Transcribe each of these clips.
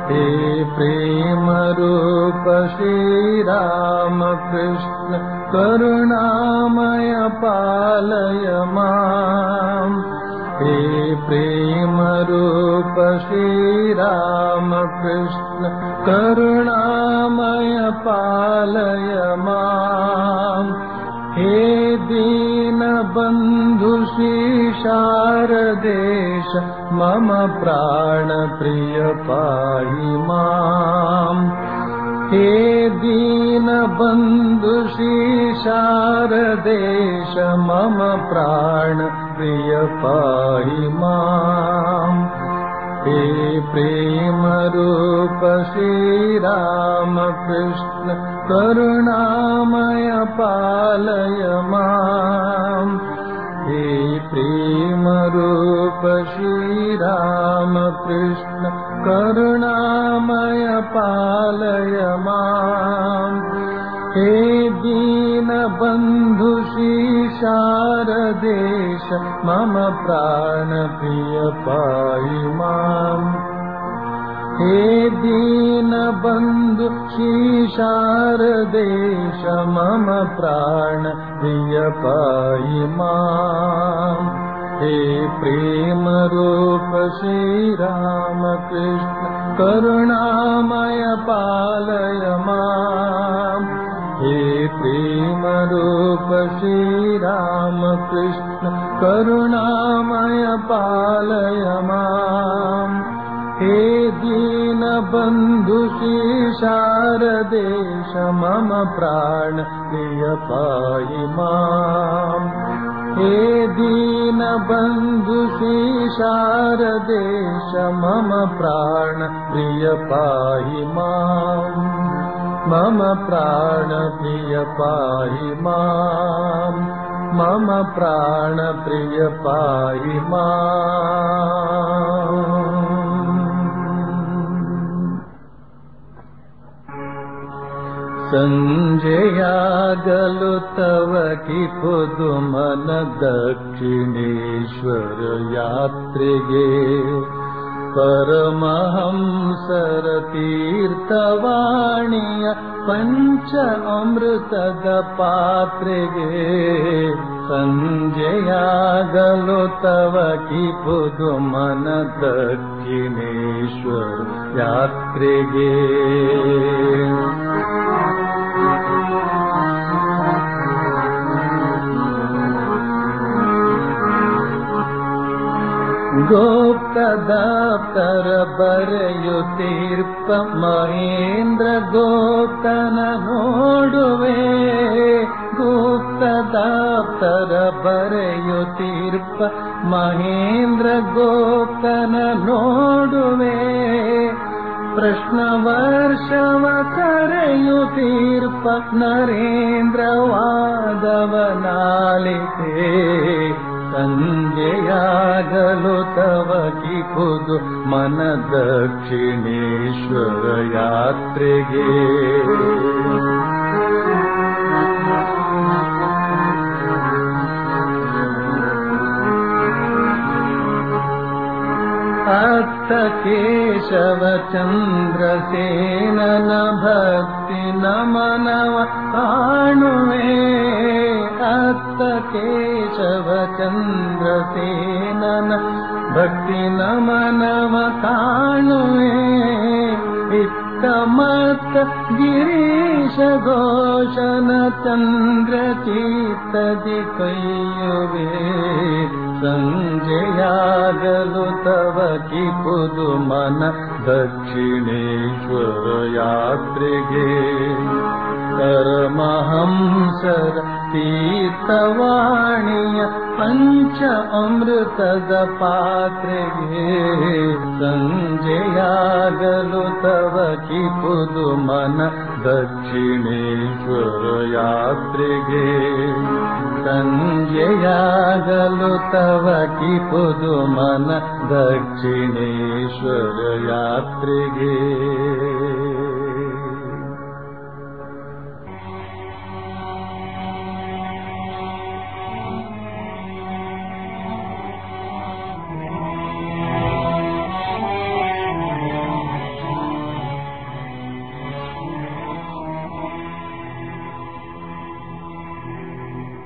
हे प्रेम रूप श्रीराम कृष्ण करुणामय पालय माम् हे प्रेम रूप श्रीराम कृष्ण करुणामय पालय माम् हे दीनबन्धु शारदेश मम प्राणप्रिय पाहि माम् हे दीनबन्धु शारदेश मम प्राणप्रिय पाहि माम् हे प्रेमरूप श्रीरामकृष्ण करुणामय पालय माम् हे प्रेमरूप श्रीरामकृष्ण करुणामय पालय माम् हे दीनबन्धु शारदेश मम प्राणप्रिय पाहि माम् हे दीनबन्धु शारदेश मम प्राणप्रिय पाहि माम् हे प्रेमरूप श्रीरामकृष्ण करुणामय पालय माम् हे प्रेमरूप श्रीरामकृष्ण करुणामय पालय माम् हे दीनबन्धु शारदेश मम प्राण प्रिय पाहि माम् हे दीनबन्धु शारदेश मम प्राण प्रिय पाहि माम् मम प्राण प्रिय पाहि माम् मम प्राण प्रिय पाहि माम् सञ्जयागलु तव कि पुदुमन दक्षिणेश्वर यात्रिगे परमहंसर तीर्थवाणीय पञ्च अमृतद पात्रेगे सञ्जयागलो तव कि पुदुमन दक्षिणेश्वर यात्रिगे ಗೋಪ್ತದಾಪ್ತರ ಬರೆಯುತ್ತೀರ್ಪ ಮಹೇಂದ್ರ ಗೋಪ್ತನ ನೋಡುವೆ ಗುಪ್ತದಾಪ್ತರ ಬರೆಯುತ್ತೀರ್ಪ ಮಹೇಂದ್ರ ಗೋಪ್ತನ ನೋಡುವೆ ಪ್ರಶ್ನ ವರ್ಷವ ಕರೆಯುತ್ತೀರ್ಪ ನರೇಂದ್ರ ವಾದವನಾಲಿತೆ ಸಂಜೆಯಾಗಲು ತವ ಕಿಪುದು ಮನ ದಕ್ಷಿಣೇಶ್ವರ ಯಾತ್ರೆಗೆ ಅತ್ತ ಕೇಶವ ಚಂದ್ರಸೇನನ ಭಕ್ತಿ ನಮನವ ಕಾಣುವೆ ಅತ್ತ ಕೇಶವ ಚಂದ್ರಸೇನನ ಭಕ್ತಿ ನಮನವ ಕಾಣುವೆ ಇತ್ತ ಮತ್ತ ಗಿರೀಶ ಘೋಷನ ಚಂದ್ರ ಚೀತದಿ ಕೈಯುವೆ ಸಂಜೆಯಾಗಲು ತವ ಕಿಪುದು ಮನ ದಕ್ಷಿಣೇಶ್ವರ ಯಾತ್ರೆಗೆ ಪರಮಹಂಸರ ತೀರ್ಥವಾಣಿಯ ಪಂಚ ಅಮೃತದ ಪಾತ್ರೆಗೆ ಸಂಜೆಯಾಗಲು ತವ ಕಿಪುದು ಮನ ದಕ್ಷಿಣೇಶ್ವರ ಯಾತ್ರೆಗೆ ಸಂಜೆಯಾಗಲು ತವ ಕಿಪುದು ಮನ ದಕ್ಷಿಣೇಶ್ವರ ಯಾತ್ರೆಗೆ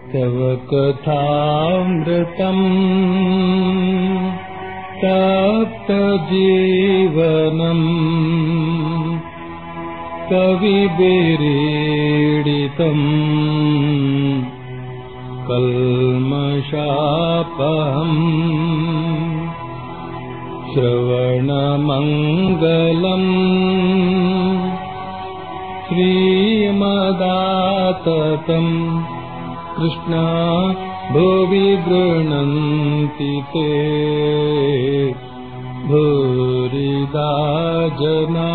तव कथामृतम् तप्तजीवनम् कविभिरीडितम् कल्मषापहम् श्रवणमङ्गलम् श्रीमदाततम् कृष्णा भुवि गृह्णन्ति ते भूरिदा जना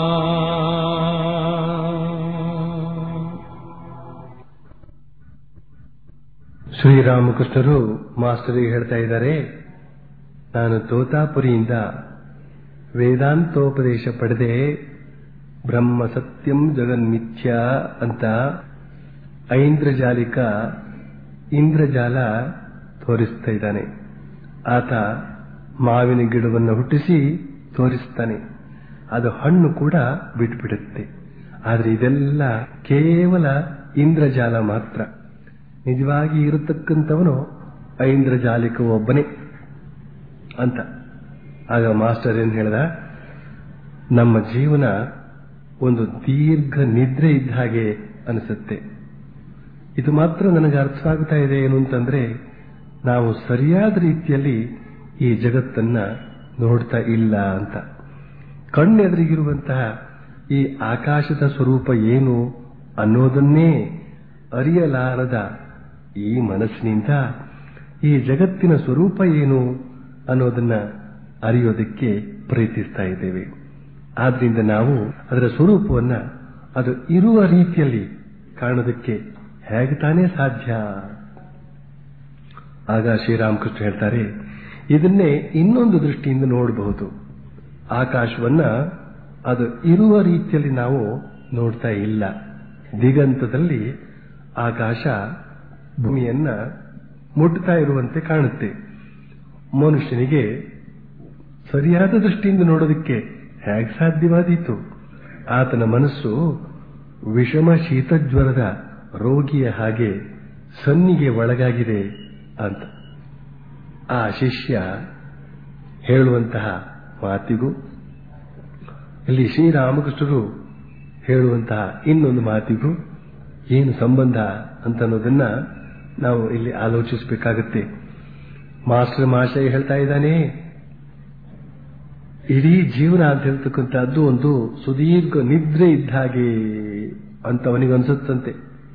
ಶ್ರೀರಾಮಕೃಷ್ಣರು ಮಾಸ್ಟರಿಗೆ ಹೇಳ್ತಾ ಇದ್ದಾರೆ ನಾನು ತೋತಾಪುರಿಯಿಂದ ವೇದಾಂತೋಪದೇಶ ಪಡೆದೆ ಬ್ರಹ್ಮ ಸತ್ಯಂ ಜಗನ್ಮಿಥ್ಯ ಅಂತ ಐಂದ್ರಜಾಲಿಕ ಇಂದ್ರಜಾಲ ತೋರಿಸ್ತಾ ಇದ್ದಾನೆ ಆತ ಮಾವಿನ ಗಿಡವನ್ನು ಹುಟ್ಟಿಸಿ ತೋರಿಸ್ತಾನೆ ಅದು ಹಣ್ಣು ಕೂಡ ಬಿಟ್ಬಿಡುತ್ತೆ ಆದರೆ ಇದೆಲ್ಲ ಕೇವಲ ಇಂದ್ರಜಾಲ ಮಾತ್ರ ನಿಜವಾಗಿ ಇರತಕ್ಕಂಥವನು ಐಂದ್ರಜಾಲಿಕ ಒಬ್ಬನೇ ಅಂತ ಆಗ ಮಾಸ್ಟರ್ ಏನ್ ಹೇಳ್ದ ನಮ್ಮ ಜೀವನ ಒಂದು ದೀರ್ಘ ನಿದ್ರೆ ಇದ್ದ ಹಾಗೆ ಅನಿಸುತ್ತೆ ಇದು ಮಾತ್ರ ನನಗೆ ಅರ್ಥವಾಗ್ತಾ ಇದೆ ಏನು ಅಂತಂದ್ರೆ ನಾವು ಸರಿಯಾದ ರೀತಿಯಲ್ಲಿ ಈ ಜಗತ್ತನ್ನ ನೋಡ್ತಾ ಇಲ್ಲ ಅಂತ ಕಣ್ಣೆದುರಿಗಿರುವಂತಹ ಈ ಆಕಾಶದ ಸ್ವರೂಪ ಏನು ಅನ್ನೋದನ್ನೇ ಅರಿಯಲಾರದ ಈ ಮನಸ್ಸಿನಿಂದ ಈ ಜಗತ್ತಿನ ಸ್ವರೂಪ ಏನು ಅನ್ನೋದನ್ನ ಅರಿಯೋದಕ್ಕೆ ಪ್ರಯತ್ನಿಸ್ತಾ ಇದ್ದೇವೆ ಆದ್ರಿಂದ ನಾವು ಅದರ ಸ್ವರೂಪವನ್ನ ಅದು ಇರುವ ರೀತಿಯಲ್ಲಿ ಕಾಣೋದಕ್ಕೆ ಹೇಗೆ ತಾನೇ ಸಾಧ್ಯ ಆಗ ಶ್ರೀರಾಮಕೃಷ್ಣ ಹೇಳ್ತಾರೆ ಇದನ್ನೇ ಇನ್ನೊಂದು ದೃಷ್ಟಿಯಿಂದ ನೋಡಬಹುದು ಆಕಾಶವನ್ನ ಅದು ಇರುವ ರೀತಿಯಲ್ಲಿ ನಾವು ನೋಡ್ತಾ ಇಲ್ಲ ದಿಗಂತದಲ್ಲಿ ಆಕಾಶ ಭೂಮಿಯನ್ನ ಮುಟ್ತಾ ಇರುವಂತೆ ಕಾಣುತ್ತೆ ಮನುಷ್ಯನಿಗೆ ಸರಿಯಾದ ದೃಷ್ಟಿಯಿಂದ ನೋಡೋದಕ್ಕೆ ಹೇಗೆ ಸಾಧ್ಯವಾದೀತು ಆತನ ಮನಸ್ಸು ವಿಷಮ ಶೀತಜ್ವರದ ರೋಗಿಯ ಹಾಗೆ ಸನ್ನಿಗೆ ಒಳಗಾಗಿದೆ ಅಂತ ಆ ಶಿಷ್ಯ ಹೇಳುವಂತಹ ಮಾತಿಗೂ ಇಲ್ಲಿ ಶ್ರೀರಾಮಕೃಷ್ಣರು ಹೇಳುವಂತಹ ಇನ್ನೊಂದು ಮಾತಿಗೂ ಏನು ಸಂಬಂಧ ಅಂತ ಅನ್ನೋದನ್ನ ನಾವು ಇಲ್ಲಿ ಆಲೋಚಿಸಬೇಕಾಗತ್ತೆ ಮಾಸ್ಟರ್ ಮಾಶಯ ಹೇಳ್ತಾ ಇದ್ದಾನೆ ಇಡೀ ಜೀವನ ಅಂತ ಹೇಳ್ತಕ್ಕಂಥದ್ದು ಒಂದು ಸುದೀರ್ಘ ನಿದ್ರೆ ಇದ್ದ ಹಾಗೆ ಅಂತ ಅವನಿಗೆ ಅನ್ಸುತ್ತಂತೆ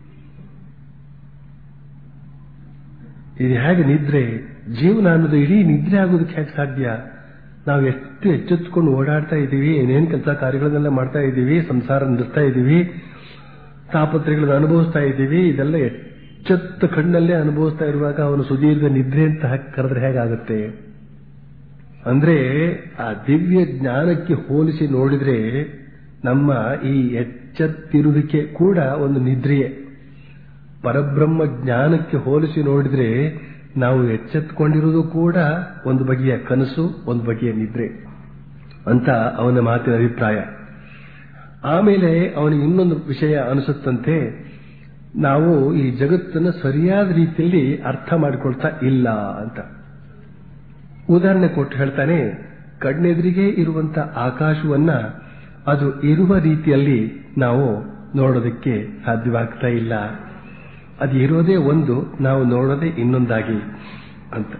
ಇದು ಹೇಗೆ ನಿದ್ರೆ ಜೀವನ ಅನ್ನೋದು ಇಡೀ ನಿದ್ರೆ ಆಗೋದಕ್ಕೆ ಹೇಗೆ ಸಾಧ್ಯ ನಾವು ಎಷ್ಟು ಎಚ್ಚೆತ್ಕೊಂಡು ಓಡಾಡ್ತಾ ಇದ್ದೀವಿ ಏನೇನು ಕೆಲಸ ಕಾರ್ಯಗಳನ್ನೆಲ್ಲ ಮಾಡ್ತಾ ಇದ್ದೀವಿ ಸಂಸಾರ ನಡೆಸ್ತಾ ಇದ್ದೀವಿ ತಾಪತ್ರೆಗಳನ್ನು ಅನುಭವಿಸ್ತಾ ಇದ್ದೀವಿ ಇದೆಲ್ಲ ಎಚ್ಚೆತ್ತ ಕಣ್ಣಲ್ಲೇ ಅನುಭವಿಸ್ತಾ ಇರುವಾಗ ಅವನು ಸುದೀರ್ಘ ನಿದ್ರೆ ಅಂತ ಹಾಕಿ ಕರೆದ್ರೆ ಹೇಗಾಗುತ್ತೆ ಅಂದ್ರೆ ಆ ದಿವ್ಯ ಜ್ಞಾನಕ್ಕೆ ಹೋಲಿಸಿ ನೋಡಿದ್ರೆ ನಮ್ಮ ಈ ಎಚ್ಚತ್ತಿರುವಿಕೆ ಕೂಡ ಒಂದು ನಿದ್ರೆಯೇ ಪರಬ್ರಹ್ಮ ಜ್ಞಾನಕ್ಕೆ ಹೋಲಿಸಿ ನೋಡಿದ್ರೆ ನಾವು ಎಚ್ಚೆತ್ತುಕೊಂಡಿರುವುದು ಕೂಡ ಒಂದು ಬಗೆಯ ಕನಸು ಒಂದು ಬಗೆಯ ನಿದ್ರೆ ಅಂತ ಅವನ ಮಾತಿನ ಅಭಿಪ್ರಾಯ ಆಮೇಲೆ ಅವನಿಗೆ ಇನ್ನೊಂದು ವಿಷಯ ಅನಿಸುತ್ತಂತೆ ನಾವು ಈ ಜಗತ್ತನ್ನು ಸರಿಯಾದ ರೀತಿಯಲ್ಲಿ ಅರ್ಥ ಮಾಡಿಕೊಳ್ತಾ ಇಲ್ಲ ಅಂತ ಉದಾಹರಣೆ ಕೊಟ್ಟು ಹೇಳ್ತಾನೆ ಕಣ್ಣೆದುರಿಗೆ ಇರುವಂತ ಆಕಾಶವನ್ನ ಅದು ಇರುವ ರೀತಿಯಲ್ಲಿ ನಾವು ನೋಡೋದಕ್ಕೆ ಸಾಧ್ಯವಾಗ್ತಾ ಇಲ್ಲ ಅದು ಇರೋದೇ ಒಂದು ನಾವು ನೋಡೋದೇ ಇನ್ನೊಂದಾಗಿ ಅಂತ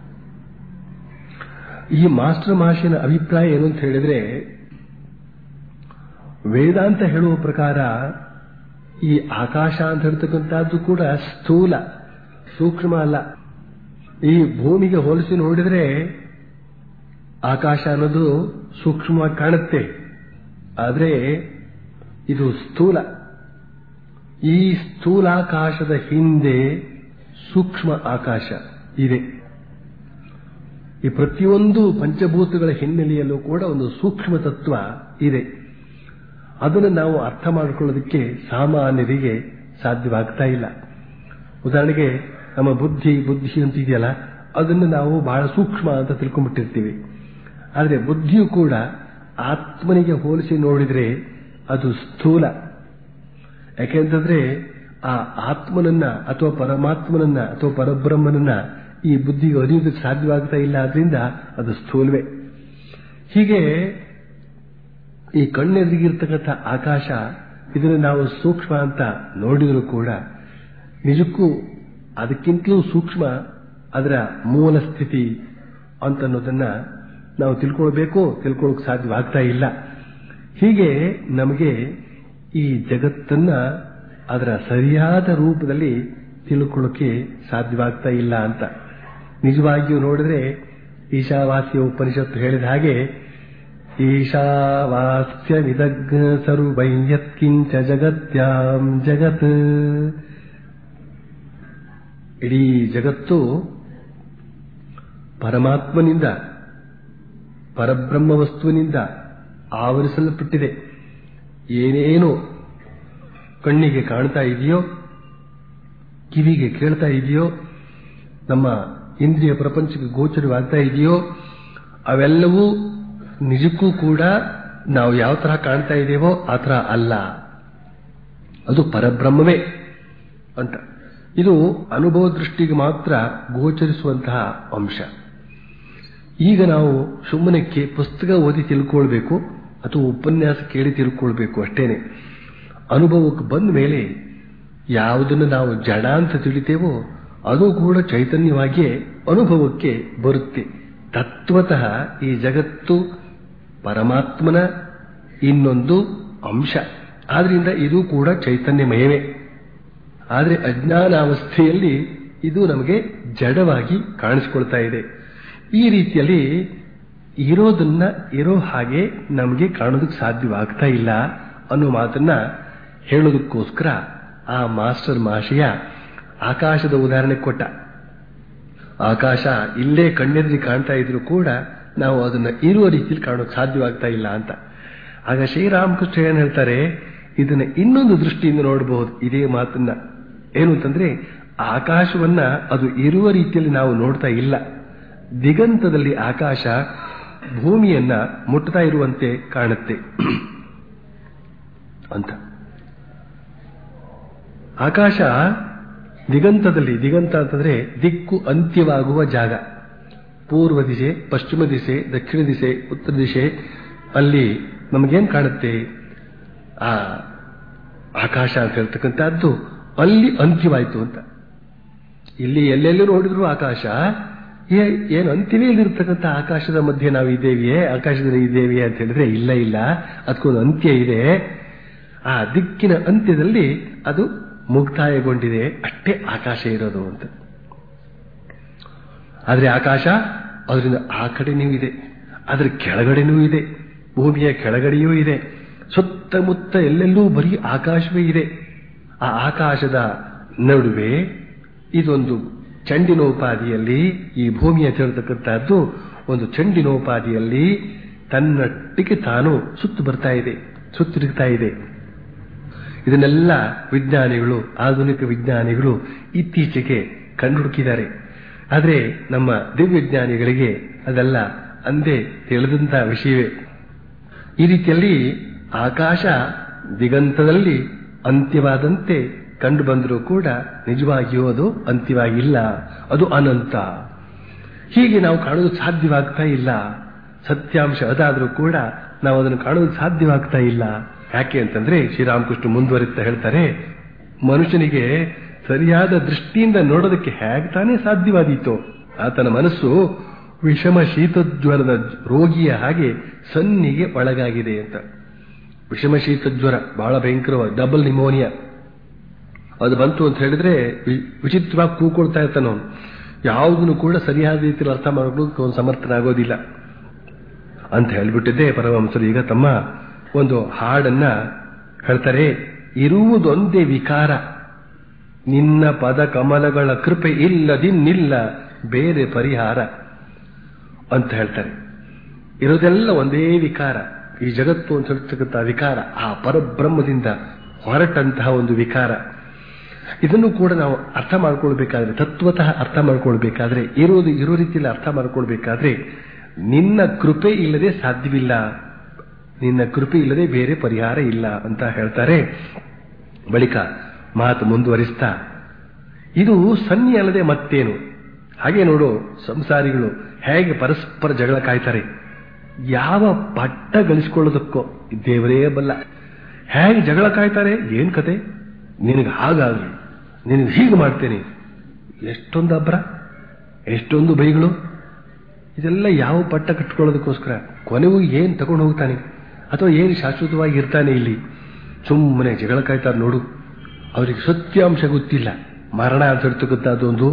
ಈ ಮಾಸ್ಟರ್ ಮಾಷಿನ ಅಭಿಪ್ರಾಯ ಏನು ಅಂತ ಹೇಳಿದ್ರೆ ವೇದಾಂತ ಹೇಳುವ ಪ್ರಕಾರ ಈ ಆಕಾಶ ಅಂತ ಹೇಳ್ತಕ್ಕಂಥದ್ದು ಕೂಡ ಸ್ಥೂಲ ಸೂಕ್ಷ್ಮ ಅಲ್ಲ ಈ ಭೂಮಿಗೆ ಹೋಲಿಸಿ ನೋಡಿದ್ರೆ ಆಕಾಶ ಅನ್ನೋದು ಸೂಕ್ಷ್ಮವಾಗಿ ಕಾಣುತ್ತೆ ಆದರೆ ಇದು ಸ್ಥೂಲ ಈ ಸ್ಥೂಲಾಕಾಶದ ಹಿಂದೆ ಸೂಕ್ಷ್ಮ ಆಕಾಶ ಇದೆ ಈ ಪ್ರತಿಯೊಂದು ಪಂಚಭೂತಗಳ ಹಿನ್ನೆಲೆಯಲ್ಲೂ ಕೂಡ ಒಂದು ಸೂಕ್ಷ್ಮ ತತ್ವ ಇದೆ ಅದನ್ನು ನಾವು ಅರ್ಥ ಮಾಡಿಕೊಳ್ಳೋದಕ್ಕೆ ಸಾಮಾನ್ಯರಿಗೆ ಸಾಧ್ಯವಾಗ್ತಾ ಇಲ್ಲ ಉದಾಹರಣೆಗೆ ನಮ್ಮ ಬುದ್ಧಿ ಬುದ್ಧಿ ಅಂತ ಇದೆಯಲ್ಲ ಅದನ್ನು ನಾವು ಬಹಳ ಸೂಕ್ಷ್ಮ ಅಂತ ತಿಳ್ಕೊಂಡ್ಬಿಟ್ಟಿರ್ತೀವಿ ಆದರೆ ಬುದ್ಧಿಯು ಕೂಡ ಆತ್ಮನಿಗೆ ಹೋಲಿಸಿ ನೋಡಿದ್ರೆ ಅದು ಸ್ಥೂಲ ಯಾಕೆಂತಂದ್ರೆ ಆ ಆತ್ಮನನ್ನ ಅಥವಾ ಪರಮಾತ್ಮನನ್ನ ಅಥವಾ ಪರಬ್ರಹ್ಮನನ್ನ ಈ ಬುದ್ಧಿಗೆ ಅರಿಯೋದಕ್ಕೆ ಸಾಧ್ಯವಾಗ್ತಾ ಇಲ್ಲ ಆದ್ರಿಂದ ಅದು ಸ್ಥೂಲವೇ ಹೀಗೆ ಈ ಕಣ್ಣೆದುರಿಗಿರ್ತಕ್ಕಂಥ ಆಕಾಶ ಇದನ್ನು ನಾವು ಸೂಕ್ಷ್ಮ ಅಂತ ನೋಡಿದರೂ ಕೂಡ ನಿಜಕ್ಕೂ ಅದಕ್ಕಿಂತಲೂ ಸೂಕ್ಷ್ಮ ಅದರ ಮೂಲ ಸ್ಥಿತಿ ಅಂತನ್ನೋದನ್ನ ನಾವು ತಿಳ್ಕೊಳ್ಬೇಕು ತಿಳ್ಕೊಳ್ಳೋಕೆ ಸಾಧ್ಯವಾಗ್ತಾ ಇಲ್ಲ ಹೀಗೆ ನಮಗೆ ಈ ಜಗತ್ತನ್ನ ಅದರ ಸರಿಯಾದ ರೂಪದಲ್ಲಿ ತಿಳ್ಕೊಳ್ಳೋಕೆ ಸಾಧ್ಯವಾಗ್ತಾ ಇಲ್ಲ ಅಂತ ನಿಜವಾಗಿಯೂ ನೋಡಿದ್ರೆ ಈಶಾವಾಸ್ಯ ಉಪನಿಷತ್ತು ಹೇಳಿದ ಹಾಗೆ ಈಶಾವಾಸ್ಯ ವಿದಗ್ನ ಸರ್ವೈ ಯತ್ಕಿಂಚ ಜಗತ್ಯಾಂ ಜಗತ್ ಇಡೀ ಜಗತ್ತು ಪರಮಾತ್ಮನಿಂದ ಪರಬ್ರಹ್ಮ ವಸ್ತುವಿನಿಂದ ಆವರಿಸಲ್ಪಟ್ಟಿದೆ ಏನೇನು ಕಣ್ಣಿಗೆ ಕಾಣ್ತಾ ಇದೆಯೋ ಕಿವಿಗೆ ಕೇಳ್ತಾ ಇದೆಯೋ ನಮ್ಮ ಇಂದ್ರಿಯ ಪ್ರಪಂಚಕ್ಕೆ ಗೋಚರವಾಗ್ತಾ ಇದೆಯೋ ಅವೆಲ್ಲವೂ ನಿಜಕ್ಕೂ ಕೂಡ ನಾವು ಯಾವ ತರ ಕಾಣ್ತಾ ಇದ್ದೇವೋ ಆ ತರ ಅಲ್ಲ ಅದು ಪರಬ್ರಹ್ಮವೇ ಅಂತ ಇದು ಅನುಭವ ದೃಷ್ಟಿಗೆ ಮಾತ್ರ ಗೋಚರಿಸುವಂತಹ ಅಂಶ ಈಗ ನಾವು ಸುಮ್ಮನೆ ಕೇ- ಪುಸ್ತಕ ಓದಿ ತಿಳ್ಕೊಳ್ಬೇಕು ಅಥವಾ ಉಪನ್ಯಾಸ ಕೇಳಿ ತಿಳ್ಕೊಳ್ಬೇಕು ಅಷ್ಟೇನೆ ಅನುಭವಕ್ಕೆ ಬಂದ ಮೇಲೆ ಯಾವುದನ್ನು ನಾವು ಜಡ ಅಂತ ತಿಳಿತೇವೋ ಅದು ಕೂಡ ಚೈತನ್ಯವಾಗಿಯೇ ಅನುಭವಕ್ಕೆ ಬರುತ್ತೆ ತತ್ವತಃ ಈ ಜಗತ್ತು ಪರಮಾತ್ಮನ ಇನ್ನೊಂದು ಅಂಶ ಆದ್ರಿಂದ ಇದು ಕೂಡ ಚೈತನ್ಯಮಯವೇ ಆದರೆ ಅಜ್ಞಾನಾವಸ್ಥೆಯಲ್ಲಿ ಇದು ನಮಗೆ ಜಡವಾಗಿ ಕಾಣಿಸಿಕೊಳ್ತಾ ಇದೆ ಈ ರೀತಿಯಲ್ಲಿ ಇರೋದನ್ನ ಇರೋ ಹಾಗೆ ನಮಗೆ ಕಾಣೋದಕ್ಕೆ ಸಾಧ್ಯವಾಗ್ತಾ ಇಲ್ಲ ಅನ್ನೋ ಮಾತನ್ನ ಹೇಳೋದಕ್ಕೋಸ್ಕರ ಆ ಮಾಸ್ಟರ್ ಮಾಷೆಯ ಆಕಾಶದ ಉದಾಹರಣೆ ಕೊಟ್ಟ ಆಕಾಶ ಇಲ್ಲೇ ಕಣ್ಣೆದುರಿ ಕಾಣ್ತಾ ಇದ್ರು ಕೂಡ ನಾವು ಅದನ್ನ ಇರುವ ರೀತಿಯಲ್ಲಿ ಕಾಣೋಕೆ ಸಾಧ್ಯವಾಗ್ತಾ ಇಲ್ಲ ಅಂತ ಆಗ ಶ್ರೀರಾಮಕೃಷ್ಣ ಏನ್ ಹೇಳ್ತಾರೆ ಇದನ್ನ ಇನ್ನೊಂದು ದೃಷ್ಟಿಯಿಂದ ನೋಡಬಹುದು ಇದೇ ಮಾತನ್ನ ಏನು ಅಂತಂದ್ರೆ ಆಕಾಶವನ್ನ ಅದು ಇರುವ ರೀತಿಯಲ್ಲಿ ನಾವು ನೋಡ್ತಾ ಇಲ್ಲ ದಿಗಂತದಲ್ಲಿ ಆಕಾಶ ಭೂಮಿಯನ್ನ ಮುಟ್ತಾ ಇರುವಂತೆ ಕಾಣುತ್ತೆ ಅಂತ ಆಕಾಶ ದಿಗಂತದಲ್ಲಿ ದಿಗಂತ ಅಂತಂದ್ರೆ ದಿಕ್ಕು ಅಂತ್ಯವಾಗುವ ಜಾಗ ಪೂರ್ವ ದಿಶೆ ಪಶ್ಚಿಮ ದಿಶೆ ದಕ್ಷಿಣ ದಿಶೆ ಉತ್ತರ ದಿಶೆ ಅಲ್ಲಿ ನಮಗೇನ್ ಕಾಣುತ್ತೆ ಆ ಆಕಾಶ ಅಂತ ಹೇಳ್ತಕ್ಕಂಥದ್ದು ಅಲ್ಲಿ ಅಂತ್ಯವಾಯಿತು ಅಂತ ಇಲ್ಲಿ ಎಲ್ಲೆಲ್ಲೂ ನೋಡಿದ್ರು ಆಕಾಶ ಏ- ಏನು ಅಂತ್ಯವೇ ಇಲ್ಲಿರ್ತಕ್ಕಂಥ ಆಕಾಶದ ಮಧ್ಯೆ ನಾವು ಇದ್ದೇವೆಯೇ ಆಕಾಶದಲ್ಲಿ ಇದ್ದೇವೆಯೇ ಅಂತ ಹೇಳಿದ್ರೆ ಇಲ್ಲ ಇಲ್ಲ ಅದಕ್ಕೊಂದು ಅಂತ್ಯ ಇದೆ ಆ ದಿಕ್ಕಿನ ಅಂತ್ಯದಲ್ಲಿ ಅದು ಮುಕ್ತಾಯಗೊಂಡಿದೆ ಅಷ್ಟೇ ಆಕಾಶ ಇರೋದು ಅಂತ ಆದ್ರೆ ಆಕಾಶ ಅದರಿಂದ ಆ ಕಡೆನೂ ಇದೆ ಅದರ ಕೆಳಗಡೆನೂ ಇದೆ ಭೂಮಿಯ ಕೆಳಗಡೆಯೂ ಇದೆ ಸುತ್ತಮುತ್ತ ಎಲ್ಲೆಲ್ಲೂ ಬರೀ ಆಕಾಶವೇ ಇದೆ ಆ ಆಕಾಶದ ನಡುವೆ ಇದೊಂದು ಚಂಡಿನೋಪಾದಿಯಲ್ಲಿ ಈ ಭೂಮಿಯ ತಿಳ್ತಕ್ಕಂಥದ್ದು ಒಂದು ಚಂಡಿನೋಪಾದಿಯಲ್ಲಿ ತನ್ನಟ್ಟಿಗೆ ತಾನು ಸುತ್ತು ಬರ್ತಾ ಇದೆ ಸುತ್ತಿರುತ್ತಾ ಇದೆ ಇದನ್ನೆಲ್ಲ ವಿಜ್ಞಾನಿಗಳು ಆಧುನಿಕ ವಿಜ್ಞಾನಿಗಳು ಇತ್ತೀಚೆಗೆ ಕಂಡುಹುಡುಕಿದ್ದಾರೆ ಆದರೆ ನಮ್ಮ ದಿವ್ಯಜ್ಞಾನಿಗಳಿಗೆ ಅದೆಲ್ಲ ಅಂದೇ ತಿಳಿದಂತ ವಿಷಯವೇ ಈ ರೀತಿಯಲ್ಲಿ ಆಕಾಶ ದಿಗಂತದಲ್ಲಿ ಅಂತ್ಯವಾದಂತೆ ಕಂಡು ಬಂದರೂ ಕೂಡ ನಿಜವಾಗಿಯೂ ಅದು ಅಂತ್ಯವಾಗಿಲ್ಲ ಅದು ಅನಂತ ಹೀಗೆ ನಾವು ಕಾಣೋದು ಸಾಧ್ಯವಾಗ್ತಾ ಇಲ್ಲ ಸತ್ಯಾಂಶ ಅದಾದರೂ ಕೂಡ ನಾವು ಅದನ್ನು ಕಾಣೋದು ಸಾಧ್ಯವಾಗ್ತಾ ಇಲ್ಲ ಯಾಕೆ ಅಂತಂದ್ರೆ ಶ್ರೀರಾಮಕೃಷ್ಣ ಮುಂದುವರಿತಾ ಹೇಳ್ತಾರೆ ಮನುಷ್ಯನಿಗೆ ಸರಿಯಾದ ದೃಷ್ಟಿಯಿಂದ ನೋಡೋದಕ್ಕೆ ಹೇಗೆ ತಾನೇ ಸಾಧ್ಯವಾದೀತು ಆತನ ಮನಸ್ಸು ವಿಷಮ ಶೀತಜ್ವರದ ರೋಗಿಯ ಹಾಗೆ ಸನ್ನಿಗೆ ಒಳಗಾಗಿದೆ ಅಂತ ವಿಷಮ ಶೀತಜ್ವರ ಬಹಳ ಭಯಂಕರವಾದ ಡಬಲ್ ನಿಮೋನಿಯಾ ಅದು ಬಂತು ಅಂತ ಹೇಳಿದ್ರೆ ವಿ- ವಿಚಿತ್ರವಾಗಿ ಕೂಕೊಳ್ತಾ ಇರ್ತಾನೆ ಅವನು ಯಾವುದನ್ನು ಕೂಡ ಸರಿಯಾದ ರೀತಿಯಲ್ಲಿ ಅರ್ಥ ಮಾಡೋದಕ್ಕೆ ಅವನು ಸಮರ್ಥನಾಗೋದಿಲ್ಲ ಅಂತ ಹೇಳ್ಬಿಟ್ಟಿದ್ದೆ ಪರಮಹಂಸರು ಈಗ ತಮ್ಮ ಒಂದು ಹಾಡನ್ನ ಹೇಳ್ತಾರೆ ಇರುವುದೊಂದೇ ವಿಕಾರ ನಿನ್ನ ಪದ ಕಮಲಗಳ ಕೃಪೆ ಇಲ್ಲದಿನ್ನಿಲ್ಲ ಬೇರೆ ಪರಿಹಾರ ಅಂತ ಹೇಳ್ತಾರೆ ಇರೋದೆಲ್ಲ ಒಂದೇ ವಿಕಾರ ಈ ಜಗತ್ತು ಅಂತ ಹೇಳ್ತಕ್ಕಂಥ ವಿಕಾರ ಆ ಪರಬ್ರಹ್ಮದಿಂದ ಹೊರಟಂತಹ ಒಂದು ವಿಕಾರ ಇದನ್ನು ಕೂಡ ನಾವು ಅರ್ಥ ಮಾಡ್ಕೊಳ್ಬೇಕಾದ್ರೆ ತತ್ವತಃ ಅರ್ಥ ಮಾಡ್ಕೊಳ್ಬೇಕಾದ್ರೆ ಇರೋದು ಇರೋ ರೀತಿಯಲ್ಲಿ ಅರ್ಥ ಮಾಡ್ಕೊಳ್ಬೇಕಾದ್ರೆ ನಿನ್ನ ಕೃಪೆ ಇಲ್ಲದೆ ಸಾಧ್ಯವಿಲ್ಲ ನಿನ್ನ ಕೃಪೆ ಇಲ್ಲದೆ ಬೇರೆ ಪರಿಹಾರ ಇಲ್ಲ ಅಂತ ಹೇಳ್ತಾರೆ ಬಳಿಕ ಮಾತು ಮುಂದುವರಿಸ್ತಾ ಇದು ಸನ್ನಿ ಅಲ್ಲದೆ ಮತ್ತೇನು ಹಾಗೆ ನೋಡು ಸಂಸಾರಿಗಳು ಹೇಗೆ ಪರಸ್ಪರ ಜಗಳ ಕಾಯ್ತಾರೆ ಯಾವ ಪಟ್ಟ ಗಳಿಸಿಕೊಳ್ಳೋದಕ್ಕೋ ದೇವರೇ ಬಲ್ಲ ಹೇಗೆ ಜಗಳ ಕಾಯ್ತಾರೆ ಏನ್ ಕತೆ ನಿನಗೆ ಹಾಗಾಗಲಿ ನಿನಗೆ ಹೀಗೆ ಮಾಡ್ತೇನೆ ಎಷ್ಟೊಂದು ಅಬ್ರ ಎಷ್ಟೊಂದು ಬೈಗಳು ಇದೆಲ್ಲ ಯಾವ ಪಟ್ಟ ಕಟ್ಕೊಳ್ಳೋದಕ್ಕೋಸ್ಕರ ಕೊನೆಗೂ ಏನ್ ತಗೊಂಡು ಹೋಗ್ತಾನೆ ಅಥವಾ ಏನು ಶಾಶ್ವತವಾಗಿ ಇರ್ತಾನೆ ಇಲ್ಲಿ ಸುಮ್ಮನೆ ಜಗಳ ಕಾಯ್ತಾರೆ ನೋಡು ಅವರಿಗೆ ಸತ್ಯಾಂಶ ಗೊತ್ತಿಲ್ಲ ಮರಣ ಅಂತ ಹೇಳ್ತಕ್ಕಂಥದ್ದೊಂದು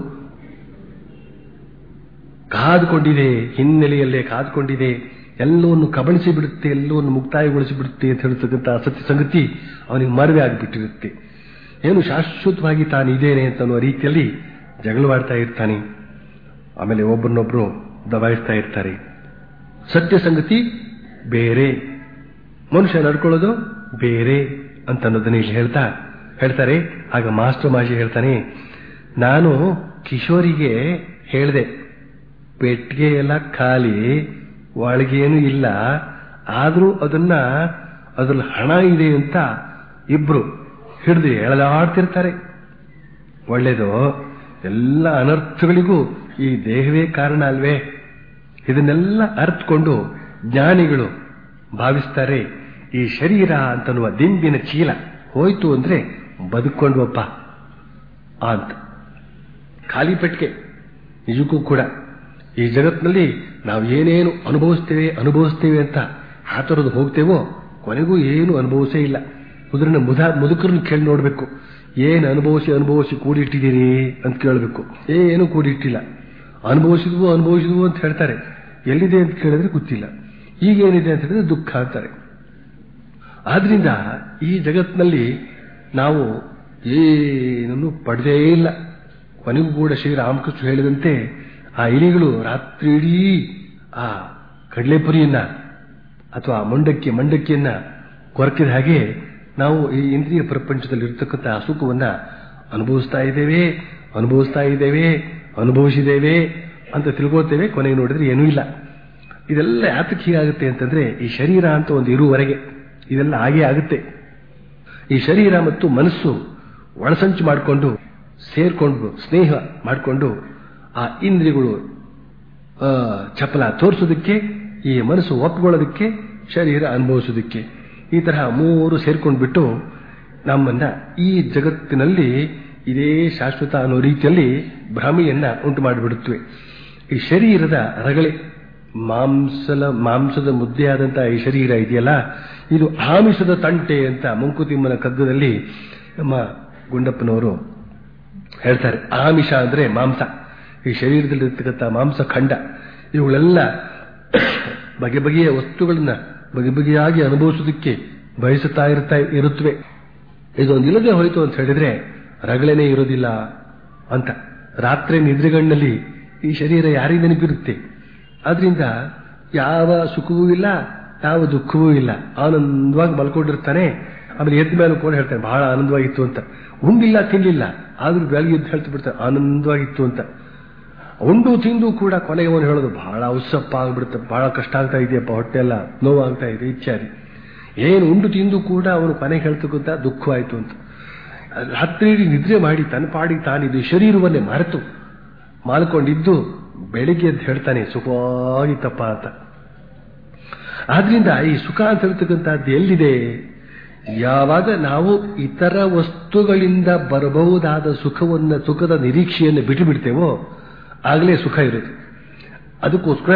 ಕಾದುಕೊಂಡಿದೆ ಹಿನ್ನೆಲೆಯಲ್ಲೇ ಕಾದುಕೊಂಡಿದೆ ಎಲ್ಲವನ್ನು ಕಬಳಿಸಿ ಬಿಡುತ್ತೆ ಎಲ್ಲವನ್ನು ಮುಕ್ತಾಯಗೊಳಿಸಿ ಬಿಡುತ್ತೆ ಅಂತ ಹೇಳ್ತಕ್ಕಂಥ ಸತ್ಯ ಸಂಗತಿ ಅವನಿಗೆ ಮರವೆ ಆಗಿಬಿಟ್ಟಿರುತ್ತೆ ಏನು ಶಾಶ್ವತವಾಗಿ ತಾನು ಇದ್ದೇನೆ ಅಂತ ಅನ್ನುವ ರೀತಿಯಲ್ಲಿ ಜಗಳವಾಡ್ತಾ ಇರ್ತಾನೆ ಆಮೇಲೆ ಒಬ್ಬರನ್ನೊಬ್ರು ದಬಾಯಿಸ್ತಾ ಇರ್ತಾರೆ ಸತ್ಯ ಸಂಗತಿ ಬೇರೆ ಮನುಷ್ಯ ನಡ್ಕೊಳ್ಳೋದು ಬೇರೆ ಅಂತ ಅನ್ನೋದನ್ನ ಇಲ್ಲಿ ಹೇಳ್ತಾ ಹೇಳ್ತಾರೆ ಆಗ ಮಾಸ್ಟರ್ ಮಾಜಿ ಹೇಳ್ತಾನೆ ನಾನು ಕಿಶೋರಿಗೆ ಹೇಳಿದೆ ಪೆಟ್ಟಿಗೆ ಎಲ್ಲ ಖಾಲಿ ಒಳಗೇನು ಇಲ್ಲ ಆದ್ರೂ ಅದನ್ನ ಅದ್ರಲ್ಲಿ ಹಣ ಇದೆ ಅಂತ ಇಬ್ರು ಹಿಡಿದು ಎಳೆದಾಡ್ತಿರ್ತಾರೆ ಒಳ್ಳೇದು ಎಲ್ಲ ಅನರ್ಥಗಳಿಗೂ ಈ ದೇಹವೇ ಕಾರಣ ಅಲ್ವೇ ಇದನ್ನೆಲ್ಲ ಅರ್ಥಕೊಂಡು ಜ್ಞಾನಿಗಳು ಭಾವಿಸ್ತಾರೆ ಈ ಶರೀರ ಅಂತನ್ನುವ ದಿಂಬಿನ ಚೀಲ ಹೋಯ್ತು ಅಂದ್ರೆ ಬದುಕೊಂಡ್ವಪ್ಪ ಅಂತ ಖಾಲಿ ಪೆಟ್ಟಿಗೆ ನಿಜಕ್ಕೂ ಕೂಡ ಈ ಜಗತ್ತಿನಲ್ಲಿ ನಾವು ಏನೇನು ಅನುಭವಿಸ್ತೇವೆ ಅನುಭವಿಸ್ತೇವೆ ಅಂತ ಆ ಥರದ್ದು ಹೋಗ್ತೇವೋ ಕೊನೆಗೂ ಏನು ಅನುಭವಿಸೇ ಇಲ್ಲ ಉದಾಹರಣೆ ಮುದ ಮುದುಕರನ್ನ ಕೇಳಿ ನೋಡ್ಬೇಕು ಏನು ಅನುಭವಿಸಿ ಅನುಭವಿಸಿ ಕೂಡಿಟ್ಟಿದ್ದೀರಿ ಅಂತ ಕೇಳಬೇಕು ಏನು ಕೂಡಿಟ್ಟಿಲ್ಲ ಅನುಭವಿಸಿದ್ವು ಅನುಭವಿಸಿದ್ವು ಅಂತ ಹೇಳ್ತಾರೆ ಎಲ್ಲಿದೆ ಅಂತ ಕೇಳಿದ್ರೆ ಗೊತ್ತಿಲ್ಲ ಈಗೇನಿದೆ ಅಂತ ಹೇಳಿದ್ರೆ ದುಃಖ ಅಂತಾರೆ ಆದ್ರಿಂದ ಈ ಜಗತ್ತಿನಲ್ಲಿ ನಾವು ಏನನ್ನು ಪಡೆದೇ ಇಲ್ಲ ಕೊನೆಗೂ ಕೂಡ ಶ್ರೀರಾಮಕೃಷ್ಣ ಹೇಳಿದಂತೆ ಆ ಇಲಿಗಳು ರಾತ್ರಿ ಇಡೀ ಆ ಕಡಲೆಪುರಿಯನ್ನ ಅಥವಾ ಮಂಡಕ್ಕಿ ಮಂಡಕ್ಕಿಯನ್ನ ಕೊರಕಿದ ಹಾಗೆ ನಾವು ಈ ಇಂದ್ರಿಯ ಪ್ರಪಂಚದಲ್ಲಿ ಇರ್ತಕ್ಕಂಥ ಸುಖವನ್ನ ಅನುಭವಿಸ್ತಾ ಇದ್ದೇವೆ ಅನುಭವಿಸ್ತಾ ಇದ್ದೇವೆ ಅನುಭವಿಸಿದ್ದೇವೆ ಅಂತ ತಿಳ್ಕೊಳ್ತೇವೆ ಕೊನೆಗೆ ನೋಡಿದ್ರೆ ಏನೂ ಇಲ್ಲ ಇದೆಲ್ಲ ಯಾತಕ್ಕೆ ಹೀಗಾಗುತ್ತೆ ಅಂತಂದ್ರೆ ಈ ಶರೀರ ಅಂತ ಒಂದು ಇರುವವರೆಗೆ ಇದೆಲ್ಲ ಹಾಗೆ ಆಗುತ್ತೆ ಈ ಶರೀರ ಮತ್ತು ಮನಸ್ಸು ಒಳಸಂಚು ಮಾಡಿಕೊಂಡು ಸೇರ್ಕೊಂಡು ಸ್ನೇಹ ಮಾಡಿಕೊಂಡು ಆ ಇಂದ್ರಿಯಗಳು ಆ, ಚಪಲ ತೋರಿಸೋದಕ್ಕೆ ಈ ಮನಸ್ಸು ಒಪ್ಕೊಳ್ಳೋದಕ್ಕೆ ಶರೀರ ಅನುಭವಿಸೋದಕ್ಕೆ ಈ ತರಹ ಮೂರು ಸೇರ್ಕೊಂಡ್ಬಿಟ್ಟು ನಮ್ಮನ್ನ ಈ ಜಗತ್ತಿನಲ್ಲಿ ಇದೇ ಶಾಶ್ವತ ಅನ್ನೋ ರೀತಿಯಲ್ಲಿ ಭ್ರಮೆಯನ್ನ ಉಂಟು ಮಾಡಿಬಿಡುತ್ತವೆ ಈ ಶರೀರದ ರಗಳೆ ಮಾಂಸಲ ಮಾಂಸದ ಮುದ್ದೆಯಾದಂತಹ ಈ ಶರೀರ ಇದೆಯಲ್ಲ ಇದು ಆಮಿಷದ ತಂಟೆ ಅಂತ ಮಂಕುತಿಮ್ಮನ ಕಗ್ಗದಲ್ಲಿ ನಮ್ಮ ಗುಂಡಪ್ಪನವರು ಹೇಳ್ತಾರೆ ಆಮಿಷ ಅಂದ್ರೆ ಮಾಂಸ ಈ ಶರೀರದಲ್ಲಿರ್ತಕ್ಕಂಥ ಮಾಂಸ ಖಂಡ ಇವುಗಳೆಲ್ಲ ಬಗೆ ಬಗೆಯ ವಸ್ತುಗಳನ್ನ ಬಗೆ ಬಗೆಯಾಗಿ ಅನುಭವಿಸೋದಕ್ಕೆ ಬಯಸುತ್ತಾ ಇರ್ತಾ ಇರುತ್ತವೆ ಇದೊಂದು ಇಲ್ಲದೆ ಹೋಯಿತು ಅಂತ ಹೇಳಿದ್ರೆ ರಗಳೆನೇ ಇರೋದಿಲ್ಲ ಅಂತ ರಾತ್ರಿ ನಿದ್ರೆಗಣ್ಣಲ್ಲಿ ಈ ಶರೀರ ಯಾರಿಗೆ ನೆನಪಿರುತ್ತೆ ಆದ್ರಿಂದ ಯಾವ ಸುಖವೂ ಇಲ್ಲ ಯಾವ ದುಃಖವೂ ಇಲ್ಲ ಆನಂದವಾಗಿ ಮಲ್ಕೊಂಡಿರ್ತಾನೆ ಆಮೇಲೆ ಎದ್ದ ಮೇಲೆ ಕೂಡ ಹೇಳ್ತಾನೆ ಬಹಳ ಆನಂದವಾಗಿತ್ತು ಅಂತ ಉಂಡಿಲ್ಲ ತಿನ್ಲಿಲ್ಲ ಆದ್ರೂ ಬೆಳಗ್ಗೆ ಎದ್ದು ಹೇಳ್ತಾ ಬಿಡ್ತಾನೆ ಆನಂದವಾಗಿತ್ತು ಅಂತ ಉಂಡು ತಿಂದು ಕೂಡ ಕೊನೆಗೆ ಅವನು ಹೇಳೋದು ಬಹಳ ಉತ್ಸಪ್ಪ ಆಗ್ಬಿಡುತ್ತೆ ಬಹಳ ಕಷ್ಟ ಆಗ್ತಾ ಇದೆಯಪ್ಪ ಹೊಟ್ಟೆ ಎಲ್ಲ ನೋವಾಗ್ತಾ ಇದೆ ಇತ್ಯಾದಿ ಏನು ಉಂಡು ತಿಂದು ಕೂಡ ಅವನು ಕೊನೆಗೆ ಹೇಳ್ತಕ್ಕಂಥ ದುಃಖವಾಯಿತು ಅಂತ ರಾತ್ರಿ ಇಡೀ ನಿದ್ರೆ ಮಾಡಿ ತನ್ನ ಪಾಡಿ ತಾನಿದು ಶರೀರವನ್ನೇ ಮರೆತು ಮಾಲ್ಕೊಂಡಿದ್ದು ಬೆಳಿಗ್ಗೆ ಎದ್ದು ಹೇಳ್ತಾನೆ ಸುಖವಾಗಿತ್ತಪ್ಪ ಅಂತ ಆದ್ರಿಂದ ಈ ಸುಖ ಅಂತ ಹೇಳ್ತಕ್ಕಂಥದ್ದು ಎಲ್ಲಿದೆ ಯಾವಾಗ ನಾವು ಇತರ ವಸ್ತುಗಳಿಂದ ಬರಬಹುದಾದ ಸುಖವನ್ನ ಸುಖದ ನಿರೀಕ್ಷೆಯನ್ನು ಬಿಟ್ಟು ಬಿಡ್ತೇವೋ ಆಗಲೇ ಸುಖ ಇರುತ್ತೆ ಅದಕ್ಕೋಸ್ಕರ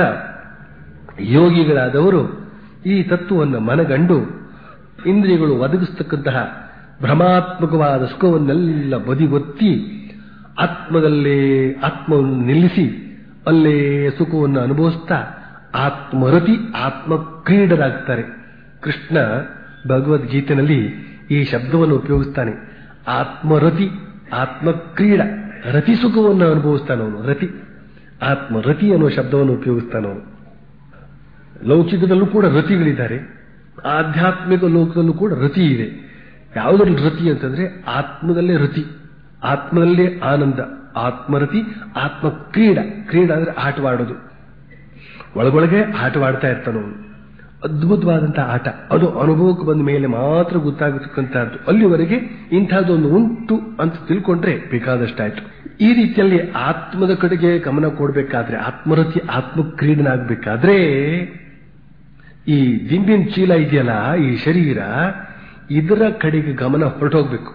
ಯೋಗಿಗಳಾದವರು ಈ ತತ್ವವನ್ನು ಮನಗಂಡು ಇಂದ್ರಿಯಗಳು ಒದಗಿಸ್ತಕ್ಕಂತಹ ಭ್ರಮಾತ್ಮಕವಾದ ಸುಖವನ್ನೆಲ್ಲ ಬದಿಗೊತ್ತಿ ಆತ್ಮದಲ್ಲೇ ಆತ್ಮವನ್ನು ನಿಲ್ಲಿಸಿ ಅಲ್ಲೇ ಸುಖವನ್ನು ಅನುಭವಿಸ್ತಾ ಆತ್ಮರತಿ ಆತ್ಮ ಕ್ರೀಡರಾಗ್ತಾರೆ ಕೃಷ್ಣ ಭಗವದ್ಗೀತೆಯಲ್ಲಿ ಈ ಶಬ್ದವನ್ನು ಉಪಯೋಗಿಸ್ತಾನೆ ಆತ್ಮರತಿ ಆತ್ಮಕ್ರೀಡ ರತಿ ಸುಖವನ್ನು ಅನುಭವಿಸ್ತಾನವನು ರತಿ ಆತ್ಮರತಿ ಅನ್ನುವ ಶಬ್ದವನ್ನು ಉಪಯೋಗಿಸ್ತಾನವನು ಲೌಕಿಕದಲ್ಲೂ ಕೂಡ ರತಿಗಳಿದ್ದಾರೆ ಆಧ್ಯಾತ್ಮಿಕ ಲೋಕದಲ್ಲೂ ಕೂಡ ರತಿ ಇದೆ ಯಾವುದರಲ್ಲಿ ರತಿ ಅಂತಂದ್ರೆ ಆತ್ಮದಲ್ಲೇ ರತಿ ಆತ್ಮದಲ್ಲೇ ಆನಂದ ಆತ್ಮರತಿ ಆತ್ಮ ಕ್ರೀಡ ಕ್ರೀಡ ಅಂದ್ರೆ ಆಟವಾಡೋದು ಒಳಗೊಳಗೆ ಆಟವಾಡ್ತಾ ಇರ್ತಾನವನು ಅದ್ಭುತವಾದಂತಹ ಆಟ ಅದು ಅನುಭವಕ್ಕೆ ಬಂದ ಮೇಲೆ ಮಾತ್ರ ಗೊತ್ತಾಗತಕ್ಕಂತಹದ್ದು ಅಲ್ಲಿವರೆಗೆ ಇಂಥದ್ದೊಂದು ಉಂಟು ಅಂತ ತಿಳ್ಕೊಂಡ್ರೆ ಬೇಕಾದಷ್ಟಾಯ್ತು ಈ ರೀತಿಯಲ್ಲಿ ಆತ್ಮದ ಕಡೆಗೆ ಗಮನ ಕೊಡಬೇಕಾದ್ರೆ ಆತ್ಮರತಿ ಆತ್ಮಕ್ರೀಡನಾಗಬೇಕಾದ್ರೆ ಈ ದಿಂಬಿನ ಚೀಲ ಇದೆಯಲ್ಲ ಈ ಶರೀರ ಇದರ ಕಡೆಗೆ ಗಮನ ಹೊರಟೋಗ್ಬೇಕು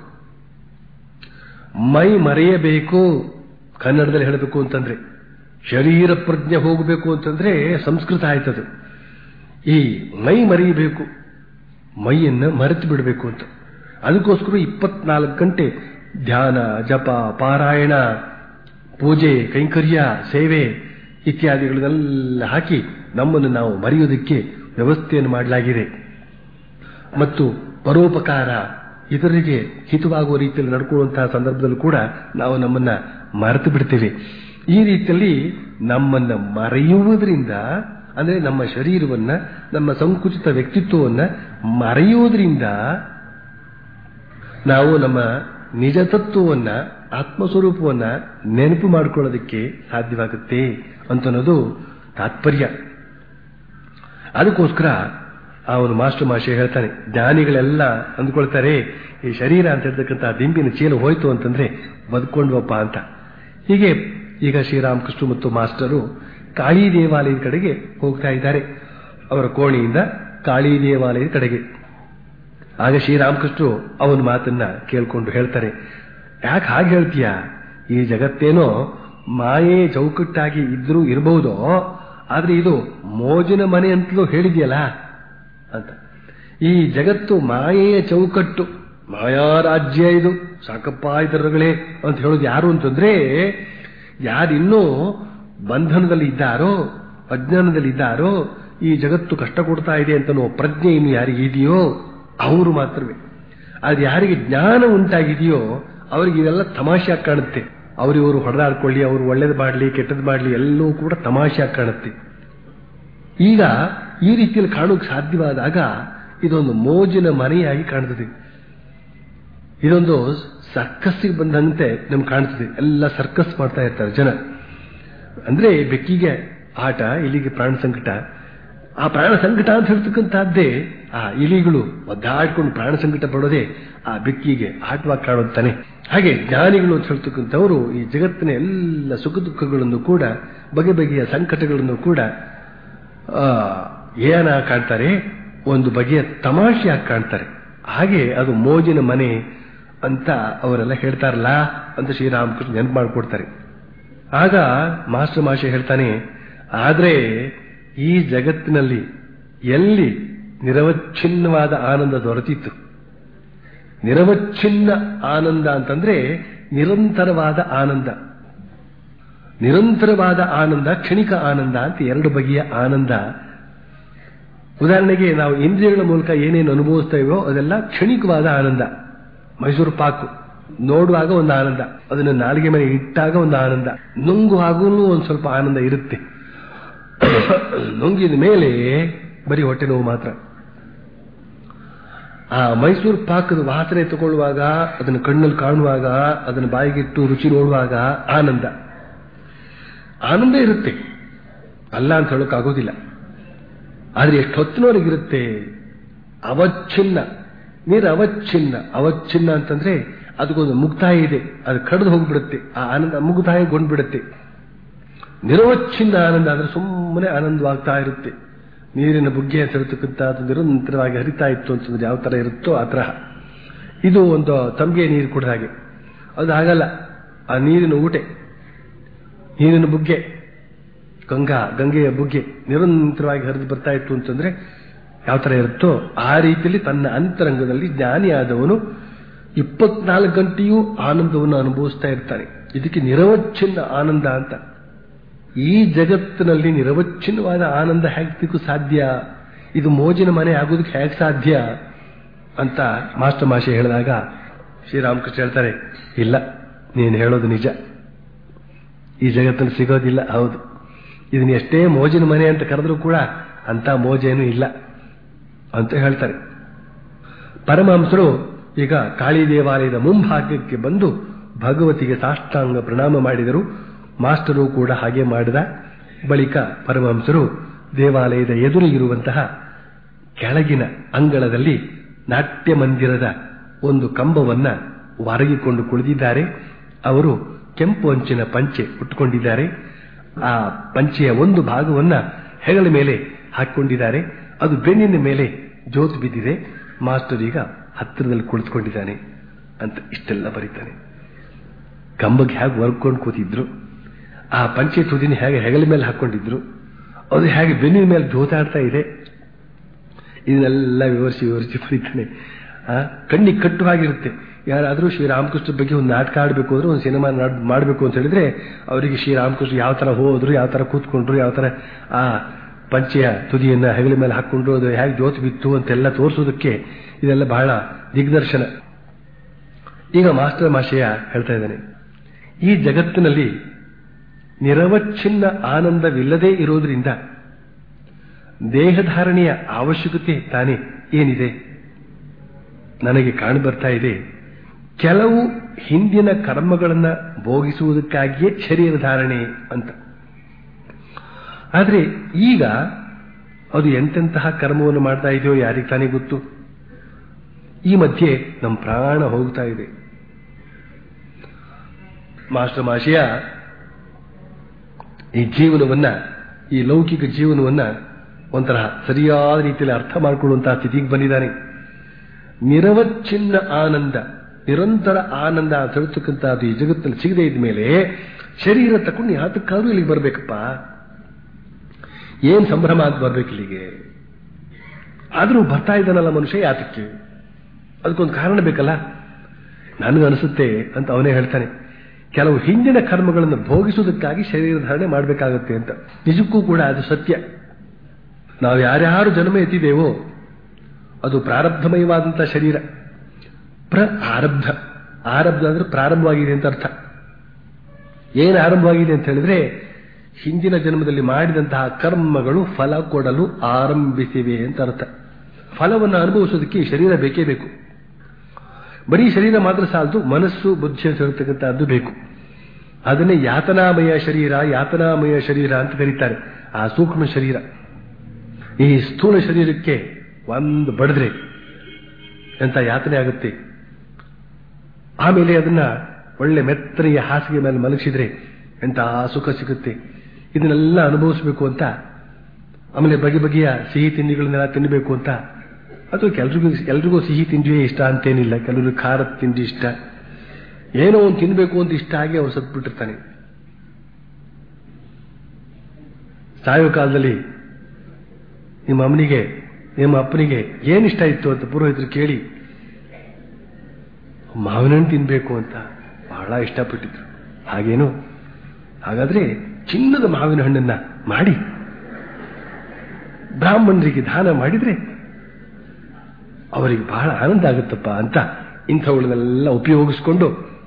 ಮೈ ಮರೆಯಬೇಕು ಕನ್ನಡದಲ್ಲಿ ಹೇಳಬೇಕು ಅಂತಂದ್ರೆ ಶರೀರ ಪ್ರಜ್ಞೆ ಹೋಗಬೇಕು ಅಂತಂದ್ರೆ ಸಂಸ್ಕೃತ ಆಯ್ತದು ಈ ಮೈ ಮರೆಯಬೇಕು ಮೈಯನ್ನು ಮರೆತು ಬಿಡಬೇಕು ಅಂತ ಅದಕ್ಕೋಸ್ಕರ ಇಪ್ಪತ್ನಾಲ್ಕು ಗಂಟೆ ಧ್ಯಾನ ಜಪ ಪಾರಾಯಣ ಪೂಜೆ ಕೈಂಕರ್ಯ ಸೇವೆ ಇತ್ಯಾದಿಗಳನ್ನೆಲ್ಲ ಹಾಕಿ ನಮ್ಮನ್ನು ನಾವು ಮರೆಯೋದಕ್ಕೆ ವ್ಯವಸ್ಥೆಯನ್ನು ಮಾಡಲಾಗಿದೆ ಮತ್ತು ಪರೋಪಕಾರ ಇತರರಿಗೆ ಹಿತವಾಗುವ ರೀತಿಯಲ್ಲಿ ನಡ್ಕೊಳ್ಳುವಂತಹ ಸಂದರ್ಭದಲ್ಲೂ ಕೂಡ ನಾವು ನಮ್ಮನ್ನ ಮರೆತು ಬಿಡ್ತೇವೆ ಈ ರೀತಿಯಲ್ಲಿ ನಮ್ಮನ್ನ ಮರೆಯುವುದರಿಂದ ಅಂದ್ರೆ ನಮ್ಮ ಶರೀರವನ್ನ ನಮ್ಮ ಸಂಕುಚಿತ ವ್ಯಕ್ತಿತ್ವವನ್ನ ಮರೆಯುವುದರಿಂದ ನಾವು ನಮ್ಮ ನಿಜ ತತ್ವವನ್ನ ಆತ್ಮಸ್ವರೂಪವನ್ನ ನೆನಪು ಮಾಡಿಕೊಳ್ಳೋದಕ್ಕೆ ಸಾಧ್ಯವಾಗುತ್ತೆ ಅಂತನ್ನೋದು ತಾತ್ಪರ್ಯ ಅದಕ್ಕೋಸ್ಕರ ಅವನು ಮಾಸ್ಟರ್ ಮಾಷೆ ಹೇಳ್ತಾನೆ ಜ್ಞಾನಿಗಳೆಲ್ಲ ಅಂದ್ಕೊಳ್ತಾರೆ ಈ ಶರೀರ ಅಂತ ಹೇಳ್ತಕ್ಕಂಥ ದಿಂಬಿನ ಚೀಲ ಹೋಯ್ತು ಅಂತಂದ್ರೆ ಬದುಕೊಂಡ್ವಪ್ಪ ಅಂತ ಹೀಗೆ ಈಗ ಶ್ರೀರಾಮಕೃಷ್ಣ ಮತ್ತು ಮಾಸ್ಟರು ಕಾಳಿ ದೇವಾಲಯದ ಕಡೆಗೆ ಹೋಗ್ತಾ ಇದ್ದಾರೆ ಅವರ ಕೋಣೆಯಿಂದ ಕಾಳಿ ದೇವಾಲಯದ ಕಡೆಗೆ ಆಗ ಶ್ರೀರಾಮಕೃಷ್ಣರು ಅವನ ಮಾತನ್ನ ಕೇಳ್ಕೊಂಡು ಹೇಳ್ತಾರೆ ಯಾಕೆ ಹಾಗೆ ಹೇಳ್ತೀಯ ಈ ಜಗತ್ತೇನೋ ಮಾಯೆ ಚೌಕಟ್ಟಾಗಿ ಇದ್ರೂ ಇರಬಹುದೋ ಆದ್ರೆ ಇದು ಮೋಜಿನ ಮನೆ ಅಂತಲೂ ಹೇಳಿದ್ಯಲ್ಲ ಅಂತ ಈ ಜಗತ್ತು ಮಾಯೆಯ ಚೌಕಟ್ಟು ಮಾಯಾ ರಾಜ್ಯ ಇದು ಸಾಕಪ್ಪ ಇದರಗಳೇ ಅಂತ ಹೇಳೋದು ಯಾರು ಅಂತಂದ್ರೆ ಯಾರಿನ್ನೂ ಬಂಧನದಲ್ಲಿ ಇದ್ದಾರೋ ಅಜ್ಞಾನದಲ್ಲಿ ಇದ್ದಾರೋ ಈ ಜಗತ್ತು ಕಷ್ಟ ಕೊಡ್ತಾ ಇದೆ ಅಂತ ಪ್ರಜ್ಞೆ ಇನ್ನು ಯಾರಿಗೆ ಇದೆಯೋ ಅವರು ಮಾತ್ರವೇ ಅದು ಯಾರಿಗೆ ಜ್ಞಾನ ಉಂಟಾಗಿದೆಯೋ ಅವರಿಗೆ ಇದೆಲ್ಲ ತಮಾಷೆಯಾಗಿ ಕಾಣುತ್ತೆ ಅವರಿವರು ಹೊಡೆದಾಡ್ಕೊಳ್ಳಿ ಅವರು ಒಳ್ಳೇದು ಮಾಡಲಿ ಕೆಟ್ಟದ್ದು ಮಾಡಲಿ ಎಲ್ಲವೂ ಕೂಡ ತಮಾಷೆಯಾಗಿ ಕಾಣುತ್ತೆ ಈಗ ಈ ರೀತಿಯಲ್ಲಿ ಕಾಣೋಕೆ ಸಾಧ್ಯವಾದಾಗ ಇದೊಂದು ಮೋಜಿನ ಮನೆಯಾಗಿ ಕಾಣ್ತದೆ ಇದೊಂದು ಸರ್ಕಸ್ಸಿಗೆ ಬಂದಂತೆ ನಮ್ಗೆ ಕಾಣ್ತದೆ ಎಲ್ಲ ಸರ್ಕಸ್ ಮಾಡ್ತಾ ಇರ್ತಾರೆ ಜನ ಅಂದ್ರೆ ಬೆಕ್ಕಿಗೆ ಆಟ ಇಲಿಗೆ ಪ್ರಾಣ ಸಂಕಟ ಆ ಪ್ರಾಣ ಸಂಕಟ ಅಂತ ಹೇಳ್ತಕ್ಕಂಥದ್ದೇ ಆ ಇಲಿಗಳು ಒದ್ದಾಡ್ಕೊಂಡು ಪ್ರಾಣ ಸಂಕಟ ಪಡೋದೇ ಆ ಬೆಕ್ಕಿಗೆ ಆಟವಾಗಿ ಕಾಣುತ್ತಾನೆ ಹಾಗೆ ಜ್ಞಾನಿಗಳು ಅಂತ ಹೇಳ್ತಕ್ಕಂಥವರು ಈ ಜಗತ್ತಿನ ಎಲ್ಲ ಸುಖ ದುಃಖಗಳನ್ನು ಕೂಡ ಬಗೆ ಬಗೆಯ ಸಂಕಟಗಳನ್ನು ಕೂಡ ಆ, ಏನ ಕಾಣ್ತಾರೆ ಒಂದು ಬಗೆಯ ತಮಾಷೆಯಾಗಿ ಕಾಣ್ತಾರೆ ಹಾಗೆ ಅದು ಮೋಜಿನ ಮನೆ ಅಂತ ಅವರೆಲ್ಲ ಹೇಳ್ತಾರಲ್ಲ ಅಂತ ಶ್ರೀರಾಮಕೃಷ್ಣ ನೆನಪು ಮಾಡಿಕೊಡ್ತಾರೆ ಆಗ ಮಾಸ್ಟರ್ ಮಾಷೆ ಹೇಳ್ತಾನೆ ಆದ್ರೆ ಈ ಜಗತ್ತಿನಲ್ಲಿ ಎಲ್ಲಿ ನಿರವಚ್ಛಿನ್ನವಾದ ಆನಂದ ದೊರೆತಿತ್ತು ನಿರವಚ್ಛಿನ್ನ ಆನಂದ ಅಂತಂದ್ರೆ ನಿರಂತರವಾದ ಆನಂದ ನಿರಂತರವಾದ ಆನಂದ ಕ್ಷಣಿಕ ಆನಂದ ಅಂತ ಎರಡು ಬಗೆಯ ಆನಂದ ಉದಾಹರಣೆಗೆ ನಾವು ಇಂದ್ರಿಯಗಳ ಮೂಲಕ ಏನೇನು ಅನುಭವಿಸ್ತಾ ಇವೋ ಅದೆಲ್ಲ ಕ್ಷಣಿಕವಾದ ಆನಂದ ಮೈಸೂರು ಪಾಕು ನೋಡುವಾಗ ಒಂದು ಆನಂದ ಅದನ್ನು ನಾಲಿಗೆ ಮೇಲೆ ಇಟ್ಟಾಗ ಒಂದು ಆನಂದ ನುಂಗುವಾಗೂ ಒಂದು ಸ್ವಲ್ಪ ಆನಂದ ಇರುತ್ತೆ ನುಂಗಿದ ಮೇಲೆ ಬರೀ ಹೊಟ್ಟೆ ನೋವು ಮಾತ್ರ ಆ ಮೈಸೂರು ಪಾಕದ ವಾಸನೆ ತಗೊಳ್ಳುವಾಗ ಅದನ್ನು ಕಣ್ಣಲ್ಲಿ ಕಾಣುವಾಗ ಅದನ್ನು ಬಾಯಿಗಿಟ್ಟು ರುಚಿ ನೋಡುವಾಗ ಆನಂದ ಆನಂದ ಇರುತ್ತೆ ಅಲ್ಲ ಅಂತ ಹೇಳೋಕ್ಕಾಗೋದಿಲ್ಲ ಆದ್ರೆ ಎಷ್ಟು ಹೊತ್ತಿನವರೆಗಿರುತ್ತೆ ಅವಚ್ಛಿನ್ನ ನೀರು ಅವಚ್ಛಿನ್ನ ಅವಚ್ಛಿನ್ನ ಅಂತಂದ್ರೆ ಅದಕ್ಕೊಂದು ಮುಕ್ತಾಯ ಇದೆ ಅದು ಕಡ್ದು ಹೋಗ್ಬಿಡುತ್ತೆ ಆ ಆನಂದ ಮುಕ್ತಾಯಗೊಂಡ್ಬಿಡುತ್ತೆ ನಿರವಚ್ಛಿನ್ನ ಆನಂದ ಅಂದ್ರೆ ಸುಮ್ಮನೆ ಆನಂದವಾಗ್ತಾ ಇರುತ್ತೆ ನೀರಿನ ಬುಗ್ಗೆ ಅಂತ ಹೇಳ್ತಕ್ಕಂಥ ಅದು ನಿರಂತರವಾಗಿ ಹರಿತಾ ಇತ್ತು ಅಂತಂದ್ರೆ ಯಾವ ತರ ಇರುತ್ತೋ ಆ ತರಹ ಇದು ಒಂದು ತಂಬಿಗೆ ನೀರು ಕುಡಿದ ಹಾಗೆ ಅದು ಹಾಗಲ್ಲ ಆ ನೀರಿನ ಊಟೆ ನೀರಿನ ಬುಗ್ಗೆ ಗಂಗಾ ಗಂಗೆಯ ಬುಗ್ಗೆ ನಿರಂತರವಾಗಿ ಹರಿದು ಬರ್ತಾ ಇತ್ತು ಅಂತಂದ್ರೆ ಯಾವ ತರ ಇರುತ್ತೋ ಆ ರೀತಿಯಲ್ಲಿ ತನ್ನ ಅಂತರಂಗದಲ್ಲಿ ಜ್ಞಾನಿಯಾದವನು ಇಪ್ಪತ್ನಾಲ್ಕು ಗಂಟೆಯೂ ಆನಂದವನ್ನು ಅನುಭವಿಸ್ತಾ ಇರ್ತಾನೆ ಇದಕ್ಕೆ ನಿರವಚ್ಛಿನ್ನ ಆನಂದ ಅಂತ ಈ ಜಗತ್ತಿನಲ್ಲಿ ನಿರವಚ್ಛಿನ್ನವಾದ ಆನಂದ ಹೇಗೆ ಸಾಧ್ಯ ಇದು ಮೋಜಿನ ಮನೆ ಆಗೋದಕ್ಕೆ ಹೇಗೆ ಸಾಧ್ಯ ಅಂತ ಮಾಸ್ಟರ್ ಮಾಷೆ ಹೇಳಿದಾಗ ಶ್ರೀರಾಮಕೃಷ್ಣ ಹೇಳ್ತಾರೆ ಇಲ್ಲ ನೀನು ಹೇಳೋದು ನಿಜ ಈ ಜಗತ್ತಲ್ಲಿ ಸಿಗೋದಿಲ್ಲ ಹೌದು ಇದನ್ನ ಎಷ್ಟೇ ಮೋಜಿನ ಮನೆ ಅಂತ ಕರೆದ್ರೂ ಕೂಡ ಅಂತ ಮೋಜೇನು ಇಲ್ಲ ಅಂತ ಹೇಳ್ತಾರೆ ಪರಮಹಂಸರು ಈಗ ಕಾಳಿ ದೇವಾಲಯದ ಮುಂಭಾಗಕ್ಕೆ ಬಂದು ಭಗವತಿಗೆ ಸಾಷ್ಟಾಂಗ ಪ್ರಣಾಮ ಮಾಡಿದರು ಮಾಸ್ಟರು ಕೂಡ ಹಾಗೆ ಮಾಡಿದ ಬಳಿಕ ಪರಮಹಂಸರು ದೇವಾಲಯದ ಎದುರು ಇರುವಂತಹ ಕೆಳಗಿನ ಅಂಗಳದಲ್ಲಿ ನಾಟ್ಯ ಮಂದಿರದ ಒಂದು ಕಂಬವನ್ನ ಹೊರಗಿಕೊಂಡು ಕುಳಿದಿದ್ದಾರೆ ಅವರು ಕೆಂಪು ಅಂಚಿನ ಪಂಚೆ ಉಟ್ಟುಕೊಂಡಿದ್ದಾರೆ ಆ ಪಂಚೆಯ ಒಂದು ಭಾಗವನ್ನ ಹೆಗಲ ಮೇಲೆ ಹಾಕಿಕೊಂಡಿದ್ದಾರೆ ಅದು ಬೆನ್ನಿನ ಮೇಲೆ ಜೋತು ಬಿದ್ದಿದೆ ಮಾಸ್ಟರ್ ಈಗ ಹತ್ತಿರದಲ್ಲಿ ಕುಳಿತುಕೊಂಡಿದ್ದಾನೆ ಅಂತ ಇಷ್ಟೆಲ್ಲ ಬರೀತಾನೆ ಕಂಬಗೆ ಹೇಗೆ ವರ್ಕೊಂಡು ಕೂತಿದ್ರು ಆ ಪಂಚೆ ತುದಿನ ಹೇಗೆ ಹೆಗಲ ಮೇಲೆ ಹಾಕೊಂಡಿದ್ರು ಅದು ಹೇಗೆ ಬೆನ್ನಿನ ಮೇಲೆ ಜೋತಾಡ್ತಾ ಇದೆ ಇದನ್ನೆಲ್ಲ ವಿವರಿಸಿ ವಿವರಿಸಿ ಬರೀತಾನೆ ಆ ಕಣ್ಣಿಗೆ ಕಟ್ಟುವಾಗಿರುತ್ತೆ ಯಾರಾದರೂ ಶ್ರೀರಾಮಕೃಷ್ಣ ಬಗ್ಗೆ ಒಂದು ನಾಟಕ ಆಡಬೇಕು ಅಂದ್ರೆ ಒಂದು ಸಿನಿಮಾ ಮಾಡಬೇಕು ಅಂತ ಹೇಳಿದ್ರೆ ಅವರಿಗೆ ಶ್ರೀರಾಮಕೃಷ್ಣ ಯಾವ ತರ ಹೋದ್ರು ಯಾವ ತರ ಕೂತ್ಕೊಂಡ್ರು ಯಾವ ತರ ಆ ಪಂಚೆಯ ತುದಿಯನ್ನ ಹೆಗಲ ಮೇಲೆ ಹಾಕೊಂಡ್ರು ಅದು ಹೇಗೆ ಜೋತು ಬಿತ್ತು ಅಂತೆಲ್ಲ ತೋರಿಸೋದಕ್ಕೆ ಇದೆಲ್ಲ ಬಹಳ ದಿಗ್ದರ್ಶನ ಈಗ ಮಾಸ್ಟರ್ ಮಾಶಯ ಹೇಳ್ತಾ ಇದ್ದಾನೆ ಈ ಜಗತ್ತಿನಲ್ಲಿ ನಿರವಚ್ಛಿನ್ನ ಆನಂದವಿಲ್ಲದೆ ಇರೋದ್ರಿಂದ ದೇಹಧಾರಣೆಯ ಅವಶ್ಯಕತೆ ತಾನೇ ಏನಿದೆ ನನಗೆ ಕಾಣು ಬರ್ತಾ ಇದೆ ಕೆಲವು ಹಿಂದಿನ ಕರ್ಮಗಳನ್ನ ಭೋಗಿಸುವುದಕ್ಕಾಗಿಯೇ ಶರೀರ ಧಾರಣೆ ಅಂತ ಆದರೆ ಈಗ ಅದು ಎಂತೆಂತಹ ಕರ್ಮವನ್ನು ಮಾಡ್ತಾ ಇದೆಯೋ ಯಾರಿಗೆ ತಾನೇ ಗೊತ್ತು ಈ ಮಧ್ಯೆ ನಮ್ಮ ಪ್ರಾಣ ಹೋಗ್ತಾ ಇದೆ ಮಾಸ್ಟರ್ ಮಾಶಿಯ ಈ ಜೀವನವನ್ನ ಈ ಲೌಕಿಕ ಜೀವನವನ್ನ ಒಂಥರ ಸರಿಯಾದ ರೀತಿಯಲ್ಲಿ ಅರ್ಥ ಮಾಡಿಕೊಳ್ಳುವಂತಹ ಸ್ಥಿತಿಗೆ ಬಂದಿದ್ದಾನೆ ನಿರವಚ್ಛಿನ್ನ ಆನಂದ ನಿರಂತರ ಆನಂದ ಅಂತ ಹೇಳ್ತಕ್ಕಂಥದ್ದು ಈ ಜಗತ್ತಿನಲ್ಲಿ ಸಿಗದೇ ಇದ್ದ ಮೇಲೆ ಶರೀರ ತಕೊಂಡು ಯಾತಕ್ಕಾದ್ರೂ ಇಲ್ಲಿಗೆ ಬರ್ಬೇಕಪ್ಪ ಏನ್ ಸಂಭ್ರಮ ಅಂತ ಬರ್ಬೇಕು ಇಲ್ಲಿಗೆ ಆದ್ರೂ ಬರ್ತಾ ಇದ್ದಾನಲ್ಲ ಮನುಷ್ಯ ಯಾತಕ್ಕೆ ಅದಕ್ಕೊಂದು ಕಾರಣ ಬೇಕಲ್ಲ ನನಗನ್ಸುತ್ತೆ ಅಂತ ಅವನೇ ಹೇಳ್ತಾನೆ ಕೆಲವು ಹಿಂದಿನ ಕರ್ಮಗಳನ್ನು ಭೋಗಿಸುವುದಕ್ಕಾಗಿ ಶರೀರ ಧಾರಣೆ ಮಾಡಬೇಕಾಗುತ್ತೆ ಅಂತ ನಿಜಕ್ಕೂ ಕೂಡ ಅದು ಸತ್ಯ ನಾವು ಯಾರ್ಯಾರು ಜನ್ಮ ಎತ್ತಿದ್ದೇವೋ ಅದು ಪ್ರಾರಬ್ಧಮಯವಾದಂತಹ ಶರೀರ ಪ್ರ ಆರಬ್ಧ ಆರಬ್ಧ ಅಂದ್ರೆ ಪ್ರಾರಂಭವಾಗಿದೆ ಅಂತ ಅರ್ಥ ಏನು ಆರಂಭವಾಗಿದೆ ಅಂತ ಹೇಳಿದ್ರೆ ಹಿಂದಿನ ಜನ್ಮದಲ್ಲಿ ಮಾಡಿದಂತಹ ಕರ್ಮಗಳು ಫಲ ಕೊಡಲು ಆರಂಭಿಸಿವೆ ಅಂತ ಅರ್ಥ ಫಲವನ್ನು ಅನುಭವಿಸೋದಕ್ಕೆ ಈ ಶರೀರ ಬೇಕೇ ಬೇಕು ಬರೀ ಶರೀರ ಮಾತ್ರ ಸಾಲದು ಮನಸ್ಸು ಬುದ್ಧಿ ಅಂತ ಹೇಳ್ತಕ್ಕಂಥದ್ದು ಬೇಕು ಅದನ್ನೇ ಯಾತನಾಮಯ ಶರೀರ ಯಾತನಾಮಯ ಶರೀರ ಅಂತ ಕರೀತಾರೆ ಆ ಸೂಕ್ಷ್ಮ ಶರೀರ ಈ ಸ್ಥೂಲ ಶರೀರಕ್ಕೆ ಒಂದು ಬಡಿದ್ರೆ ಎಂತ ಯಾತನೆ ಆಗುತ್ತೆ ಆಮೇಲೆ ಅದನ್ನ ಒಳ್ಳೆ ಮೆತ್ತನೆಯ ಹಾಸಿಗೆ ಮೇಲೆ ಮಲಗಿಸಿದ್ರೆ ಎಂತ ಸುಖ ಸಿಗುತ್ತೆ ಇದನ್ನೆಲ್ಲ ಅನುಭವಿಸಬೇಕು ಅಂತ ಆಮೇಲೆ ಬಗೆ ಬಗೆಯ ಸಿಹಿ ತಿಂಡಿಗಳನ್ನೆಲ್ಲ ತಿನ್ನಬೇಕು ಅಂತ ಅದು ಕೆಲ್ರಿಗೂ ಎಲ್ರಿಗೂ ಸಿಹಿ ತಿಂಡಿಯೇ ಇಷ್ಟ ಅಂತೇನಿಲ್ಲ ಕೆಲವರು ಖಾರದ ತಿಂಡಿ ಇಷ್ಟ ಏನೋ ಒಂದು ತಿನ್ಬೇಕು ಅಂತ ಇಷ್ಟ ಆಗಿ ಅವ್ರು ಸತ್ಬಿಟ್ಟಿರ್ತಾನೆ ಸಾಯೋ ಕಾಲದಲ್ಲಿ ನಿಮ್ಮ ಅಮ್ಮನಿಗೆ ನಿಮ್ಮ ಅಪ್ಪನಿಗೆ ಏನ್ ಇಷ್ಟ ಇತ್ತು ಅಂತ ಪುರೋಹಿತರು ಕೇಳಿ ಮಾವಿನ ಹಣ್ಣು ತಿನ್ಬೇಕು ಅಂತ ಬಹಳ ಇಷ್ಟಪಟ್ಟಿದ್ರು ಹಾಗೇನು ಹಾಗಾದ್ರೆ ಚಿನ್ನದ ಮಾವಿನ ಹಣ್ಣನ್ನ ಮಾಡಿ ಬ್ರಾಹ್ಮಣರಿಗೆ ದಾನ ಮಾಡಿದ್ರೆ ಅವರಿಗೆ ಬಹಳ ಆನಂದ ಆಗುತ್ತಪ್ಪ ಅಂತ ಇಂಥವುಗಳನ್ನೆಲ್ಲ ಉಪಯೋಗಿಸ್ಕೊಂಡು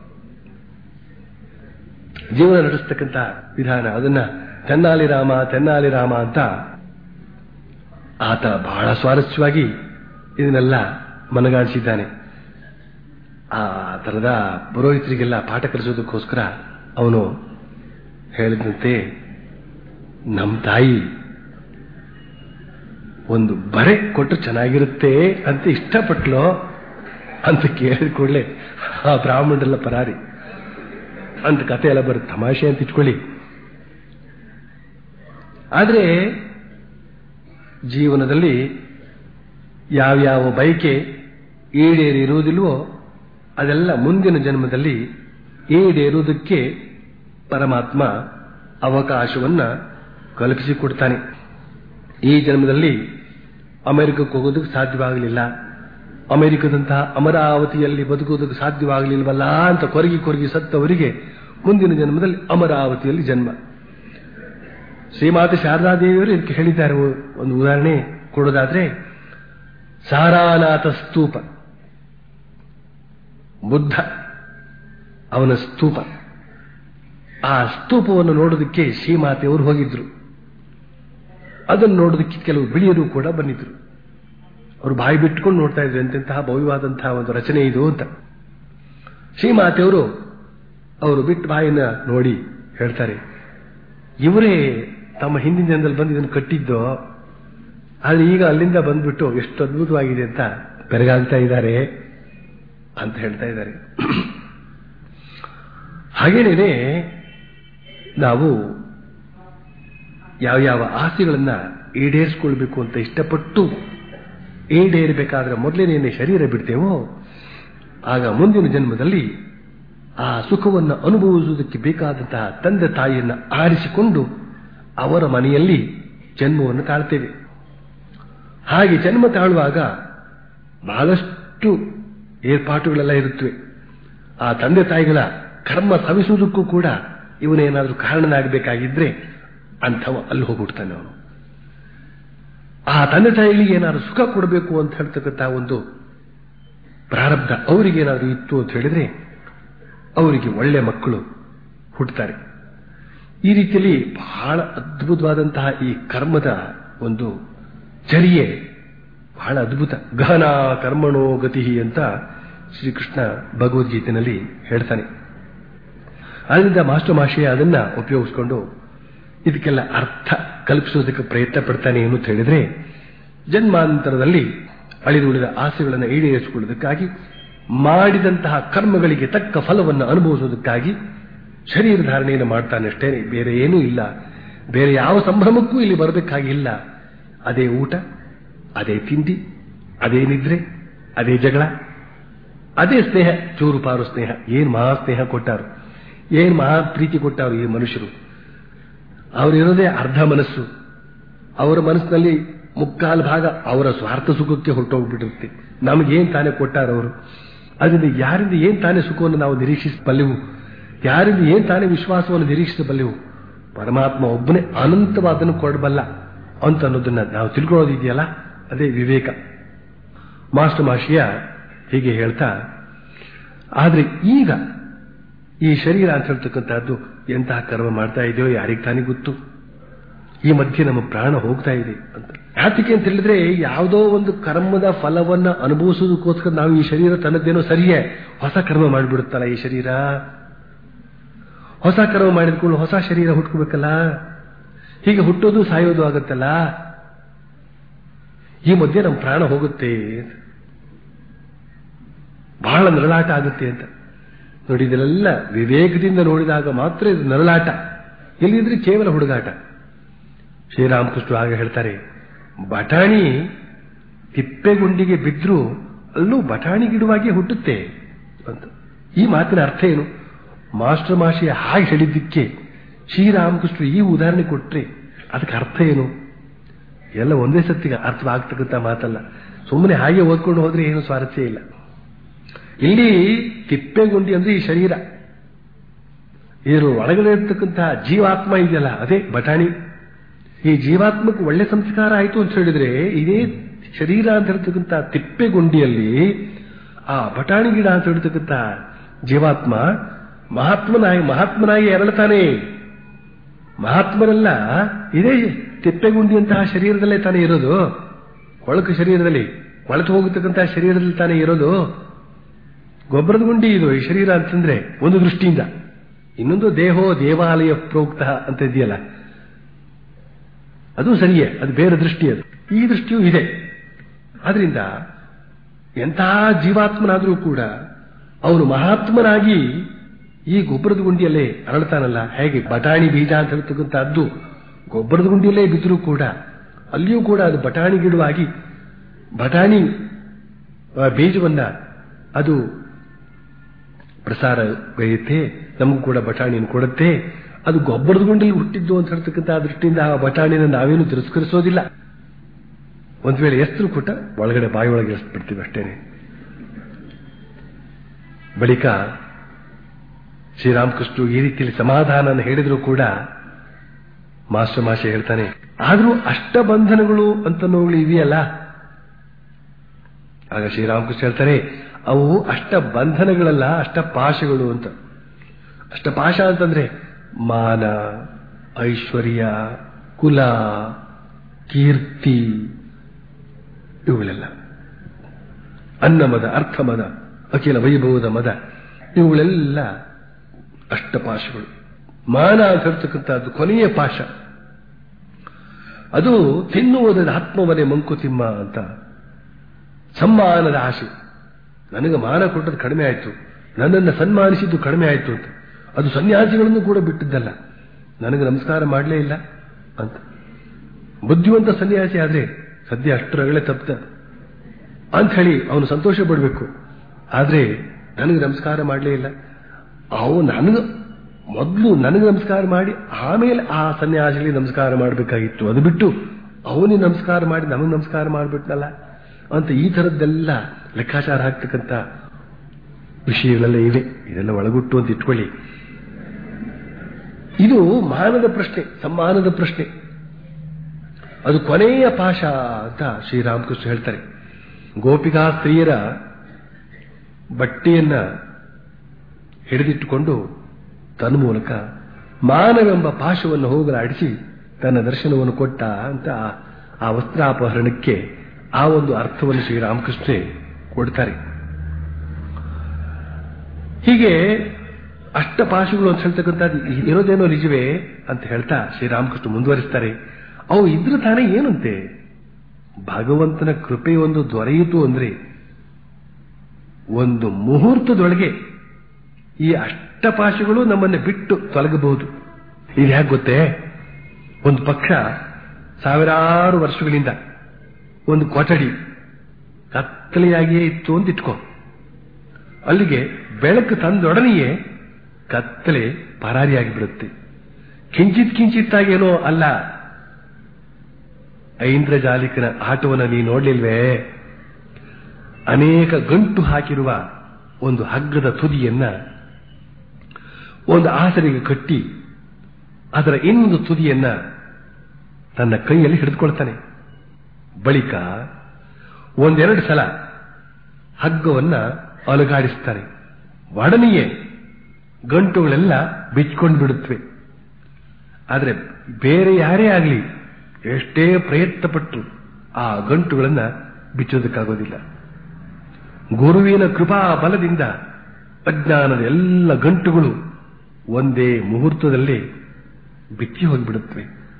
ಜೀವನ ನಡೆಸ್ತಕ್ಕಂಥ ವಿಧಾನ ಅದನ್ನ ತೆನ್ನಾಲಿ ರಾಮ ತೆನ್ನಾಲಿ ರಾಮ ಅಂತ ಆತ ಬಹಳ ಸ್ವಾರಸ್ಯವಾಗಿ ಇದನ್ನೆಲ್ಲ ಮನಗಾಣಿಸಿದ್ದಾನೆ ಆ ತರದ ಪುರೋಹಿತರಿಗೆಲ್ಲ ಪಾಠ ಕಲಿಸೋದಕ್ಕೋಸ್ಕರ ಅವನು ಹೇಳಿದಂತೆ ನಮ್ಮ ತಾಯಿ ಒಂದು ಬರೆ ಕೊಟ್ಟು ಚೆನ್ನಾಗಿರುತ್ತೆ ಅಂತ ಇಷ್ಟಪಟ್ಲು ಅಂತ ಕೇಳಿದ ಕೂಡಲೇ ಆ ಬ್ರಾಹ್ಮಣರೆಲ್ಲ ಪರಾರಿ ಅಂತ ಕತೆ ಎಲ್ಲ ಬರುತ್ತೆ ತಮಾಷೆ ಅಂತ ಇಟ್ಕೊಳ್ಳಿ ಆದ್ರೆ ಜೀವನದಲ್ಲಿ ಯಾವ್ಯಾವ ಬಯಕೆ ಈಡೇರಿರುವುದಿಲ್ವೋ ಅದೆಲ್ಲ ಮುಂದಿನ ಜನ್ಮದಲ್ಲಿ ಈಡೇರುವುದಕ್ಕೆ ಪರಮಾತ್ಮ ಅವಕಾಶವನ್ನ ಕಲ್ಪಿಸಿಕೊಡ್ತಾನೆ ಈ ಜನ್ಮದಲ್ಲಿ ಅಮೆರಿಕಕ್ಕೆ ಹೋಗೋದಕ್ಕೆ ಸಾಧ್ಯವಾಗಲಿಲ್ಲ ಅಮೆರಿಕದಂತಹ ಅಮರಾವತಿಯಲ್ಲಿ ಬದುಕುವುದಕ್ಕೆ ಸಾಧ್ಯವಾಗಲಿಲ್ವಲ್ಲ ಅಂತ ಕೊರಗಿ ಕೊರಗಿ ಸತ್ತವರಿಗೆ ಮುಂದಿನ ಜನ್ಮದಲ್ಲಿ ಅಮರಾವತಿಯಲ್ಲಿ ಜನ್ಮ ಶ್ರೀಮಾತೆ ಶಾರದಾದೇವಿಯವರು ಇದಕ್ಕೆ ಹೇಳಿದ್ದಾರೆ ಒಂದು ಉದಾಹರಣೆ ಕೊಡೋದಾದ್ರೆ ಸಾರಾನಾಥ ಸ್ತೂಪ ಬುದ್ಧ ಅವನ ಸ್ತೂಪ ಆ ಸ್ತೂಪವನ್ನು ನೋಡೋದಕ್ಕೆ ಶ್ರೀಮಾತೆಯವರು ಹೋಗಿದ್ರು ಅದನ್ನು ನೋಡೋದಕ್ಕೆ ಕೆಲವು ಬಿಳಿಯರು ಕೂಡ ಬಂದಿದ್ರು ಅವರು ಬಾಯಿ ಬಿಟ್ಕೊಂಡು ನೋಡ್ತಾ ಇದ್ರು ಎಂತೆಂತಹ ಭವ್ಯವಾದಂತಹ ಒಂದು ರಚನೆ ಇದು ಅಂತ ಶ್ರೀಮಾತೆಯವರು ಅವರು ಬಿಟ್ಟು ಬಾಯಿನ ನೋಡಿ ಹೇಳ್ತಾರೆ ಇವರೇ ತಮ್ಮ ಹಿಂದಿನ ಜನದಲ್ಲಿ ಬಂದು ಇದನ್ನು ಕಟ್ಟಿದ್ದೋ ಆದ್ರೆ ಈಗ ಅಲ್ಲಿಂದ ಬಂದ್ಬಿಟ್ಟು ಎಷ್ಟು ಅದ್ಭುತವಾಗಿದೆ ಅಂತ ಬೆರಗಾಗ್ತಾ ಇದ್ದಾರೆ ಅಂತ ಹೇಳ್ತಾ ಇದ್ದಾರೆ ಹಾಗೇನೇನೆ ನಾವು ಯಾವ ಯಾವ ಆಸೆಗಳನ್ನ ಈಡೇರಿಸ್ಕೊಳ್ಬೇಕು ಅಂತ ಇಷ್ಟಪಟ್ಟು ಈಡೇರಬೇಕಾದ್ರೆ ಮೊದಲೇನೇನೆ ಶರೀರ ಬಿಡ್ತೇವೋ ಆಗ ಮುಂದಿನ ಜನ್ಮದಲ್ಲಿ ಆ ಸುಖವನ್ನು ಅನುಭವಿಸುವುದಕ್ಕೆ ಬೇಕಾದಂತಹ ತಂದೆ ತಾಯಿಯನ್ನ ಆರಿಸಿಕೊಂಡು ಅವರ ಮನೆಯಲ್ಲಿ ಜನ್ಮವನ್ನು ತಾಳ್ತೇವೆ ಹಾಗೆ ಜನ್ಮ ತಾಳುವಾಗ ಬಹಳಷ್ಟು ಏರ್ಪಾಟುಗಳೆಲ್ಲ ಇರುತ್ತವೆ ಆ ತಂದೆ ತಾಯಿಗಳ ಕರ್ಮ ಸವಿಸುವುದಕ್ಕೂ ಕೂಡ ಇವನೇನಾದ್ರೂ ಕಾರಣನಾಗಬೇಕಾಗಿದ್ರೆ ಅಂಥವ ಅಲ್ಲಿ ಹೋಗ್ಬಿಡ್ತಾನೆ ಅವನು ಆ ತಂದೆ ತಾಯಿಗಳಿಗೆ ಏನಾದ್ರು ಸುಖ ಕೊಡಬೇಕು ಅಂತ ಹೇಳ್ತಕ್ಕಂಥ ಒಂದು ಪ್ರಾರಬ್ಧ ಅವರಿಗೇನಾದ್ರೂ ಇತ್ತು ಅಂತ ಹೇಳಿದ್ರೆ ಅವರಿಗೆ ಒಳ್ಳೆ ಮಕ್ಕಳು ಹುಟ್ಟುತ್ತಾರೆ ಈ ರೀತಿಯಲ್ಲಿ ಬಹಳ ಅದ್ಭುತವಾದಂತಹ ಈ ಕರ್ಮದ ಒಂದು ಚರ್ಯೆ ಬಹಳ ಅದ್ಭುತ ಗಹನ ಕರ್ಮಣೋ ಗತಿ ಅಂತ ಶ್ರೀಕೃಷ್ಣ ಭಗವದ್ಗೀತೆಯಲ್ಲಿ ಹೇಳ್ತಾನೆ ಅದರಿಂದ ಮಾಸ್ಟರ್ ಮಾಷಿಯ ಅದನ್ನ ಉಪಯೋಗಿಸ್ಕೊಂಡು ಇದಕ್ಕೆಲ್ಲ ಅರ್ಥ ಕಲ್ಪಿಸೋದಕ್ಕೆ ಪ್ರಯತ್ನ ಪಡ್ತಾನೆ ಏನು ಅಂತ ಹೇಳಿದ್ರೆ ಜನ್ಮಾಂತರದಲ್ಲಿ ಅಳಿದುಳಿದ ಆಸೆಗಳನ್ನು ಈಡೇರಿಸಿಕೊಳ್ಳುವುದಕ್ಕಾಗಿ ಮಾಡಿದಂತಹ ಕರ್ಮಗಳಿಗೆ ತಕ್ಕ ಫಲವನ್ನು ಅನುಭವಿಸುವುದಕ್ಕಾಗಿ ಶರೀರ ಧಾರಣೆಯನ್ನು ಮಾಡ್ತಾನೆ ಅಷ್ಟೇ ಬೇರೆ ಏನೂ ಇಲ್ಲ ಬೇರೆ ಯಾವ ಸಂಭ್ರಮಕ್ಕೂ ಇಲ್ಲಿ ಬರಬೇಕಾಗಿಲ್ಲ ಅದೇ ಊಟ ಅದೇ ತಿಂಡಿ ಅದೇ ನಿದ್ರೆ ಅದೇ ಜಗಳ ಅದೇ ಸ್ನೇಹ ಚೂರು ಪಾರು ಸ್ನೇಹ ಏನ್ ಮಹಾ ಸ್ನೇಹ ಕೊಟ್ಟಾರು ಏನ್ ಮಹಾ ಪ್ರೀತಿ ಕೊಟ್ಟಾರು ಈ ಮನುಷ್ಯರು ಅವರಿರೋದೇ ಅರ್ಧ ಮನಸ್ಸು ಅವರ ಮನಸ್ಸಿನಲ್ಲಿ ಮುಕ್ಕಾಲು ಭಾಗ ಅವರ ಸ್ವಾರ್ಥ ಸುಖಕ್ಕೆ ಹೊರಟೋಗ್ಬಿಟ್ಟಿರುತ್ತೆ ನಮಗೇನ್ ತಾನೇ ಕೊಟ್ಟಾರವರು ಅದರಿಂದ ಯಾರಿಂದ ಏನ್ ತಾನೇ ಸುಖವನ್ನು ನಾವು ನಿರೀಕ್ಷಿಸಬಲ್ಲೆವು ಯಾರಿಂದ ಏನ್ ತಾನೇ ವಿಶ್ವಾಸವನ್ನು ನಿರೀಕ್ಷಿಸಬಲ್ಲೆವು ಪರಮಾತ್ಮ ಒಬ್ಬನೇ ಅನಂತವಾದನ್ನು ಕೊಡಬಲ್ಲ ಅಂತ ಅನ್ನೋದನ್ನ ನಾವು ತಿಳ್ಕೊಳ್ಳೋದಿದೆಯಲ್ಲ ಅದೇ ವಿವೇಕ ಮಾಸ್ಟರ್ ಮಾಷಿಯ ಹೀಗೆ ಹೇಳ್ತಾ ಆದ್ರೆ ಈಗ ಈ ಶರೀರ ಅಂತ ಹೇಳ್ತಕ್ಕಂಥದ್ದು ಎಂತಹ ಕರ್ಮ ಮಾಡ್ತಾ ಇದೆಯೋ ಯಾರಿಗೆ ತಾನೇ ಗೊತ್ತು ಈ ಮಧ್ಯೆ ನಮ್ಮ ಪ್ರಾಣ ಹೋಗ್ತಾ ಇದೆ ಅಂತ ಯಾತಕ್ಕೆ ಅಂತ ಹೇಳಿದ್ರೆ ಯಾವುದೋ ಒಂದು ಕರ್ಮದ ಫಲವನ್ನ ಅನುಭವಿಸೋದಕ್ಕೋಸ್ಕರ ನಾವು ಈ ಶರೀರ ತನ್ನದೇನೋ ಸರಿಯೇ ಹೊಸ ಕರ್ಮ ಮಾಡಿಬಿಡುತ್ತಲ್ಲ ಈ ಶರೀರ ಹೊಸ ಕರ್ಮ ಮಾಡಿದ್ಕೊಂಡು ಹೊಸ ಶರೀರ ಹುಟ್ಕೋಬೇಕಲ್ಲ ಹೀಗೆ ಹುಟ್ಟೋದು ಸಾಯೋದು ಆಗುತ್ತಲ್ಲ ಈ ಮಧ್ಯೆ ನಮ್ಮ ಪ್ರಾಣ ಹೋಗುತ್ತೆ ಬಹಳ ನರಳಾಟ ಆಗುತ್ತೆ ಅಂತ ನೋಡಿ ಇದೆಲ್ಲ ವಿವೇಕದಿಂದ ನೋಡಿದಾಗ ಮಾತ್ರ ಇದು ನರಳಾಟ ಎಲ್ಲಿದ್ರೆ ಕೇವಲ ಹುಡುಗಾಟ ಶ್ರೀರಾಮಕೃಷ್ಣ ಆಗ ಹೇಳ್ತಾರೆ ಬಟಾಣಿ ತಿಪ್ಪೆಗುಂಡಿಗೆ ಬಿದ್ದರೂ ಅಲ್ಲೂ ಬಟಾಣಿ ಗಿಡವಾಗಿ ಹುಟ್ಟುತ್ತೆ ಅಂತ ಈ ಮಾತಿನ ಅರ್ಥ ಏನು ಮಾಸ್ಟರ್ ಮಾಷಿಯ ಹಾಗೆ ಹೇಳಿದ್ದಕ್ಕೆ ಶ್ರೀರಾಮಕೃಷ್ಣ ಈ ಉದಾಹರಣೆ ಕೊಟ್ರೆ ಅದಕ್ಕೆ ಅರ್ಥ ಏನು ಎಲ್ಲ ಒಂದೇ ಸತ್ತಿಗೆ ಅರ್ಥವಾಗ್ತಕ್ಕಂಥ ಮಾತಲ್ಲ ಸುಮ್ಮನೆ ಹಾಗೆ ಓದ್ಕೊಂಡು ಹೋದ್ರೆ ಏನು ಸ್ವಾರಸ್ಯ ಇಲ್ಲ ಇಲ್ಲಿ ತಿಪ್ಪೆಗುಂಡಿ ಅಂದ್ರೆ ಈ ಶರೀರ ಇದ್ರ ಒಳಗಡೆ ಇರ್ತಕ್ಕಂತಹ ಜೀವಾತ್ಮ ಇದೆಯಲ್ಲ ಅದೇ ಬಟಾಣಿ ಈ ಜೀವಾತ್ಮಕ್ಕೆ ಒಳ್ಳೆ ಸಂಸ್ಕಾರ ಆಯಿತು ಅಂತ ಹೇಳಿದ್ರೆ ಇದೇ ಶರೀರ ಅಂತ ಹೇಳ್ತಕ್ಕಂಥ ತಿಪ್ಪೆಗುಂಡಿಯಲ್ಲಿ ಆ ಬಟಾಣಿ ಗಿಡ ಅಂತ ಹೇಳ್ತಕ್ಕಂಥ ಜೀವಾತ್ಮ ಮಹಾತ್ಮನಾಗಿ ಮಹಾತ್ಮನಾಗಿ ಎರಳ್ತಾನೆ ಮಹಾತ್ಮರೆಲ್ಲ ಇದೇ ತಿಪ್ಪೆಗುಂಡಿಯಂತಹ ಶರೀರದಲ್ಲೇ ತಾನೇ ಇರೋದು ಕೊಳಕು ಶರೀರದಲ್ಲಿ ಕೊಳತು ಹೋಗತಕ್ಕಂತಹ ಶರೀರದಲ್ಲಿ ತಾನೇ ಇರೋದು ಗೊಬ್ಬರದ ಗುಂಡಿ ಇದು ಈ ಶರೀರ ಅಂತಂದ್ರೆ ಒಂದು ದೃಷ್ಟಿಯಿಂದ ಇನ್ನೊಂದು ದೇಹೋ ದೇವಾಲಯ ಪ್ರೋಕ್ತ ಅಂತ ಇದೆಯಲ್ಲ ಅದು ಸರಿಯೇ ಅದು ಬೇರೆ ದೃಷ್ಟಿ ಅದು ಈ ದೃಷ್ಟಿಯೂ ಇದೆ ಆದ್ರಿಂದ ಎಂತಹ ಜೀವಾತ್ಮನಾದರೂ ಕೂಡ ಅವನು ಮಹಾತ್ಮನಾಗಿ ಈ ಗೊಬ್ಬರದ ಗುಂಡಿಯಲ್ಲೇ ಅರಳ್ತಾನಲ್ಲ ಹೇಗೆ ಬಟಾಣಿ ಬೀಜ ಅಂತ ಹೇಳ್ತಕ್ಕಂಥದ್ದು ಗೊಬ್ಬರದ ಗುಂಡಿಯಲ್ಲೇ ಬಿದ್ದರೂ ಕೂಡ ಅಲ್ಲಿಯೂ ಕೂಡ ಅದು ಬಟಾಣಿ ಗಿಡವಾಗಿ ಬಟಾಣಿ ಆ, ಬೀಜವನ್ನ ಅದು ಪ್ರಸಾರ ಗೈಯುತ್ತೆ ನಮಗೂ ಕೂಡ ಬಟಾಣಿಯನ್ನು ಕೊಡುತ್ತೆ ಅದು ಗೊಬ್ಬರದ ಗುಂಡಲ್ಲಿ ಹುಟ್ಟಿದ್ದು ಅಂತ ಹೇಳ್ತಕ್ಕಂಥ ಆ ದೃಷ್ಟಿಯಿಂದ ಆ ಬಟಾಣಿನ ನಾವೇನು ತಿರಸ್ಕರಿಸೋದಿಲ್ಲ ಒಂದ್ ವೇಳೆ ಎಸ್ತರು ಕೊಟ್ಟ ಒಳಗಡೆ ಬಾಯಿ ಒಳಗೆ ಎಸ್ಬಿಡ್ತೀವಿ ಅಷ್ಟೇನೆ ಬಳಿಕ ಶ್ರೀರಾಮಕೃಷ್ಣ ಈ ರೀತಿಯಲ್ಲಿ ಸಮಾಧಾನ ಹೇಳಿದ್ರು ಕೂಡ ಮಾಸ್ಟರ್ ಮಾಷೆ ಹೇಳ್ತಾನೆ ಆದ್ರೂ ಅಷ್ಟಬಂಧನಗಳು ಅಂತನೋಗಳು ಇದೆಯಲ್ಲ ಆಗ ಶ್ರೀರಾಮಕೃಷ್ಣ ಹೇಳ್ತಾರೆ ಅವು ಅಷ್ಟ ಬಂಧನಗಳಲ್ಲ ಅಷ್ಟ ಪಾಶಗಳು ಅಂತ ಅಷ್ಟ ಪಾಶ ಅಂತಂದ್ರೆ ಮಾನ ಐಶ್ವರ್ಯ ಕುಲ ಕೀರ್ತಿ ಇವುಗಳೆಲ್ಲ ಅನ್ನಮದ ಅರ್ಥಮದ ಅಖಿಲ ವೈಭವದ ಮದ ಇವುಗಳೆಲ್ಲ ಅಷ್ಟಪಾಶಗಳು ಮಾನ ಅಂತ ಹೇಳ್ತಕ್ಕಂಥದ್ದು ಕೊನೆಯ ಪಾಶ ಅದು ತಿನ್ನುವುದರ ಆತ್ಮವನೇ ಮಂಕುತಿಮ್ಮ ಅಂತ ಸಮ್ಮಾನದ ಆಸೆ ನನಗೆ ಮಾನ ಕೊಟ್ಟದ್ದು ಕಡಿಮೆ ಆಯಿತು ನನ್ನನ್ನು ಸನ್ಮಾನಿಸಿದ್ದು ಕಡಿಮೆ ಆಯಿತು ಅಂತ ಅದು ಸನ್ಯಾಸಿಗಳನ್ನು ಕೂಡ ಬಿಟ್ಟಿದ್ದಲ್ಲ ನನಗೆ ನಮಸ್ಕಾರ ಮಾಡಲೇ ಇಲ್ಲ ಅಂತ ಬುದ್ಧಿವಂತ ಸನ್ಯಾಸಿ ಆದ್ರೆ ಸದ್ಯ ಅಷ್ಟರಗಳೇ ತಪ್ಪ ಅಂತ ಹೇಳಿ ಅವನು ಸಂತೋಷ ಪಡಬೇಕು ಆದ್ರೆ ನನಗೆ ನಮಸ್ಕಾರ ಮಾಡಲೇ ಇಲ್ಲ ಅವು ನನಗೆ ಮೊದಲು ನನಗೆ ನಮಸ್ಕಾರ ಮಾಡಿ ಆಮೇಲೆ ಆ ಸನ್ಯಾಸಿಗಳಿಗೆ ನಮಸ್ಕಾರ ಮಾಡಬೇಕಾಗಿತ್ತು ಅದು ಬಿಟ್ಟು ಅವನಿಗೆ ನಮಸ್ಕಾರ ಮಾಡಿ ನಮಗೆ ನಮಸ್ಕಾರ ಮಾಡಿಬಿಟ್ನಲ್ಲ ಅಂತ ಈ ಥರದ್ದೆಲ್ಲ ಲೆಕ್ಕಾಚಾರ ಹಾಕ್ತಕ್ಕಂಥ ವಿಷಯಗಳೆಲ್ಲ ಇವೆ ಇದೆಲ್ಲ ಒಳಗುಟ್ಟು ಅಂತ ಇಟ್ಕೊಳ್ಳಿ ಇದು ಮಾನದ ಪ್ರಶ್ನೆ ಸಮ್ಮಾನದ ಪ್ರಶ್ನೆ ಅದು ಕೊನೆಯ ಪಾಶ ಅಂತ ಶ್ರೀರಾಮಕೃಷ್ಣ ಹೇಳ್ತಾರೆ ಗೋಪಿಕಾ ಸ್ತ್ರೀಯರ ಬಟ್ಟೆಯನ್ನ ಹಿಡಿದಿಟ್ಟುಕೊಂಡು ತನ್ನ ಮೂಲಕ ಮಾನವೆಂಬ ಪಾಶವನ್ನು ಹೋಗಲಾಡಿಸಿ ತನ್ನ ದರ್ಶನವನ್ನು ಕೊಟ್ಟ ಅಂತ ಆ- ಆ ವಸ್ತ್ರಾಪಹರಣಕ್ಕೆ ಆ ಒಂದು ಅರ್ಥವನ್ನು ಶ್ರೀರಾಮಕೃಷ್ಣ ಕೊಡ್ತಾರೆ ಹೀಗೆ ಅಷ್ಟಪಾಶಗಳು ಅಂತ ಹೇಳ್ತಕ್ಕಂಥದ್ದು ಇರೋದೇನೋ ನಿಜವೇ ಅಂತ ಹೇಳ್ತಾ ಶ್ರೀರಾಮಕೃಷ್ಣ ಮುಂದುವರಿಸ್ತಾರೆ ಅವು ಇದ್ರೆ ತಾನೇ ಏನಂತೆ ಭಗವಂತನ ಕೃಪೆ ಒಂದು ದೊರೆಯಿತು ಅಂದ್ರೆ ಒಂದು ಮುಹೂರ್ತದೊಳಗೆ ಈ ಅಷ್ಟಪಾಶಗಳು ನಮ್ಮನ್ನು ಬಿಟ್ಟು ತೊಲಗಬಹುದು ಇದು ಹೇಗೆ ಗೊತ್ತೇ ಒಂದು ಪಕ್ಷ ಸಾವಿರಾರು ವರ್ಷಗಳಿಂದ ಒಂದು ಕೊಠಡಿ ಕತ್ತಲೆಯಾಗಿಯೇ ಇತ್ತು ಅಂತ ಇಟ್ಕೋ ಅಲ್ಲಿಗೆ ಬೆಳಕು ತಂದೊಡನೆಯೇ ಕತ್ತಲೆ ಪರಾರಿಯಾಗಿ ಬಿಡುತ್ತೆ ಕಿಂಚಿತ್ ಕಿಂಚಿತ್ತಾಗೇನೋ ಅಲ್ಲ ಐಂದ್ರಜಾಲಿಕನ ಆಟವನ್ನು ನೀ ನೋಡ್ಲಿಲ್ವೇ ಅನೇಕ ಗಂಟು ಹಾಕಿರುವ ಒಂದು ಹಗ್ಗದ ತುದಿಯನ್ನ ಒಂದು ಆಸರಿಗೆ ಕಟ್ಟಿ ಅದರ ಇನ್ನೊಂದು ತುದಿಯನ್ನ ತನ್ನ ಕೈಯಲ್ಲಿ ಹಿಡಿದುಕೊಳ್ತಾನೆ ಬಳಿಕ ಒಂದೆರಡು ಸಲ ಹಗ್ಗವನ್ನ ಅಲುಗಾಡಿಸ್ತಾನೆ ಒಡನೆಯೇ ಗಂಟುಗಳೆಲ್ಲ ಬಿಚ್ಕೊಂಡು ಬಿಡುತ್ತವೆ ಆದರೆ ಬೇರೆ ಯಾರೇ ಆಗಲಿ ಎಷ್ಟೇ ಪ್ರಯತ್ನ ಪಟ್ಟು ಆ ಗಂಟುಗಳನ್ನ ಬಿಚ್ಚೋದಕ್ಕಾಗೋದಿಲ್ಲ ಗುರುವಿನ ಕೃಪಾ ಬಲದಿಂದ ಅಜ್ಞಾನದ ಎಲ್ಲ ಗಂಟುಗಳು ಒಂದೇ ಮುಹೂರ್ತದಲ್ಲಿ ಬಿಚ್ಚಿ ಹೋಗಿಬಿಡುತ್ತವೆ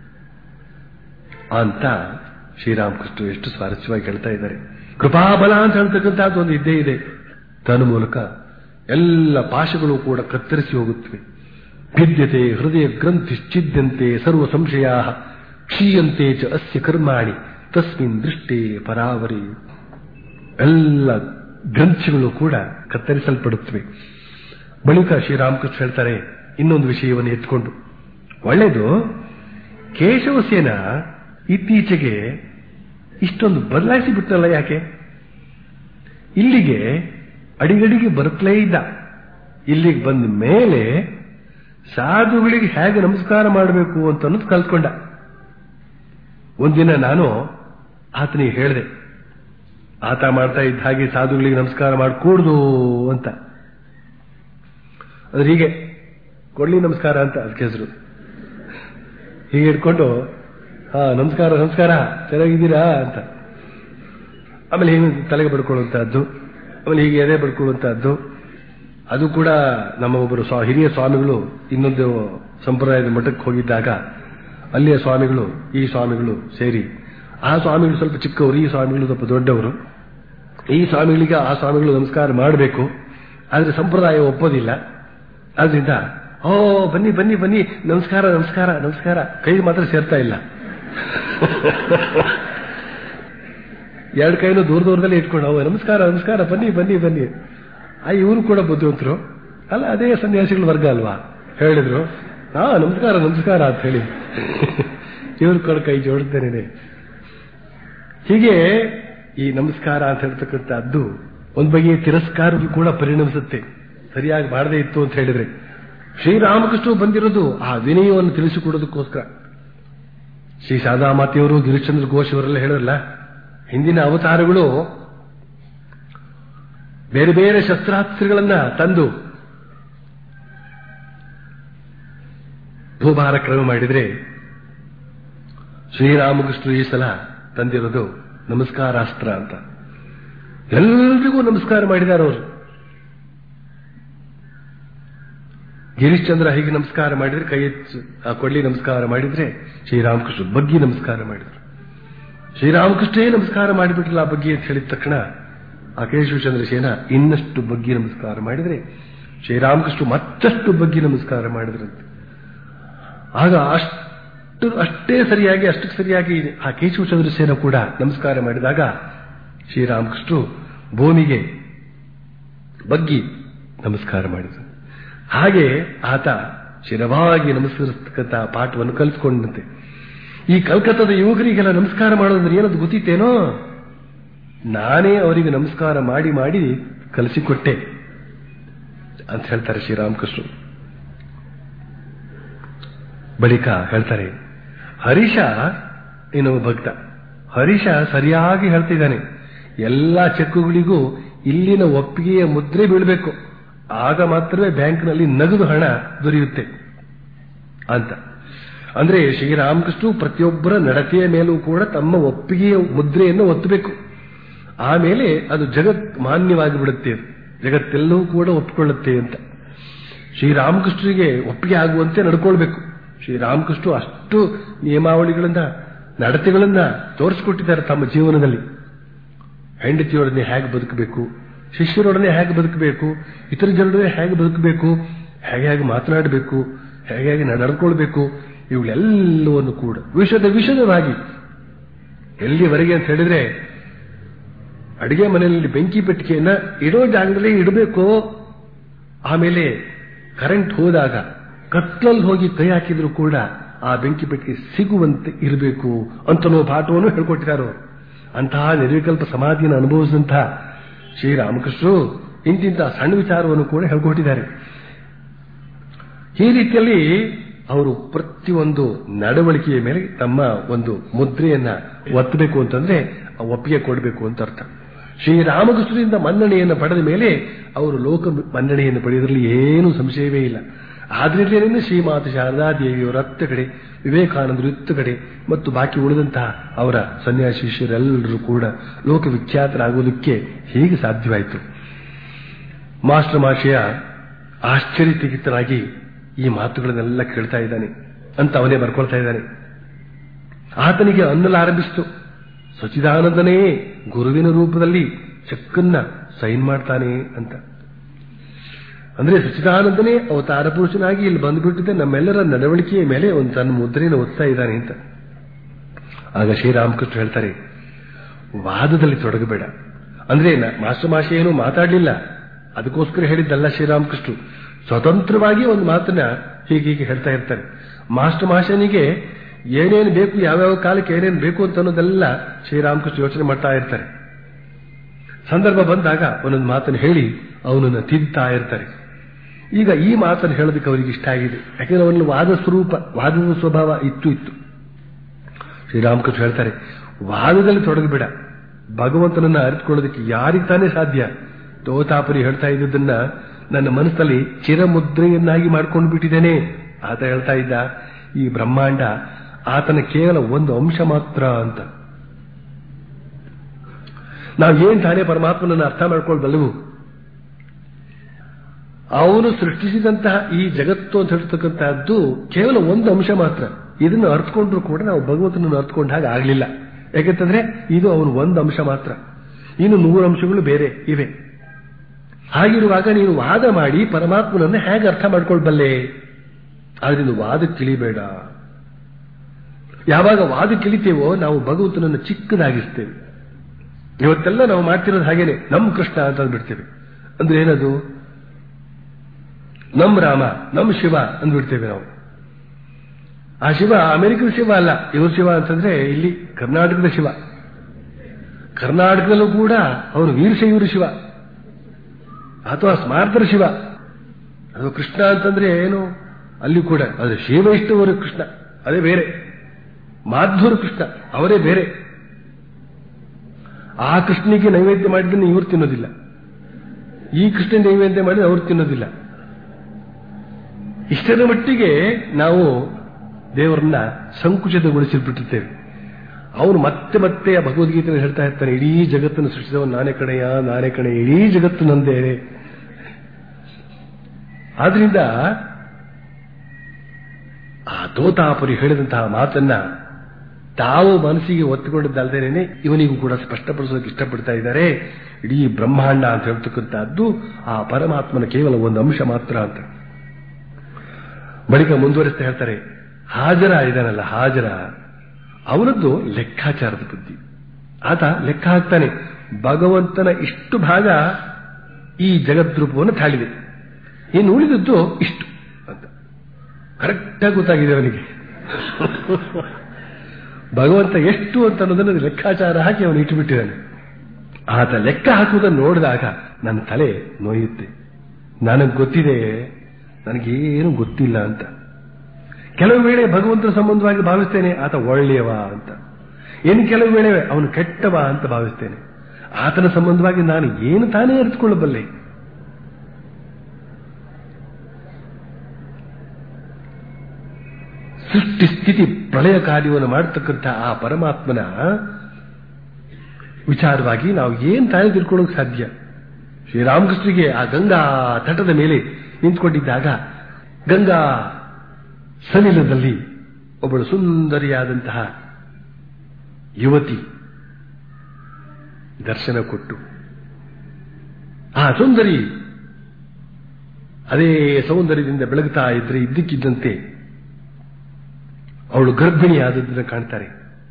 ಅಂತ ಶ್ರೀರಾಮಕೃಷ್ಣ ಎಷ್ಟು ಸ್ವಾರಸ್ಯವಾಗಿ ಹೇಳ್ತಾ ಇದ್ದಾರೆ ಕೃಪಾಬಲ ಅಂತ ಹೇಳ್ತಕ್ಕಂಥದ್ದು ಒಂದು ಇದ್ದೇ ಇದೆ ತನ್ನ ಮೂಲಕ ಎಲ್ಲ ಪಾಶಗಳು ಕೂಡ ಕತ್ತರಿಸಿ ಹೋಗುತ್ತವೆ ಭಿದ್ಯತೆ ಹೃದಯ ಗ್ರಂಥಿಶ್ಚಿದ್ಯಂತೆ ಸರ್ವ ಸಂಶಯ ಕ್ಷೀಯಂತೆ ಚ ಅಸ್ಯ ಕರ್ಮಾಣಿ ತಸ್ಮಿನ್ ದೃಷ್ಟೇ ಪರಾವರಿ ಎಲ್ಲ ಗ್ರಂಥಿಗಳು ಕೂಡ ಕತ್ತರಿಸಲ್ಪಡುತ್ತವೆ ಬಳಿಕ ಶ್ರೀರಾಮಕೃಷ್ಣ ಹೇಳ್ತಾರೆ ಇನ್ನೊಂದು ವಿಷಯವನ್ನು ಎತ್ಕೊಂಡು ಒಳ್ಳೆಯದು ಕೇಶವಸೇನ ಇತ್ತೀಚೆಗೆ ಇಷ್ಟೊಂದು ಬದಲಾಯಿಸಿ ಬಿಟ್ಟಲ್ಲ ಯಾಕೆ ಇಲ್ಲಿಗೆ ಅಡಿಗಡಿಗೆ ಬರುತ್ತಲೇ ಇದ್ದ ಇಲ್ಲಿಗೆ ಬಂದ ಮೇಲೆ ಸಾಧುಗಳಿಗೆ ಹೇಗೆ ನಮಸ್ಕಾರ ಮಾಡಬೇಕು ಅಂತ ಅನ್ನೋದು ಕಲ್ತ್ಕೊಂಡ ಒಂದಿನ ನಾನು ಆತನಿಗೆ ಹೇಳಿದೆ ಆತ ಮಾಡ್ತಾ ಇದ್ದ ಹಾಗೆ ಸಾಧುಗಳಿಗೆ ನಮಸ್ಕಾರ ಮಾಡಕೂಡ್ದು ಅಂತ ಅದ್ರ ಹೀಗೆ ಕೊಡ್ಲಿ ನಮಸ್ಕಾರ ಅಂತ ಅದಕ್ಕೆ ಹೆಸರು ಹೀಗೆ ಇಟ್ಕೊಂಡು ಹಾ ನಮಸ್ಕಾರ ನಮಸ್ಕಾರ ಚೆನ್ನಾಗಿದ್ದೀರಾ ಅಂತ ಆಮೇಲೆ ಹೀಗೆ ತಲೆಗೆ ಬಡ್ಕೊಳ್ಳುವಂತಹದ್ದು ಆಮೇಲೆ ಹೀಗೆ ಎದೆ ಬಡ್ಕೊಳ್ಳುವಂತಹದ್ದು ಅದು ಕೂಡ ನಮ್ಮ ಒಬ್ಬರು ಸ್ವಾ ಹಿರಿಯ ಸ್ವಾಮಿಗಳು ಇನ್ನೊಂದು ಸಂಪ್ರದಾಯದ ಮಠಕ್ಕೆ ಹೋಗಿದ್ದಾಗ ಅಲ್ಲಿಯ ಸ್ವಾಮಿಗಳು ಈ ಸ್ವಾಮಿಗಳು ಸೇರಿ ಆ ಸ್ವಾಮಿಗಳು ಸ್ವಲ್ಪ ಚಿಕ್ಕವರು ಈ ಸ್ವಾಮಿಗಳು ಸ್ವಲ್ಪ ದೊಡ್ಡವರು ಈ ಸ್ವಾಮಿಗಳಿಗೆ ಆ ಸ್ವಾಮಿಗಳು ನಮಸ್ಕಾರ ಮಾಡಬೇಕು ಆದರೆ ಸಂಪ್ರದಾಯ ಒಪ್ಪೋದಿಲ್ಲ ಆದ್ರಿಂದ ಓ ಬನ್ನಿ ಬನ್ನಿ ಬನ್ನಿ ನಮಸ್ಕಾರ ನಮಸ್ಕಾರ ನಮಸ್ಕಾರ ಕೈ ಮಾತ್ರ ಸೇರ್ತಾ ಇಲ್ಲ ಎರಡು ಕೈನು ದೂರ ದೂರದಲ್ಲಿ ಇಟ್ಕೊಂಡು ಅವ ನಮಸ್ಕಾರ ನಮಸ್ಕಾರ ಬನ್ನಿ ಬನ್ನಿ ಬನ್ನಿ ಆ ಇವರು ಕೂಡ ಬುದ್ಧಿವಂತರು ಅಲ್ಲ ಅದೇ ಸನ್ಯಾಸಿಗಳ ವರ್ಗ ಅಲ್ವಾ ಹೇಳಿದ್ರು ಹಾ ನಮಸ್ಕಾರ ನಮಸ್ಕಾರ ಅಂತ ಹೇಳಿ ಇವ್ರು ಕೂಡ ಕೈ ಜೋಡಿದ್ದೇನೆ ಹೀಗೆ ಈ ನಮಸ್ಕಾರ ಅಂತ ಹೇಳ್ತಕ್ಕಂಥದ್ದು ಒಂದ್ ಬಗೆಯ ತಿರಸ್ಕಾರಕ್ಕೂ ಕೂಡ ಪರಿಣಮಿಸುತ್ತೆ ಸರಿಯಾಗಿ ಮಾಡದೇ ಇತ್ತು ಅಂತ ಹೇಳಿದ್ರೆ ಶ್ರೀರಾಮಕೃಷ್ಣ ಬಂದಿರೋದು ಆ ವಿನಯವನ್ನು ತಿಳಿಸಿಕೊಡೋದಕ್ಕೋಸ್ಕರ ಶ್ರೀ ಶಾರದಾಮಾತೆಯವರು ಗಿರಿಶ್ಚಂದ್ರ ಘೋಷ್ ಅವರೆಲ್ಲ ಹೇಳಿದ್ರಲ್ಲ ಹಿಂದಿನ ಅವತಾರಗಳು ಬೇರೆ ಬೇರೆ ಶಸ್ತ್ರಾಸ್ತ್ರಗಳನ್ನ ತಂದು ಭೂಭಾರ ಕ್ರಮ ಮಾಡಿದ್ರೆ ಶ್ರೀರಾಮಕೃಷ್ಣ ಈ ಸಲ ತಂದಿರೋದು ನಮಸ್ಕಾರಾಸ್ತ್ರ ಅಂತ ಎಲ್ರಿಗೂ ನಮಸ್ಕಾರ ಮಾಡಿದ್ದಾರೆ ಅವರು ಗಿರೀಶ್ಚಂದ್ರ ಹೀಗೆ ನಮಸ್ಕಾರ ಮಾಡಿದ್ರೆ ಕೈ ಎತ್ತು ಆ ಕೊಡ್ಲಿ ನಮಸ್ಕಾರ ಮಾಡಿದ್ರೆ ಶ್ರೀರಾಮಕೃಷ್ಣ ಬಗ್ಗಿ ನಮಸ್ಕಾರ ಮಾಡಿದ್ರು ಶ್ರೀರಾಮಕೃಷ್ಣೇ ನಮಸ್ಕಾರ ಮಾಡಿಬಿಟ್ರಲ್ಲ ಆ ಬಗ್ಗೆ ಅಂತ ಹೇಳಿದ ತಕ್ಷಣ ಆ ಕೇಶವಚಂದ್ರ ಸೇನ ಇನ್ನಷ್ಟು ಬಗ್ಗಿ ನಮಸ್ಕಾರ ಮಾಡಿದ್ರೆ ಶ್ರೀರಾಮಕೃಷ್ಣ ಮತ್ತಷ್ಟು ಬಗ್ಗಿ ನಮಸ್ಕಾರ ಮಾಡಿದ್ರಂತೆ ಆಗ ಅಷ್ಟು ಅಷ್ಟೇ ಸರಿಯಾಗಿ ಅಷ್ಟಕ್ಕೆ ಸರಿಯಾಗಿ ಆ ಕೇಶವಚಂದ್ರ ಸೇನ ಕೂಡ ನಮಸ್ಕಾರ ಮಾಡಿದಾಗ ಶ್ರೀರಾಮಕೃಷ್ಣರು ಭೂಮಿಗೆ ಬಗ್ಗಿ ನಮಸ್ಕಾರ ಮಾಡಿದರು ಹಾಗೆ ಆತ ಶಿರವಾಗಿ ನಮಸ್ಕರಿಸ್ತಕ್ಕಂಥ ಪಾಠವನ್ನು ಕಲಿತುಕೊಂಡಂತೆ ಈ ಕಲ್ಕತ್ತಾದ ಯುವಕರಿಗೆಲ್ಲ ನಮಸ್ಕಾರ ಮಾಡೋದಂದ್ರೆ ಏನದು ಗೊತ್ತಿತ್ತೇನೋ ನಾನೇ ಅವರಿಗೆ ನಮಸ್ಕಾರ ಮಾಡಿ ಮಾಡಿ ಕಲಿಸಿಕೊಟ್ಟೆ ಅಂತ ಹೇಳ್ತಾರೆ ಶ್ರೀರಾಮಕೃಷ್ಣ ಬಳಿಕ ಹೇಳ್ತಾರೆ ಹರೀಶ ಇನ್ನೊಬ್ಬ ಭಕ್ತ ಹರೀಶ ಸರಿಯಾಗಿ ಹೇಳ್ತಿದ್ದಾನೆ ಎಲ್ಲ ಚೆಕ್ಕುಗಳಿಗೂ ಇಲ್ಲಿನ ಒಪ್ಪಿಗೆಯ ಮುದ್ರೆ ಬೀಳಬೇಕು ಆಗ ಮಾತ್ರವೇ ಬ್ಯಾಂಕ್ನಲ್ಲಿ ನಗದು ಹಣ ದೊರೆಯುತ್ತೆ ಅಂತ ಅಂದ್ರೆ ಶ್ರೀರಾಮಕೃಷ್ಣ ಪ್ರತಿಯೊಬ್ಬರ ನಡತೆಯ ಮೇಲೂ ಕೂಡ ತಮ್ಮ ಒಪ್ಪಿಗೆಯ ಮುದ್ರೆಯನ್ನು ಒತ್ತಬೇಕು ಆಮೇಲೆ ಅದು ಜಗತ್ ಮಾನ್ಯವಾಗಿ ಬಿಡುತ್ತೆ ಜಗತ್ತೆಲ್ಲವೂ ಕೂಡ ಒಪ್ಪಿಕೊಳ್ಳುತ್ತೆ ಅಂತ ಶ್ರೀರಾಮಕೃಷ್ಣರಿಗೆ ಒಪ್ಪಿಗೆ ಆಗುವಂತೆ ನಡ್ಕೊಳ್ಬೇಕು ಶ್ರೀರಾಮಕೃಷ್ಣ ಅಷ್ಟು ನಿಯಮಾವಳಿಗಳನ್ನ ನಡತೆಗಳನ್ನ ತೋರಿಸಿಕೊಟ್ಟಿದ್ದಾರೆ ತಮ್ಮ ಜೀವನದಲ್ಲಿ ಹೆಂಡತಿಯೊಡನೆ ಹೇಗೆ ಬದುಕಬೇಕು ಶಿಷ್ಯರೊಡನೆ ಹೇಗೆ ಬದುಕಬೇಕು ಇತರ ಜನರೊಡನೆ ಹೇಗೆ ಬದುಕಬೇಕು ಹೇಗೆ ಹೇಗೆ ಮಾತನಾಡಬೇಕು ಹೇಗೆ ಹೇಗೆ ನಡ್ಕೊಳ್ಬೇಕು ಇವುಗಳೆಲ್ಲವನ್ನು ಕೂಡ ವಿಷದ ವಿಷದವಾಗಿ ಎಲ್ಲಿವರೆಗೆ ಅಂತ ಹೇಳಿದ್ರೆ ಅಡಿಗೆ ಮನೆಯಲ್ಲಿ ಬೆಂಕಿ ಪೆಟ್ಟಿಗೆಯನ್ನ ಇಡೋ ಜಾಗದಲ್ಲಿ ಇಡಬೇಕು ಆಮೇಲೆ ಕರೆಂಟ್ ಹೋದಾಗ ಕತ್ಲಲ್ಲಿ ಹೋಗಿ ಕೈ ಹಾಕಿದ್ರು ಕೂಡ ಆ ಬೆಂಕಿ ಪೆಟ್ಟಿಗೆ ಸಿಗುವಂತೆ ಇರಬೇಕು ಅಂತನೋ ಪಾಠವನ್ನು ಹೇಳ್ಕೊಟ್ಟಿದ್ದಾರೆ ಅಂತಹ ನಿರ್ವಿಕಲ್ಪ ಸಮಾಧಿಯನ್ನು ಅನುಭವಿಸಿದಂತಹ ಶ್ರೀರಾಮಕೃಷ್ಣರು ಇಂತಿಂತ ಸಣ್ಣ ವಿಚಾರವನ್ನು ಕೂಡ ಹೇಳ್ಕೊಟ್ಟಿದ್ದಾರೆ ಈ ರೀತಿಯಲ್ಲಿ ಅವರು ಪ್ರತಿಯೊಂದು ನಡವಳಿಕೆಯ ಮೇಲೆ ತಮ್ಮ ಒಂದು ಮುದ್ರೆಯನ್ನ ಒತ್ತಬೇಕು ಅಂತಂದ್ರೆ ಆ ಒಪ್ಪಿಗೆ ಕೊಡಬೇಕು ಅಂತ ಅರ್ಥ ಶ್ರೀರಾಮಕೃಷ್ಣರಿಂದ ಮನ್ನಣೆಯನ್ನು ಪಡೆದ ಮೇಲೆ ಅವರು ಲೋಕ ಮನ್ನಣೆಯನ್ನು ಪಡೆಯುವುದರಲ್ಲಿ ಏನೂ ಸಂಶಯವೇ ಇಲ್ಲ ಆದ್ರಿಂದಲೇ ಶ್ರೀಮಾತ ಶಾರದಾ ದೇವಿಯವರ ಹತ್ತ ಕಡೆ ವಿವೇಕಾನಂದರು ಇತ್ತ ಕಡೆ ಮತ್ತು ಬಾಕಿ ಉಳಿದಂತಹ ಅವರ ಸನ್ಯಾಸಿ ಶಿಷ್ಯರೆಲ್ಲರೂ ಕೂಡ ಲೋಕವಿಖ್ಯಾತರಾಗುವುದಕ್ಕೆ ಹೇಗೆ ಸಾಧ್ಯವಾಯಿತು ಮಾಸ್ಟರ್ ಮಾಷೆಯ ಆಶ್ಚರ್ಯಚಕಿತನಾಗಿ ಈ ಮಾತುಗಳನ್ನೆಲ್ಲ ಕೇಳ್ತಾ ಇದ್ದಾನೆ ಅಂತ ಅವನೇ ಬರ್ಕೊಳ್ತಾ ಇದ್ದಾನೆ ಆತನಿಗೆ ಅನ್ನಲಾರಂಭಿಸಿತು ಸಚಿದಾನಂದನೇ ಗುರುವಿನ ರೂಪದಲ್ಲಿ ಚೆಕ್ಕನ್ನ ಸೈನ್ ಮಾಡ್ತಾನೆ ಅಂತ ಅಂದ್ರೆ ಸಚಿದಾನಂದನೇ ಅವತಾರ ಪುರುಷನಾಗಿ ಇಲ್ಲಿ ಬಂದ್ಬಿಟ್ಟಿದೆ ನಮ್ಮೆಲ್ಲರ ನಡವಳಿಕೆಯ ಮೇಲೆ ಒಂದು ತನ್ನ ಮುದ್ರೆಯನ್ನು ಒತ್ತಾ ಇದ್ದಾನೆ ಅಂತ ಆಗ ಶ್ರೀರಾಮಕೃಷ್ಣ ಹೇಳ್ತಾರೆ ವಾದದಲ್ಲಿ ತೊಡಗಬೇಡ ಅಂದ್ರೆ ಮಾಸ್ಟರ್ ಮಾಷೆ ಏನು ಮಾತಾಡಲಿಲ್ಲ ಅದಕ್ಕೋಸ್ಕರ ಹೇಳಿದ್ದಲ್ಲ ಶ್ರೀರಾಮಕೃಷ್ಣ ಸ್ವತಂತ್ರವಾಗಿ ಒಂದು ಮಾತನ್ನ ಹೀಗೆ ಹೀಗೆ ಹೇಳ್ತಾ ಇರ್ತಾರೆ ಮಾಸ್ಟರ್ ಮಾಷನಿಗೆ ಏನೇನು ಬೇಕು ಯಾವ್ಯಾವ ಕಾಲಕ್ಕೆ ಏನೇನು ಬೇಕು ಅಂತ ಅನ್ನೋದೆಲ್ಲ ಶ್ರೀರಾಮಕೃಷ್ಣ ಯೋಚನೆ ಮಾಡ್ತಾ ಇರ್ತಾರೆ ಸಂದರ್ಭ ಬಂದಾಗ ಒಂದೊಂದು ಮಾತನ್ನು ಹೇಳಿ ಅವನನ್ನು ತಿದ್ದುತ್ತಾ ಇರ್ತಾರೆ ಈಗ ಈ ಮಾತನ್ನು ಹೇಳೋದಕ್ಕೆ ಅವರಿಗೆ ಇಷ್ಟ ಆಗಿದೆ ಯಾಕೆಂದ್ರೆ ಅವನಲ್ಲಿ ವಾದ ಸ್ವರೂಪ ವಾದದ ಸ್ವಭಾವ ಇತ್ತು ಇತ್ತು ಶ್ರೀರಾಮಕೃಷ್ಣ ಹೇಳ್ತಾರೆ ವಾದದಲ್ಲಿ ತೊಡಗಬೇಡ ಭಗವಂತನನ್ನ ಅರಿತುಕೊಳ್ಳೋದಕ್ಕೆ ಯಾರಿಗೆ ತಾನೇ ಸಾಧ್ಯ ತೋತಾಪರಿ ಹೇಳ್ತಾ ಇದ್ದದನ್ನ ನನ್ನ ಮನಸ್ಸಲ್ಲಿ ಚಿರಮುದ್ರೆಯನ್ನಾಗಿ ಮಾಡ್ಕೊಂಡು ಬಿಟ್ಟಿದ್ದೇನೆ ಆತ ಹೇಳ್ತಾ ಇದ್ದ ಈ ಬ್ರಹ್ಮಾಂಡ ಆತನ ಕೇವಲ ಒಂದು ಅಂಶ ಮಾತ್ರ ಅಂತ ನಾವು ಏನ್ ತಾನೇ ಪರಮಾತ್ಮನನ್ನು ಅರ್ಥ ಮಾಡ್ಕೊಳ್ಬಲ್ಲವು ಅವನು ಸೃಷ್ಟಿಸಿದಂತಹ ಈ ಜಗತ್ತು ಅಂತ ಹೇಳ್ತಕ್ಕಂತಹದ್ದು ಕೇವಲ ಒಂದು ಅಂಶ ಮಾತ್ರ ಇದನ್ನು ಅರ್ಥಕೊಂಡ್ರು ಕೂಡ ನಾವು ಭಗವಂತನನ್ನು ಅರ್ಥಕೊಂಡ ಹಾಗೆ ಆಗಲಿಲ್ಲ ಯಾಕೆಂತಂದ್ರೆ ಇದು ಅವನು ಒಂದು ಅಂಶ ಮಾತ್ರ ಇನ್ನು ನೂರು ಅಂಶಗಳು ಬೇರೆ ಇವೆ ಹಾಗಿರುವಾಗ ನೀನು ವಾದ ಮಾಡಿ ಪರಮಾತ್ಮನನ್ನು ಹೇಗೆ ಅರ್ಥ ಮಾಡ್ಕೊಳ್ಬಲ್ಲೆ ಆದ್ರಿಂದ ವಾದ ತಿಳಿಬೇಡ ಯಾವಾಗ ವಾದ ತಿಳಿತೇವೋ ನಾವು ಭಗವಂತನನ್ನು ಚಿಕ್ಕದಾಗಿಸ್ತೇವೆ ಇವತ್ತೆಲ್ಲ ನಾವು ಮಾಡ್ತಿರೋದು ಹಾಗೇನೆ ನಮ್ಮ ಕೃಷ್ಣ ಅಂತ ಅಂದ್ಬಿಡ್ತೇವೆ ಅಂದ್ರೆ ಏನದು ನಮ್ ರಾಮ ನಮ್ ಶಿವ ಅಂದ್ಬಿಡ್ತೇವೆ ನಾವು ಆ ಶಿವ ಅಮೆರಿಕದ ಶಿವ ಅಲ್ಲ ಇವ್ರ ಶಿವ ಅಂತಂದ್ರೆ ಇಲ್ಲಿ ಕರ್ನಾಟಕದ ಶಿವ ಕರ್ನಾಟಕದಲ್ಲೂ ಕೂಡ ಅವನು ವೀರಶೈವರ ಶಿವ ಅಥವಾ ಸ್ಮಾರ್ತರ ಶಿವ ಅದು ಕೃಷ್ಣ ಅಂತಂದ್ರೆ ಏನು ಅಲ್ಲಿ ಕೂಡ ಅದು ಶಿವೈಷ್ಣವರ ಕೃಷ್ಣ ಅದೇ ಬೇರೆ ಮಾಧ್ವರ ಕೃಷ್ಣ ಅವರೇ ಬೇರೆ ಆ ಕೃಷ್ಣನಿಗೆ ನೈವೇದ್ಯ ಮಾಡಿದ್ದನ್ನು ಇವರು ತಿನ್ನೋದಿಲ್ಲ ಈ ಕೃಷ್ಣ ನೈವೇದ್ಯ ಮಾಡಿದ್ರೆ ಅವರು ತಿನ್ನೋದಿಲ್ಲ ಇಷ್ಟರ ಮಟ್ಟಿಗೆ ನಾವು ದೇವರನ್ನ ಸಂಕುಚಿತಗೊಳಿಸಿಬಿಟ್ಟಿರ್ತೇವೆ ಅವನು ಮತ್ತೆ ಮತ್ತೆ ಆ ಭಗವದ್ಗೀತೆಯನ್ನು ಹೇಳ್ತಾ ಇರ್ತಾನೆ ಇಡೀ ಜಗತ್ತನ್ನು ಸೃಷ್ಟಿಸವ ನಾನೇ ಕಣೆಯ ನಾನೇ ಕಣೆ ಇಡೀ ಜಗತ್ತು ನಂದೇ ಆದ್ರಿಂದ ಆ ತೋತಾಪುರಿ ಹೇಳಿದಂತಹ ಮಾತನ್ನ ತಾವು ಮನಸ್ಸಿಗೆ ಒತ್ತುಕೊಂಡಿದ್ದಲ್ದೇನೆ ಇವನಿಗೂ ಕೂಡ ಸ್ಪಷ್ಟಪಡಿಸೋಕೆ ಇಷ್ಟಪಡ್ತಾ ಇದ್ದಾರೆ ಇಡೀ ಬ್ರಹ್ಮಾಂಡ ಅಂತ ಹೇಳ್ತಕ್ಕಂಥದ್ದು ಆ ಪರಮಾತ್ಮನ ಕೇವಲ ಒಂದು ಅಂಶ ಮಾತ್ರ ಅಂತ ಬಳಿಕ ಮುಂದುವರಿಸ್ತಾ ಹೇಳ್ತಾರೆ ಹಾಜರ ಇದಾನಲ್ಲ ಹಾಜರ ಅವರದ್ದು ಲೆಕ್ಕಾಚಾರದ ಬುದ್ಧಿ ಆತ ಲೆಕ್ಕ ಹಾಕ್ತಾನೆ ಭಗವಂತನ ಇಷ್ಟು ಭಾಗ ಈ ಜಗದ್ರೂಪವನ್ನು ತಾಳಿದೆ ಇನ್ನು ಉಳಿದದ್ದು ಇಷ್ಟು ಅಂತ ಕರೆಕ್ಟಾಗಿ ಗೊತ್ತಾಗಿದೆ ಅವನಿಗೆ ಭಗವಂತ ಎಷ್ಟು ಅಂತ ಅನ್ನೋದನ್ನು ಲೆಕ್ಕಾಚಾರ ಹಾಕಿ ಅವನು ಇಟ್ಟುಬಿಟ್ಟಿದ್ದಾನೆ ಆತ ಲೆಕ್ಕ ಹಾಕುವುದನ್ನು ನೋಡಿದಾಗ ನನ್ನ ತಲೆ ನೋಯುತ್ತೆ ನನಗೆ ಗೊತ್ತಿದೆ ನನಗೇನು ಗೊತ್ತಿಲ್ಲ ಅಂತ ಕೆಲವು ವೇಳೆ ಭಗವಂತನ ಸಂಬಂಧವಾಗಿ ಭಾವಿಸ್ತೇನೆ ಆತ ಒಳ್ಳೆಯವ ಅಂತ ಇನ್ನು ಕೆಲವು ವೇಳೆ ಅವನು ಕೆಟ್ಟವ ಅಂತ ಭಾವಿಸ್ತೇನೆ ಆತನ ಸಂಬಂಧವಾಗಿ ನಾನು ಏನು ತಾನೇ ಅರಿತುಕೊಳ್ಳಬಲ್ಲೆ ಸೃಷ್ಟಿ ಸ್ಥಿತಿ ಪ್ರಳಯ ಕಾರ್ಯವನ್ನು ಮಾಡತಕ್ಕಂಥ ಆ ಪರಮಾತ್ಮನ ವಿಚಾರವಾಗಿ ನಾವು ಏನ್ ತಾನೇ ತಿಳ್ಕೊಳ್ಳೋಕೆ ಸಾಧ್ಯ ಶ್ರೀರಾಮಕೃಷ್ಣರಿಗೆ ಆ ಗಂಗಾ ತಟದ ಮೇಲೆ ನಿಂತ್ಕೊಂಡಿದ್ದಾಗ ಗಂಗಾ ಸನಿಲದಲ್ಲಿ ಒಬ್ಬಳು ಸುಂದರಿಯಾದಂತಹ ಯುವತಿ ದರ್ಶನ ಕೊಟ್ಟು ಆ ಸುಂದರಿ ಅದೇ ಸೌಂದರ್ಯದಿಂದ ಬೆಳಗುತ್ತಾ ಇದ್ರೆ ಇದ್ದಕ್ಕಿದ್ದಂತೆ ಅವಳು ಗರ್ಭಿಣಿಯಾದದ್ದನ್ನು ಕಾಣ್ತಾರೆ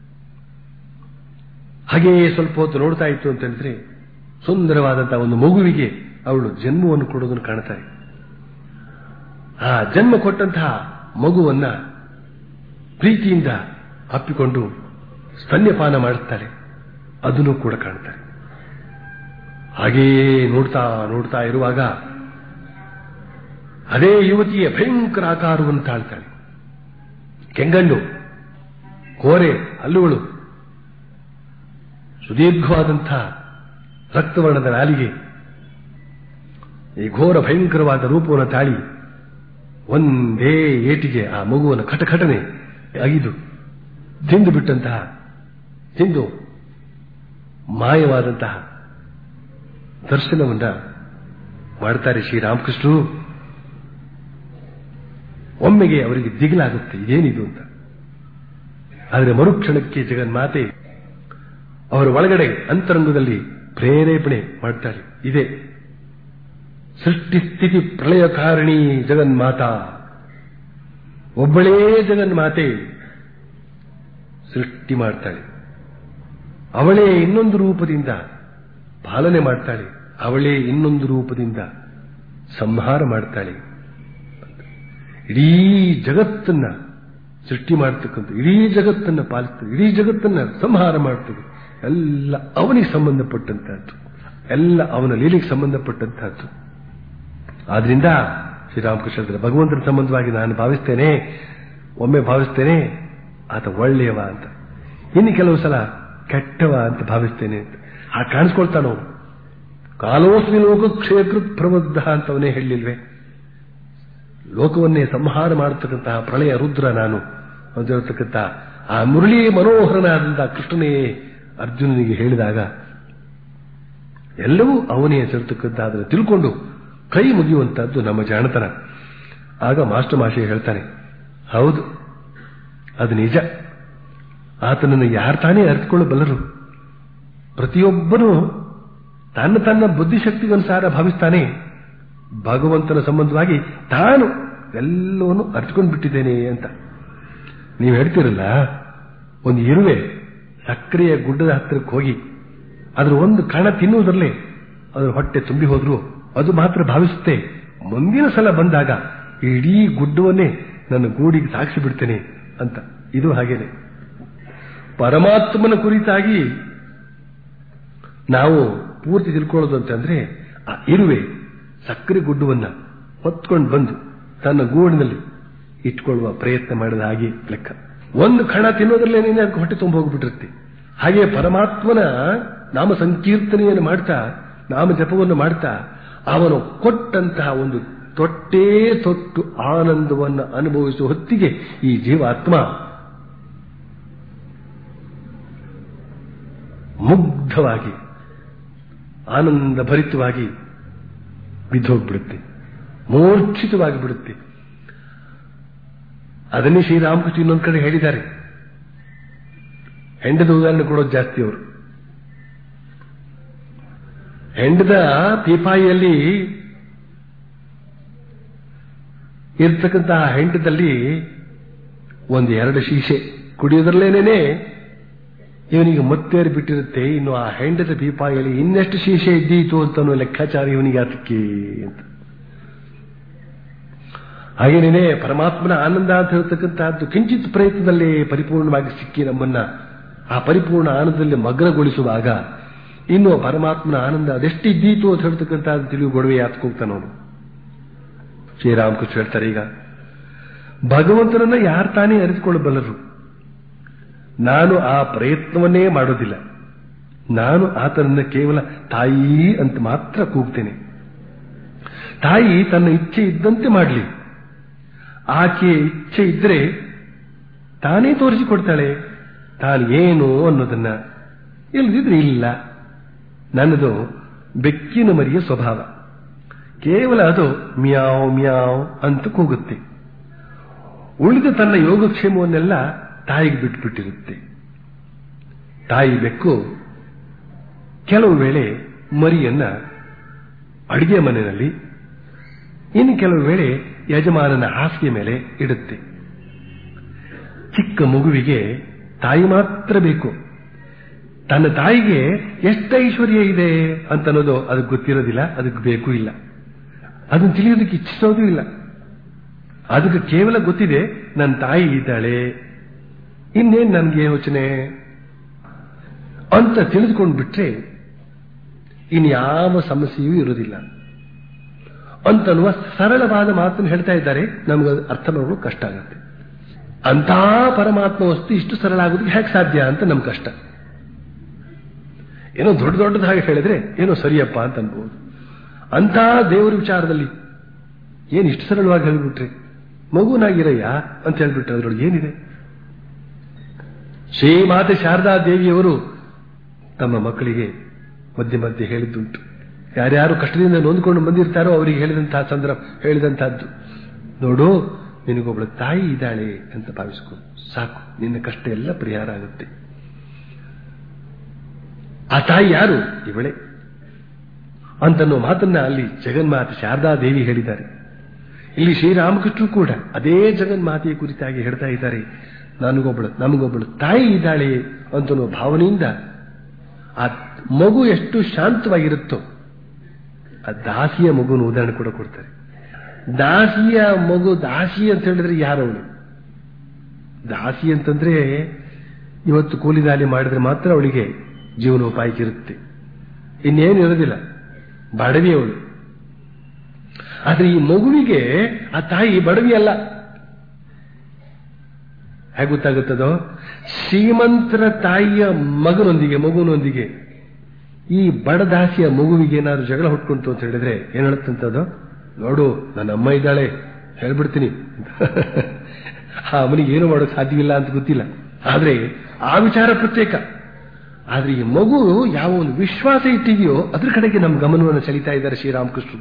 ಹಾಗೆಯೇ ಸ್ವಲ್ಪ ಹೊತ್ತು ನೋಡ್ತಾ ಇತ್ತು ಅಂತ ಹೇಳಿದ್ರೆ ಸುಂದರವಾದಂತಹ ಒಂದು ಮಗುವಿಗೆ ಅವಳು ಜನ್ಮವನ್ನು ಕೊಡೋದನ್ನು ಕಾಣ್ತಾರೆ ಆ ಜನ್ಮ ಕೊಟ್ಟಂತಹ ಮಗುವನ್ನ ಪ್ರೀತಿಯಿಂದ ಅಪ್ಪಿಕೊಂಡು ಸ್ತನ್ಯಪಾನ ಮಾಡುತ್ತಾರೆ ಅದನ್ನು ಕೂಡ ಕಾಣ್ತಾರೆ ಹಾಗೆಯೇ ನೋಡ್ತಾ ನೋಡ್ತಾ ಇರುವಾಗ ಅದೇ ಯುವತಿಯ ಭಯಂಕರ ಆಕಾರವನ್ನು ತಾಳ್ತಾಳೆ ಕೆಂಗಣ್ಣು ಕೋರೆ ಹಲ್ಲುಗಳು ಸುದೀರ್ಘವಾದಂಥ ರಕ್ತವರ್ಣದ ನಾಲಿಗೆ ಈ ಘೋರ ಭಯಂಕರವಾದ ರೂಪವನ್ನು ತಾಳಿ ಒಂದೇ ಏಟಿಗೆ ಆ ಮಗುವನ್ನು ಕಟಕಟನೆ ಅಗಿದು ತಿಂದು ಬಿಟ್ಟಂತಹ ತಿಂದು ಮಾಯವಾದಂತಹ ದರ್ಶನವನ್ನ ಮಾಡ್ತಾರೆ ಶ್ರೀರಾಮಕೃಷ್ಣರು ಒಮ್ಮೆಗೆ ಅವರಿಗೆ ದಿಗಿಲಾಗುತ್ತೆ ಇದೇನಿದು ಅಂತ ಆದರೆ ಮರುಕ್ಷಣಕ್ಕೆ ಜಗನ್ಮಾತೆ ಅವರ ಒಳಗಡೆ ಅಂತರಂಗದಲ್ಲಿ ಪ್ರೇರೇಪಣೆ ಮಾಡ್ತಾಳೆ ಇದೆ ಸೃಷ್ಟಿ ಸ್ಥಿತಿ ಪ್ರಳಯಕಾರಿಣಿ ಜಗನ್ಮಾತಾ ಒಬ್ಬಳೇ ಜಗನ್ಮಾತೆ ಸೃಷ್ಟಿ ಮಾಡ್ತಾಳೆ ಅವಳೇ ಇನ್ನೊಂದು ರೂಪದಿಂದ ಪಾಲನೆ ಮಾಡ್ತಾಳೆ ಅವಳೇ ಇನ್ನೊಂದು ರೂಪದಿಂದ ಸಂಹಾರ ಮಾಡ್ತಾಳೆ ಇಡೀ ಜಗತ್ತನ್ನ ಸೃಷ್ಟಿ ಮಾಡ್ತಕ್ಕಂಥ ಇಡೀ ಜಗತ್ತನ್ನ ಪಾಲಿಸ್ತದೆ ಇಡೀ ಜಗತ್ತನ್ನ ಸಂಹಾರ ಮಾಡ್ತದೆ ಎಲ್ಲ ಅವನಿಗೆ ಸಂಬಂಧಪಟ್ಟಂತಹದ್ದು ಎಲ್ಲ ಅವನ ಲೀಲೆಗೆ ಸಂಬಂಧಪಟ್ಟಂತಹದ್ದು ಆದ್ರಿಂದ ಶ್ರೀರಾಮಕೃಷ್ಣ ಭಗವಂತನ ಸಂಬಂಧವಾಗಿ ನಾನು ಭಾವಿಸ್ತೇನೆ ಒಮ್ಮೆ ಭಾವಿಸ್ತೇನೆ ಆತ ಒಳ್ಳೆಯವ ಅಂತ ಇನ್ನು ಕೆಲವು ಸಲ ಕೆಟ್ಟವ ಅಂತ ಭಾವಿಸ್ತೇನೆ ಅಂತ ಆ ಕಾಣಿಸ್ಕೊಳ್ತಾನೋ ಕಾಲೋಸ್ಮಿ ಲೋಕ ಕ್ಷೇಕೃತ್ ಪ್ರಬದ್ಧ ಅಂತ ಅವನೇ ಹೇಳಿಲ್ವೇ ಲೋಕವನ್ನೇ ಸಂಹಾರ ಮಾಡತಕ್ಕಂತಹ ಪ್ರಳಯ ರುದ್ರ ನಾನು ಅಂತ ಹೇಳ್ತಕ್ಕಂಥ ಆ ಮುರಳಿ ಮನೋಹರನಾದಂತಹ ಕೃಷ್ಣನೇ ಅರ್ಜುನನಿಗೆ ಹೇಳಿದಾಗ ಎಲ್ಲವೂ ಅವನೇ ಸೇರ್ತಕ್ಕಂಥ ಅದನ್ನು ತಿಳ್ಕೊಂಡು ಕೈ ಮುಗಿಯುವಂತಹದ್ದು ನಮ್ಮ ಜಾಣತನ ಆಗ ಮಾಸ್ಟರ್ ಮಾಷೆ ಹೇಳ್ತಾನೆ ಹೌದು ಅದು ನಿಜ ಆತನನ್ನು ಯಾರು ತಾನೇ ಅರಿತುಕೊಳ್ಳಬಲ್ಲರು ಪ್ರತಿಯೊಬ್ಬನೂ ತನ್ನ ತನ್ನ ಬುದ್ಧಿಶಕ್ತಿಗನುಸಾರ ಭಾವಿಸ್ತಾನೆ ಭಗವಂತನ ಸಂಬಂಧವಾಗಿ ತಾನು ಎಲ್ಲವನ್ನು ಅರ್ತ್ಕೊಂಡು ಬಿಟ್ಟಿದ್ದೇನೆ ಅಂತ ನೀವು ಹೇಳ್ತಿರಲ್ಲ ಒಂದು ಇರುವೆ ಸಕ್ರಿಯ ಗುಡ್ಡದ ಹತ್ತಿರಕ್ಕೆ ಹೋಗಿ ಅದರ ಒಂದು ಕಣ ತಿನ್ನುವುದರಲ್ಲೇ ಅದರ ಹೊಟ್ಟೆ ತುಂಬಿ ಹೋದ್ರು ಅದು ಮಾತ್ರ ಭಾವಿಸುತ್ತೆ ಮುಂದಿನ ಸಲ ಬಂದಾಗ ಇಡೀ ಗುಡ್ಡವನ್ನೇ ನನ್ನ ಗೂಡಿಗೆ ಸಾಕ್ಷಿ ಬಿಡ್ತೇನೆ ಅಂತ ಇದು ಹಾಗೇನೆ ಪರಮಾತ್ಮನ ಕುರಿತಾಗಿ ನಾವು ಪೂರ್ತಿ ತಿಳ್ಕೊಳ್ಳೋದು ಅಂತಂದ್ರೆ ಆ ಇರುವೆ ಸಕ್ಕರೆ ಗುಡ್ಡವನ್ನ ಹೊತ್ಕೊಂಡು ಬಂದು ತನ್ನ ಗೂಡಿನಲ್ಲಿ ಇಟ್ಕೊಳ್ಳುವ ಪ್ರಯತ್ನ ಮಾಡಿದ ಹಾಗೆ ಲೆಕ್ಕ ಒಂದು ಕಣ ತಿನ್ನೋದ್ರಲ್ಲೇನೇ ಅದಕ್ಕೆ ಹೊಟ್ಟೆ ತುಂಬ ಹೋಗ್ಬಿಟ್ಟಿರುತ್ತೆ ಹಾಗೆ ಪರಮಾತ್ಮನ ನಾಮ ಸಂಕೀರ್ತನೆಯನ್ನು ಮಾಡ್ತಾ ನಾಮ ಜಪವನ್ನು ಮಾಡ್ತಾ ಅವನು ಕೊಟ್ಟಂತಹ ಒಂದು ತೊಟ್ಟೇ ತೊಟ್ಟು ಆನಂದವನ್ನು ಅನುಭವಿಸುವ ಹೊತ್ತಿಗೆ ಈ ಜೀವಾತ್ಮ ಮುಗ್ಧವಾಗಿ ಆನಂದ ಭರಿತವಾಗಿ ಬಿದ್ದೋಗ್ಬಿಡುತ್ತೆ ಮೂರ್ಛಿತವಾಗಿ ಬಿಡುತ್ತೆ ಅದನ್ನೇ ಶ್ರೀರಾಮಕೃಷ್ಣ ಇನ್ನೊಂದು ಕಡೆ ಹೇಳಿದ್ದಾರೆ ಹೆಂಡದ ಉದಾಹರಣೆ ಕೊಡೋದು ಜಾಸ್ತಿ ಅವರು ಹೆಂಡದ ಪೀಪಾಯಿಯಲ್ಲಿ ಇರ್ತಕ್ಕಂತಹ ಹೆಂಡದಲ್ಲಿ ಒಂದು ಎರಡು ಶೀಶೆ ಕುಡಿಯೋದ್ರಲ್ಲೇನೇನೆ ಇವನಿಗೆ ಮತ್ತೇರಿ ಬಿಟ್ಟಿರುತ್ತೆ ಇನ್ನು ಆ ಹೆಂಡದ ಪೀಪಾಯಿಯಲ್ಲಿ ಇನ್ನೆಷ್ಟು ಶೀಶೆ ಇದ್ದೀತು ಅಂತ ಅನ್ನೋ ಲೆಕ್ಕಾಚಾರ ಇವನಿಗೆ ಅದಕ್ಕೆ ಅಂತ ಹಾಗೇನೇನೆ ಪರಮಾತ್ಮನ ಆನಂದ ಅಂತ ಹೇಳ್ತಕ್ಕಂತಹದ್ದು ಕಿಂಚಿತ್ ಪ್ರಯತ್ನದಲ್ಲಿ ಪರಿಪೂರ್ಣವಾಗಿ ಸಿಕ್ಕಿ ನಮ್ಮನ್ನ ಆ ಪರಿಪೂರ್ಣ ಆನಂದದಲ್ಲಿ ಮಗ್ನಗೊಳಿಸುವಾಗ ಇನ್ನು ಪರಮಾತ್ಮನ ಆನಂದ ಅದೆಷ್ಟಿದ್ದೀತು ಅಂತ ಹೇಳ್ತಕ್ಕಂಥದ್ದು ತಿಳಿವು ಗೊಡವೆ ಯಾತ್ಕೋಗ್ತಾನೆ ಅವನು ಶ್ರೀರಾಮಕೃಷ್ಣ ಹೇಳ್ತಾರೆ ಈಗ ಭಗವಂತನನ್ನ ಯಾರು ತಾನೇ ಅರಿತುಕೊಳ್ಳಬಲ್ಲರು ನಾನು ಆ ಪ್ರಯತ್ನವನ್ನೇ ಮಾಡೋದಿಲ್ಲ ನಾನು ಆತನನ್ನ ಕೇವಲ ತಾಯಿ ಅಂತ ಮಾತ್ರ ಕೂಗ್ತೇನೆ ತಾಯಿ ತನ್ನ ಇಚ್ಛೆ ಇದ್ದಂತೆ ಮಾಡಲಿ ಆಕೆಯ ಇಚ್ಛೆ ಇದ್ರೆ ತಾನೇ ತೋರಿಸಿಕೊಡ್ತಾಳೆ ತಾನು ಏನು ಅನ್ನೋದನ್ನ ಇಲ್ಲದಿದ್ರೆ ಇಲ್ಲ ನನ್ನದು ಬೆಕ್ಕಿನ ಮರಿಯ ಸ್ವಭಾವ ಕೇವಲ ಅದು ಮ್ಯಾವ್ ಮ್ಯಾವ್ ಅಂತ ಕೂಗುತ್ತೆ ಉಳಿದ ತನ್ನ ಯೋಗಕ್ಷೇಮವನ್ನೆಲ್ಲ ತಾಯಿಗೆ ಬಿಟ್ಬಿಟ್ಟಿರುತ್ತೆ ತಾಯಿ ಬೆಕ್ಕು ಕೆಲವು ವೇಳೆ ಮರಿಯನ್ನ ಅಡಿಗೆ ಮನೆಯಲ್ಲಿ ಇನ್ನು ಕೆಲವು ವೇಳೆ ಯಜಮಾನನ ಹಾಸಿಗೆ ಮೇಲೆ ಇಡುತ್ತೆ ಚಿಕ್ಕ ಮಗುವಿಗೆ ತಾಯಿ ಮಾತ್ರ ಬೇಕು ತನ್ನ ತಾಯಿಗೆ ಎಷ್ಟು ಐಶ್ವರ್ಯ ಇದೆ ಅಂತ ಅನ್ನೋದು ಅದಕ್ಕೆ ಗೊತ್ತಿರೋದಿಲ್ಲ ಅದಕ್ಕೆ ಬೇಕು ಇಲ್ಲ ಅದನ್ನು ತಿಳಿಯೋದಕ್ಕೆ ಇಚ್ಛಿಸೋದು ಇಲ್ಲ ಅದಕ್ಕೆ ಕೇವಲ ಗೊತ್ತಿದೆ ನನ್ನ ತಾಯಿ ಇದ್ದಾಳೆ ಇನ್ನೇನು ನನಗೆ ಯೋಚನೆ ಅಂತ ತಿಳಿದುಕೊಂಡು ಬಿಟ್ರೆ ಇನ್ಯಾವ ಸಮಸ್ಯೆಯೂ ಇರೋದಿಲ್ಲ ಅಂತನ್ನುವ ಸರಳವಾದ ಮಾತನ್ನು ಹೇಳ್ತಾ ಇದ್ದಾರೆ ನಮಗೆ ಅರ್ಥ ಮಾಡೋದು ಕಷ್ಟ ಆಗುತ್ತೆ ಅಂತ ಪರಮಾತ್ಮ ವಸ್ತು ಇಷ್ಟು ಸರಳ ಆಗೋದಕ್ಕೆ ಹೇಗೆ ಸಾಧ್ಯ ಅಂತ ನಮ್ ಕಷ್ಟ ಏನೋ ದೊಡ್ಡ ದೊಡ್ಡದ ಹಾಗೆ ಹೇಳಿದ್ರೆ ಏನೋ ಸರಿಯಪ್ಪ ಅಂತ ಅನ್ಬೋದು ಅಂತ ದೇವರ ವಿಚಾರದಲ್ಲಿ ಏನು ಇಷ್ಟು ಸರಳವಾಗಿ ಹೇಳ್ಬಿಟ್ರಿ ಮಗುನಾಗಿರಯ್ಯ ಅಂತ ಹೇಳ್ಬಿಟ್ರೆ ಅದ್ರೊಳಗೆ ಏನಿದೆ ಶ್ರೀಮಾತೆ ಶಾರದಾ ದೇವಿಯವರು ತಮ್ಮ ಮಕ್ಕಳಿಗೆ ಮಧ್ಯೆ ಮಧ್ಯೆ ಹೇಳಿದ್ದುಂಟು ಯಾರ್ಯಾರು ಕಷ್ಟದಿಂದ ನೊಂದ್ಕೊಂಡು ಬಂದಿರ್ತಾರೋ ಅವರಿಗೆ ಹೇಳಿದಂತಹ ಸಂದರ್ಭ ಹೇಳಿದಂತಹದ್ದು ನೋಡು ನಿನಗೊಬ್ಬಳು ತಾಯಿ ಇದ್ದಾಳೆ ಅಂತ ಭಾವಿಸ್ಕೊ ಸಾಕು ನಿನ್ನ ಕಷ್ಟ ಎಲ್ಲ ಪರಿಹಾರ ಆಗುತ್ತೆ ಆ ತಾಯಿ ಯಾರು ಇವಳೆ ಅಂತನ್ನೋ ಮಾತನ್ನ ಅಲ್ಲಿ ಜಗನ್ಮಾತೆ ಶಾರದಾ ದೇವಿ ಹೇಳಿದ್ದಾರೆ ಇಲ್ಲಿ ಶ್ರೀರಾಮಕೃಷ್ಣರು ಕೂಡ ಅದೇ ಜಗನ್ಮಾತೆಯ ಕುರಿತಾಗಿ ಹೇಳ್ತಾ ಇದ್ದಾರೆ ನನಗೊಬ್ಬಳು ನಮಗೊಬ್ಬಳು ತಾಯಿ ಇದ್ದಾಳೆ ಅಂತನೋ ಭಾವನೆಯಿಂದ ಆ ಮಗು ಎಷ್ಟು ಶಾಂತವಾಗಿರುತ್ತೋ ಆ ದಾಸಿಯ ಮಗುನ ಉದಾಹರಣೆ ಕೂಡ ಕೊಡ್ತಾರೆ ದಾಸಿಯ ಮಗು ದಾಸಿ ಅಂತ ಹೇಳಿದ್ರೆ ಯಾರವಳು ದಾಸಿ ಅಂತಂದ್ರೆ ಇವತ್ತು ಕೂಲಿ ದಾಳಿ ಮಾಡಿದ್ರೆ ಮಾತ್ರ ಅವಳಿಗೆ ಜೀವನೋಪಾಯಕ್ಕೆ ಇರುತ್ತೆ ಇನ್ನೇನು ಇರೋದಿಲ್ಲ ಬಡವಿ ಅವಳು ಆದ್ರೆ ಈ ಮಗುವಿಗೆ ಆ ತಾಯಿ ಬಡವಿ ಅಲ್ಲ ಹೇಗೆ ಗೊತ್ತಾಗುತ್ತದೋ ಶ್ರೀಮಂತರ ತಾಯಿಯ ಮಗನೊಂದಿಗೆ ಮಗುನೊಂದಿಗೆ ಈ ಬಡದಾಸಿಯ ಮಗುವಿಗೆ ಏನಾದ್ರು ಜಗಳ ಹುಟ್ಕೊಂತು ಅಂತ ಹೇಳಿದ್ರೆ ಏನ್ ಹೇಳುತ್ತಂತದು ನೋಡು ನನ್ನ ಅಮ್ಮ ಇದ್ದಾಳೆ ಹೇಳ್ಬಿಡ್ತೀನಿ ಆ ಅಮ್ಮನಿಗೆ ಏನು ಮಾಡೋಕೆ ಸಾಧ್ಯವಿಲ್ಲ ಅಂತ ಗೊತ್ತಿಲ್ಲ ಆದ್ರೆ ಆ ವಿಚಾರ ಪ್ರತ್ಯೇಕ ಆದ್ರೆ ಈ ಮಗು ಯಾವ ಒಂದು ವಿಶ್ವಾಸ ಇಟ್ಟಿದೆಯೋ ಅದ್ರ ಕಡೆಗೆ ನಮ್ಮ ಗಮನವನ್ನು ಸೆಳೀತಾ ಇದ್ದಾರೆ ಶ್ರೀರಾಮಕೃಷ್ಣರು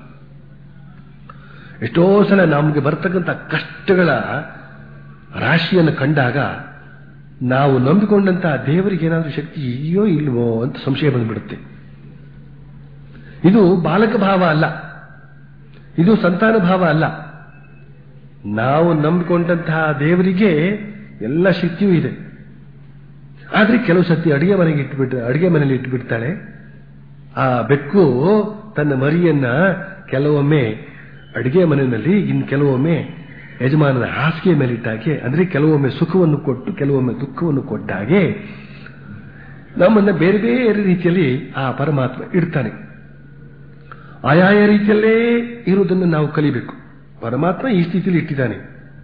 ಎಷ್ಟೋ ಸಲ ನಮಗೆ ಬರ್ತಕ್ಕಂಥ ಕಷ್ಟಗಳ ರಾಶಿಯನ್ನು ಕಂಡಾಗ ನಾವು ನಂಬಿಕೊಂಡಂತಹ ದೇವರಿಗೆ ಏನಾದರೂ ಶಕ್ತಿ ಇದೆಯೋ ಇಲ್ವೋ ಅಂತ ಸಂಶಯ ಬಂದ್ಬಿಡುತ್ತೆ ಇದು ಬಾಲಕ ಭಾವ ಅಲ್ಲ ಇದು ಸಂತಾನ ಭಾವ ಅಲ್ಲ ನಾವು ನಂಬಿಕೊಂಡಂತಹ ದೇವರಿಗೆ ಎಲ್ಲ ಶಕ್ತಿಯೂ ಇದೆ ಆದ್ರೆ ಕೆಲವು ಸತಿ ಅಡಿಗೆ ಮನೆಗೆ ಇಟ್ಟುಬಿಟ್ಟು ಅಡಿಗೆ ಮನೆಯಲ್ಲಿ ಇಟ್ಟುಬಿಡ್ತಾಳೆ ಆ ಬೆಕ್ಕು ತನ್ನ ಮರಿಯನ್ನ ಕೆಲವೊಮ್ಮೆ ಅಡಿಗೆ ಮನೆಯಲ್ಲಿ ಇನ್ನು ಕೆಲವೊಮ್ಮೆ ಯಜಮಾನನ ಹಾಸಿಗೆ ಮೇಲೆ ಇಟ್ಟಾಗೆ ಅಂದ್ರೆ ಕೆಲವೊಮ್ಮೆ ಸುಖವನ್ನು ಕೊಟ್ಟು ಕೆಲವೊಮ್ಮೆ ದುಃಖವನ್ನು ಕೊಟ್ಟಾಗೆ ನಮ್ಮನ್ನ ಬೇರೆ ಬೇರೆ ರೀತಿಯಲ್ಲಿ ಆ ಪರಮಾತ್ಮ ಇಡ್ತಾನೆ ಆಯಾಯ ರೀತಿಯಲ್ಲೇ ಇರುವುದನ್ನು ನಾವು ಕಲಿಬೇಕು ಪರಮಾತ್ಮ ಈ ಸ್ಥಿತಿಯಲ್ಲಿ ಇಟ್ಟಿದ್ದಾನೆ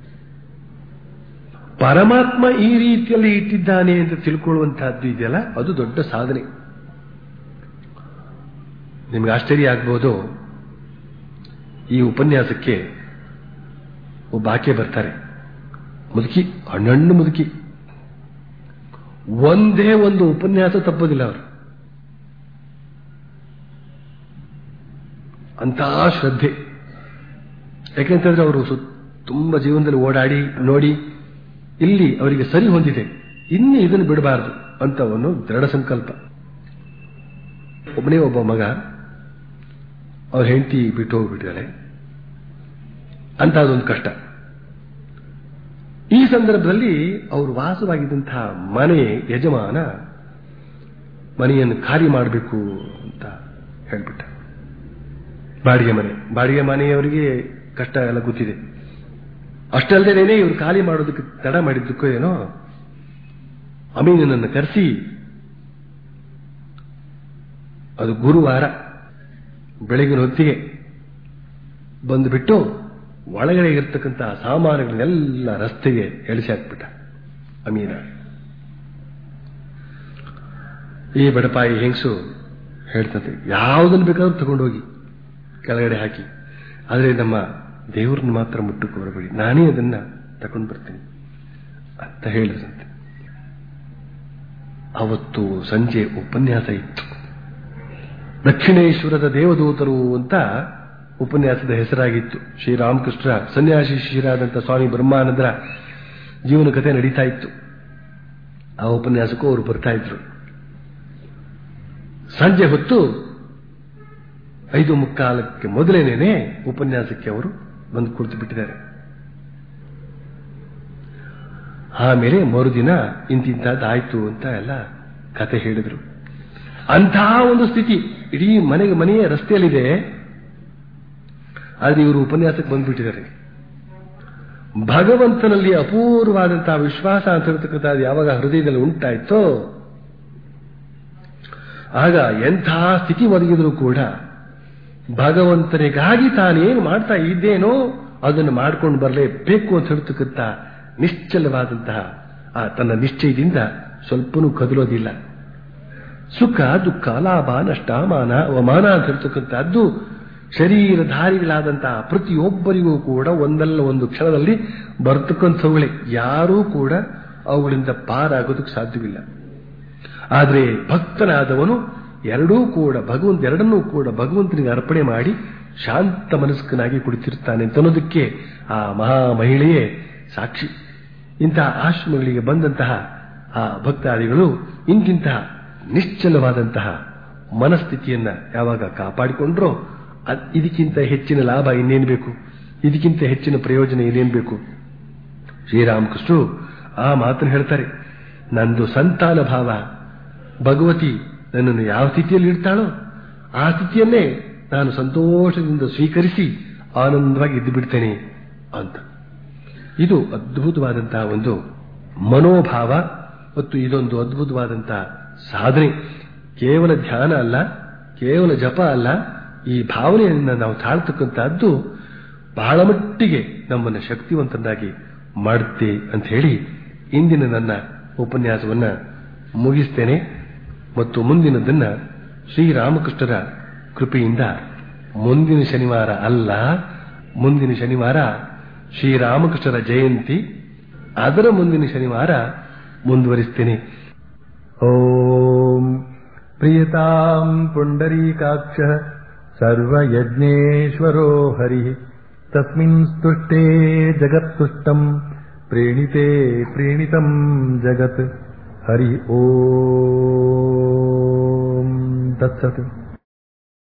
ಪರಮಾತ್ಮ ಈ ರೀತಿಯಲ್ಲಿ ಇಟ್ಟಿದ್ದಾನೆ ಅಂತ ತಿಳ್ಕೊಳ್ಳುವಂತಹದ್ದು ಇದೆಯಲ್ಲ ಅದು ದೊಡ್ಡ ಸಾಧನೆ ನಿಮ್ಗೆ ಆಶ್ಚರ್ಯ ಆಗ್ಬೋದು ಈ ಉಪನ್ಯಾಸಕ್ಕೆ ಒಬ್ಬ ಆಕೆ ಬರ್ತಾರೆ ಮುದುಕಿ ಹಣ್ಣಣ್ಣು ಮುದುಕಿ ಒಂದೇ ಒಂದು ಉಪನ್ಯಾಸ ತಪ್ಪೋದಿಲ್ಲ ಅವರು ಅಂತ ಶ್ರದ್ಧೆ ಯಾಕೆಂತಂದ್ರೆ ಅವರು ತುಂಬಾ ಜೀವನದಲ್ಲಿ ಓಡಾಡಿ ನೋಡಿ ಇಲ್ಲಿ ಅವರಿಗೆ ಸರಿ ಹೊಂದಿದೆ ಇನ್ನು ಇದನ್ನು ಬಿಡಬಾರದು ಅಂತ ಅವನು ದೃಢ ಸಂಕಲ್ಪ ಒಬ್ಬನೇ ಒಬ್ಬ ಮಗ ಅವ್ರ ಹೆಂಡತಿ ಬಿಟ್ಟು ಹೋಗ್ಬಿಟ್ಟಿದ್ದಾರೆ ಅಂತ ಅದೊಂದು ಕಷ್ಟ ಈ ಸಂದರ್ಭದಲ್ಲಿ ಅವರು ವಾಸವಾಗಿದ್ದಂತಹ ಮನೆ ಯಜಮಾನ ಮನೆಯನ್ನು ಖಾಲಿ ಮಾಡಬೇಕು ಅಂತ ಹೇಳ್ಬಿಟ್ಟ ಬಾಡಿಗೆ ಮನೆ ಬಾಡಿಗೆ ಮನೆಯವರಿಗೆ ಕಷ್ಟ ಎಲ್ಲ ಗೊತ್ತಿದೆ ಅಷ್ಟಲ್ಲದೇನೆ ಇವರು ಖಾಲಿ ಮಾಡೋದಕ್ಕೆ ತಡ ಮಾಡಿದ್ದಕ್ಕೂ ಏನೋ ಅಮೀನನ್ನು ಕರೆಸಿ ಅದು ಗುರುವಾರ ಬೆಳಗಿನ ಹೊತ್ತಿಗೆ ಬಂದುಬಿಟ್ಟು ಒಳಗಡೆ ಇರ್ತಕ್ಕಂಥ ಸಾಮಾನುಗಳನ್ನೆಲ್ಲ ರಸ್ತೆಗೆ ಎಳಿಸಿ ಹಾಕ್ಬಿಟ್ಟ ಅಮೀನ ಈ ಬಡಪಾಯಿ ಹೆಂಗಸು ಹೇಳ್ತಂತೆ ಯಾವುದನ್ನು ಬೇಕಾದ್ರೂ ತಗೊಂಡೋಗಿ ಕೆಳಗಡೆ ಹಾಕಿ ಆದರೆ ನಮ್ಮ ದೇವ್ರನ್ನ ಮಾತ್ರ ಮುಟ್ಟಕ್ಕೆ ಬರಬೇಡಿ ನಾನೇ ಅದನ್ನ ತಗೊಂಡು ಬರ್ತೀನಿ ಅಂತ ಹೇಳಿದ್ರಂತೆ ಅವತ್ತು ಸಂಜೆ ಉಪನ್ಯಾಸ ಇತ್ತು ದಕ್ಷಿಣೇಶ್ವರದ ದೇವದೂತರು ಅಂತ ಉಪನ್ಯಾಸದ ಹೆಸರಾಗಿತ್ತು ಶ್ರೀರಾಮಕೃಷ್ಣ ಸನ್ಯಾಸಿ ಶಿಶಿರಾದಂಥ ಸ್ವಾಮಿ ಬ್ರಹ್ಮಾನಂದರ ಜೀವನ ಕಥೆ ನಡೀತಾ ಇತ್ತು ಆ ಉಪನ್ಯಾಸಕ್ಕೂ ಅವರು ಬರ್ತಾ ಇದ್ರು ಸಂಜೆ ಹೊತ್ತು ಐದು ಮುಕ್ಕಾಲಕ್ಕೆ ಮೊದಲೇನೇನೆ ಉಪನ್ಯಾಸಕ್ಕೆ ಅವರು ಬಂದು ಕುಳಿತು ಬಿಟ್ಟಿದ್ದಾರೆ ಆಮೇಲೆ ಮರುದಿನ ಇಂತಿಂತದ್ದಾಯ್ತು ಅಂತ ಎಲ್ಲ ಕತೆ ಹೇಳಿದ್ರು ಅಂತಹ ಒಂದು ಸ್ಥಿತಿ ಇಡೀ ಮನೆಗೆ ಮನೆಯ ರಸ್ತೆಯಲ್ಲಿದೆ ಆದರೆ ಇವರು ಉಪನ್ಯಾಸಕ್ಕೆ ಬಂದ್ಬಿಟ್ಟಿದ್ದಾರೆ ಭಗವಂತನಲ್ಲಿ ಅಪೂರ್ವವಾದಂತಹ ವಿಶ್ವಾಸ ಅಂತ ಹೇಳ್ತಕ್ಕಂಥದ್ದು ಯಾವಾಗ ಹೃದಯದಲ್ಲಿ ಉಂಟಾಯ್ತೋ ಆಗ ಎಂಥ ಸ್ಥಿತಿ ಒದಗಿದ್ರು ಕೂಡ ಭಗವಂತನಿಗಾಗಿ ತಾನೇನು ಮಾಡ್ತಾ ಇದ್ದೇನೋ ಅದನ್ನು ಮಾಡ್ಕೊಂಡು ಬರಲೇಬೇಕು ಅಂತ ಹೇಳ್ತಕ್ಕಂಥ ನಿಶ್ಚಲವಾದಂತಹ ಆ ತನ್ನ ನಿಶ್ಚಯದಿಂದ ಸ್ವಲ್ಪನೂ ಕದಲೋದಿಲ್ಲ ಸುಖ ದುಃಖ ಲಾಭ ನಷ್ಟ ಮಾನ ಅವಮಾನ ಅಂತ ಹೇಳ್ತಕ್ಕಂಥದ್ದು ಶರೀರಧಾರಿಗಳಾದಂತಹ ಪ್ರತಿಯೊಬ್ಬರಿಗೂ ಕೂಡ ಒಂದಲ್ಲ ಒಂದು ಕ್ಷಣದಲ್ಲಿ ಬರ್ತಕ್ಕಂಥವುಗಳೇ ಯಾರೂ ಕೂಡ ಅವುಗಳಿಂದ ಪಾರಾಗೋದಕ್ಕೆ ಸಾಧ್ಯವಿಲ್ಲ ಆದರೆ ಭಕ್ತನಾದವನು ಎರಡೂ ಕೂಡ ಭಗವಂತ ಎರಡನ್ನೂ ಕೂಡ ಭಗವಂತನಿಗೆ ಅರ್ಪಣೆ ಮಾಡಿ ಶಾಂತ ಮನಸ್ಕನಾಗಿ ಕುಳಿತಿರ್ತಾನೆ ಅಂತ ಅನ್ನೋದಕ್ಕೆ ಆ ಮಹಾ ಮಹಿಳೆಯೇ ಸಾಕ್ಷಿ ಇಂತಹ ಆಶ್ರಮಗಳಿಗೆ ಬಂದಂತಹ ಆ ಭಕ್ತಾದಿಗಳು ಇಂತಿಂತಹ ನಿಶ್ಚಲವಾದಂತಹ ಮನಸ್ಥಿತಿಯನ್ನ ಯಾವಾಗ ಕಾಪಾಡಿಕೊಂಡ್ರೋ ಅದ್- ಇದಕ್ಕಿಂತ ಹೆಚ್ಚಿನ ಲಾಭ ಇನ್ನೇನು ಬೇಕು ಇದಕ್ಕಿಂತ ಹೆಚ್ಚಿನ ಪ್ರಯೋಜನ ಇನ್ನೇನು ಬೇಕು ಶ್ರೀರಾಮಕೃಷ್ಣರು ಆ ಮಾತನ್ನು ಹೇಳ್ತಾರೆ ನಂದು ಸಂತಾನ ಭಾವ ಭಗವತಿ ನನ್ನನ್ನು ಯಾವ ಸ್ಥಿತಿಯಲ್ಲಿ ಇಡ್ತಾಳೋ ಆ ಸ್ಥಿತಿಯನ್ನೇ ನಾನು ಸಂತೋಷದಿಂದ ಸ್ವೀಕರಿಸಿ ಆನಂದವಾಗಿ ಇದ್ದು ಬಿಡ್ತೇನೆ ಅಂತ ಇದು ಅದ್ಭುತವಾದಂತಹ ಒಂದು ಮನೋಭಾವ ಮತ್ತು ಇದೊಂದು ಅದ್ಭುತವಾದಂತಹ ಸಾಧನೆ ಕೇವಲ ಧ್ಯಾನ ಅಲ್ಲ ಕೇವಲ ಜಪ ಅಲ್ಲ ಈ ಭಾವನೆಯನ್ನ ನಾವು ತಾಳ್ತಕ್ಕಂತಹದ್ದು ಬಹಳ ಮಟ್ಟಿಗೆ ನಮ್ಮನ್ನು ಶಕ್ತಿವಂತನಾಗಿ ಮಾಡುತ್ತೆ ಅಂತ ಹೇಳಿ ಇಂದಿನ ನನ್ನ ಉಪನ್ಯಾಸವನ್ನ ಮುಗಿಸ್ತೇನೆ ಮತ್ತು ಮುಂದಿನದನ್ನ ಶ್ರೀರಾಮಕೃಷ್ಣರ ಕೃಪೆಯಿಂದ ಮುಂದಿನ ಶನಿವಾರ ಅಲ್ಲ ಮುಂದಿನ ಶನಿವಾರ ಶ್ರೀರಾಮಕೃಷ್ಣರ ಜಯಂತಿ ಅದರ ಮುಂದಿನ ಶನಿವಾರ ಮುಂದುವರಿಸ್ತೇನೆ ॐ प्रियताम् पुण्डरीकाक्षः सर्वयज्ञेश्वरो हरिः तस्मिन् स्तुष्टे जगत्तुष्टम् प्रीणिते प्रीणितम् जगत् हरि ॐ तत्सत्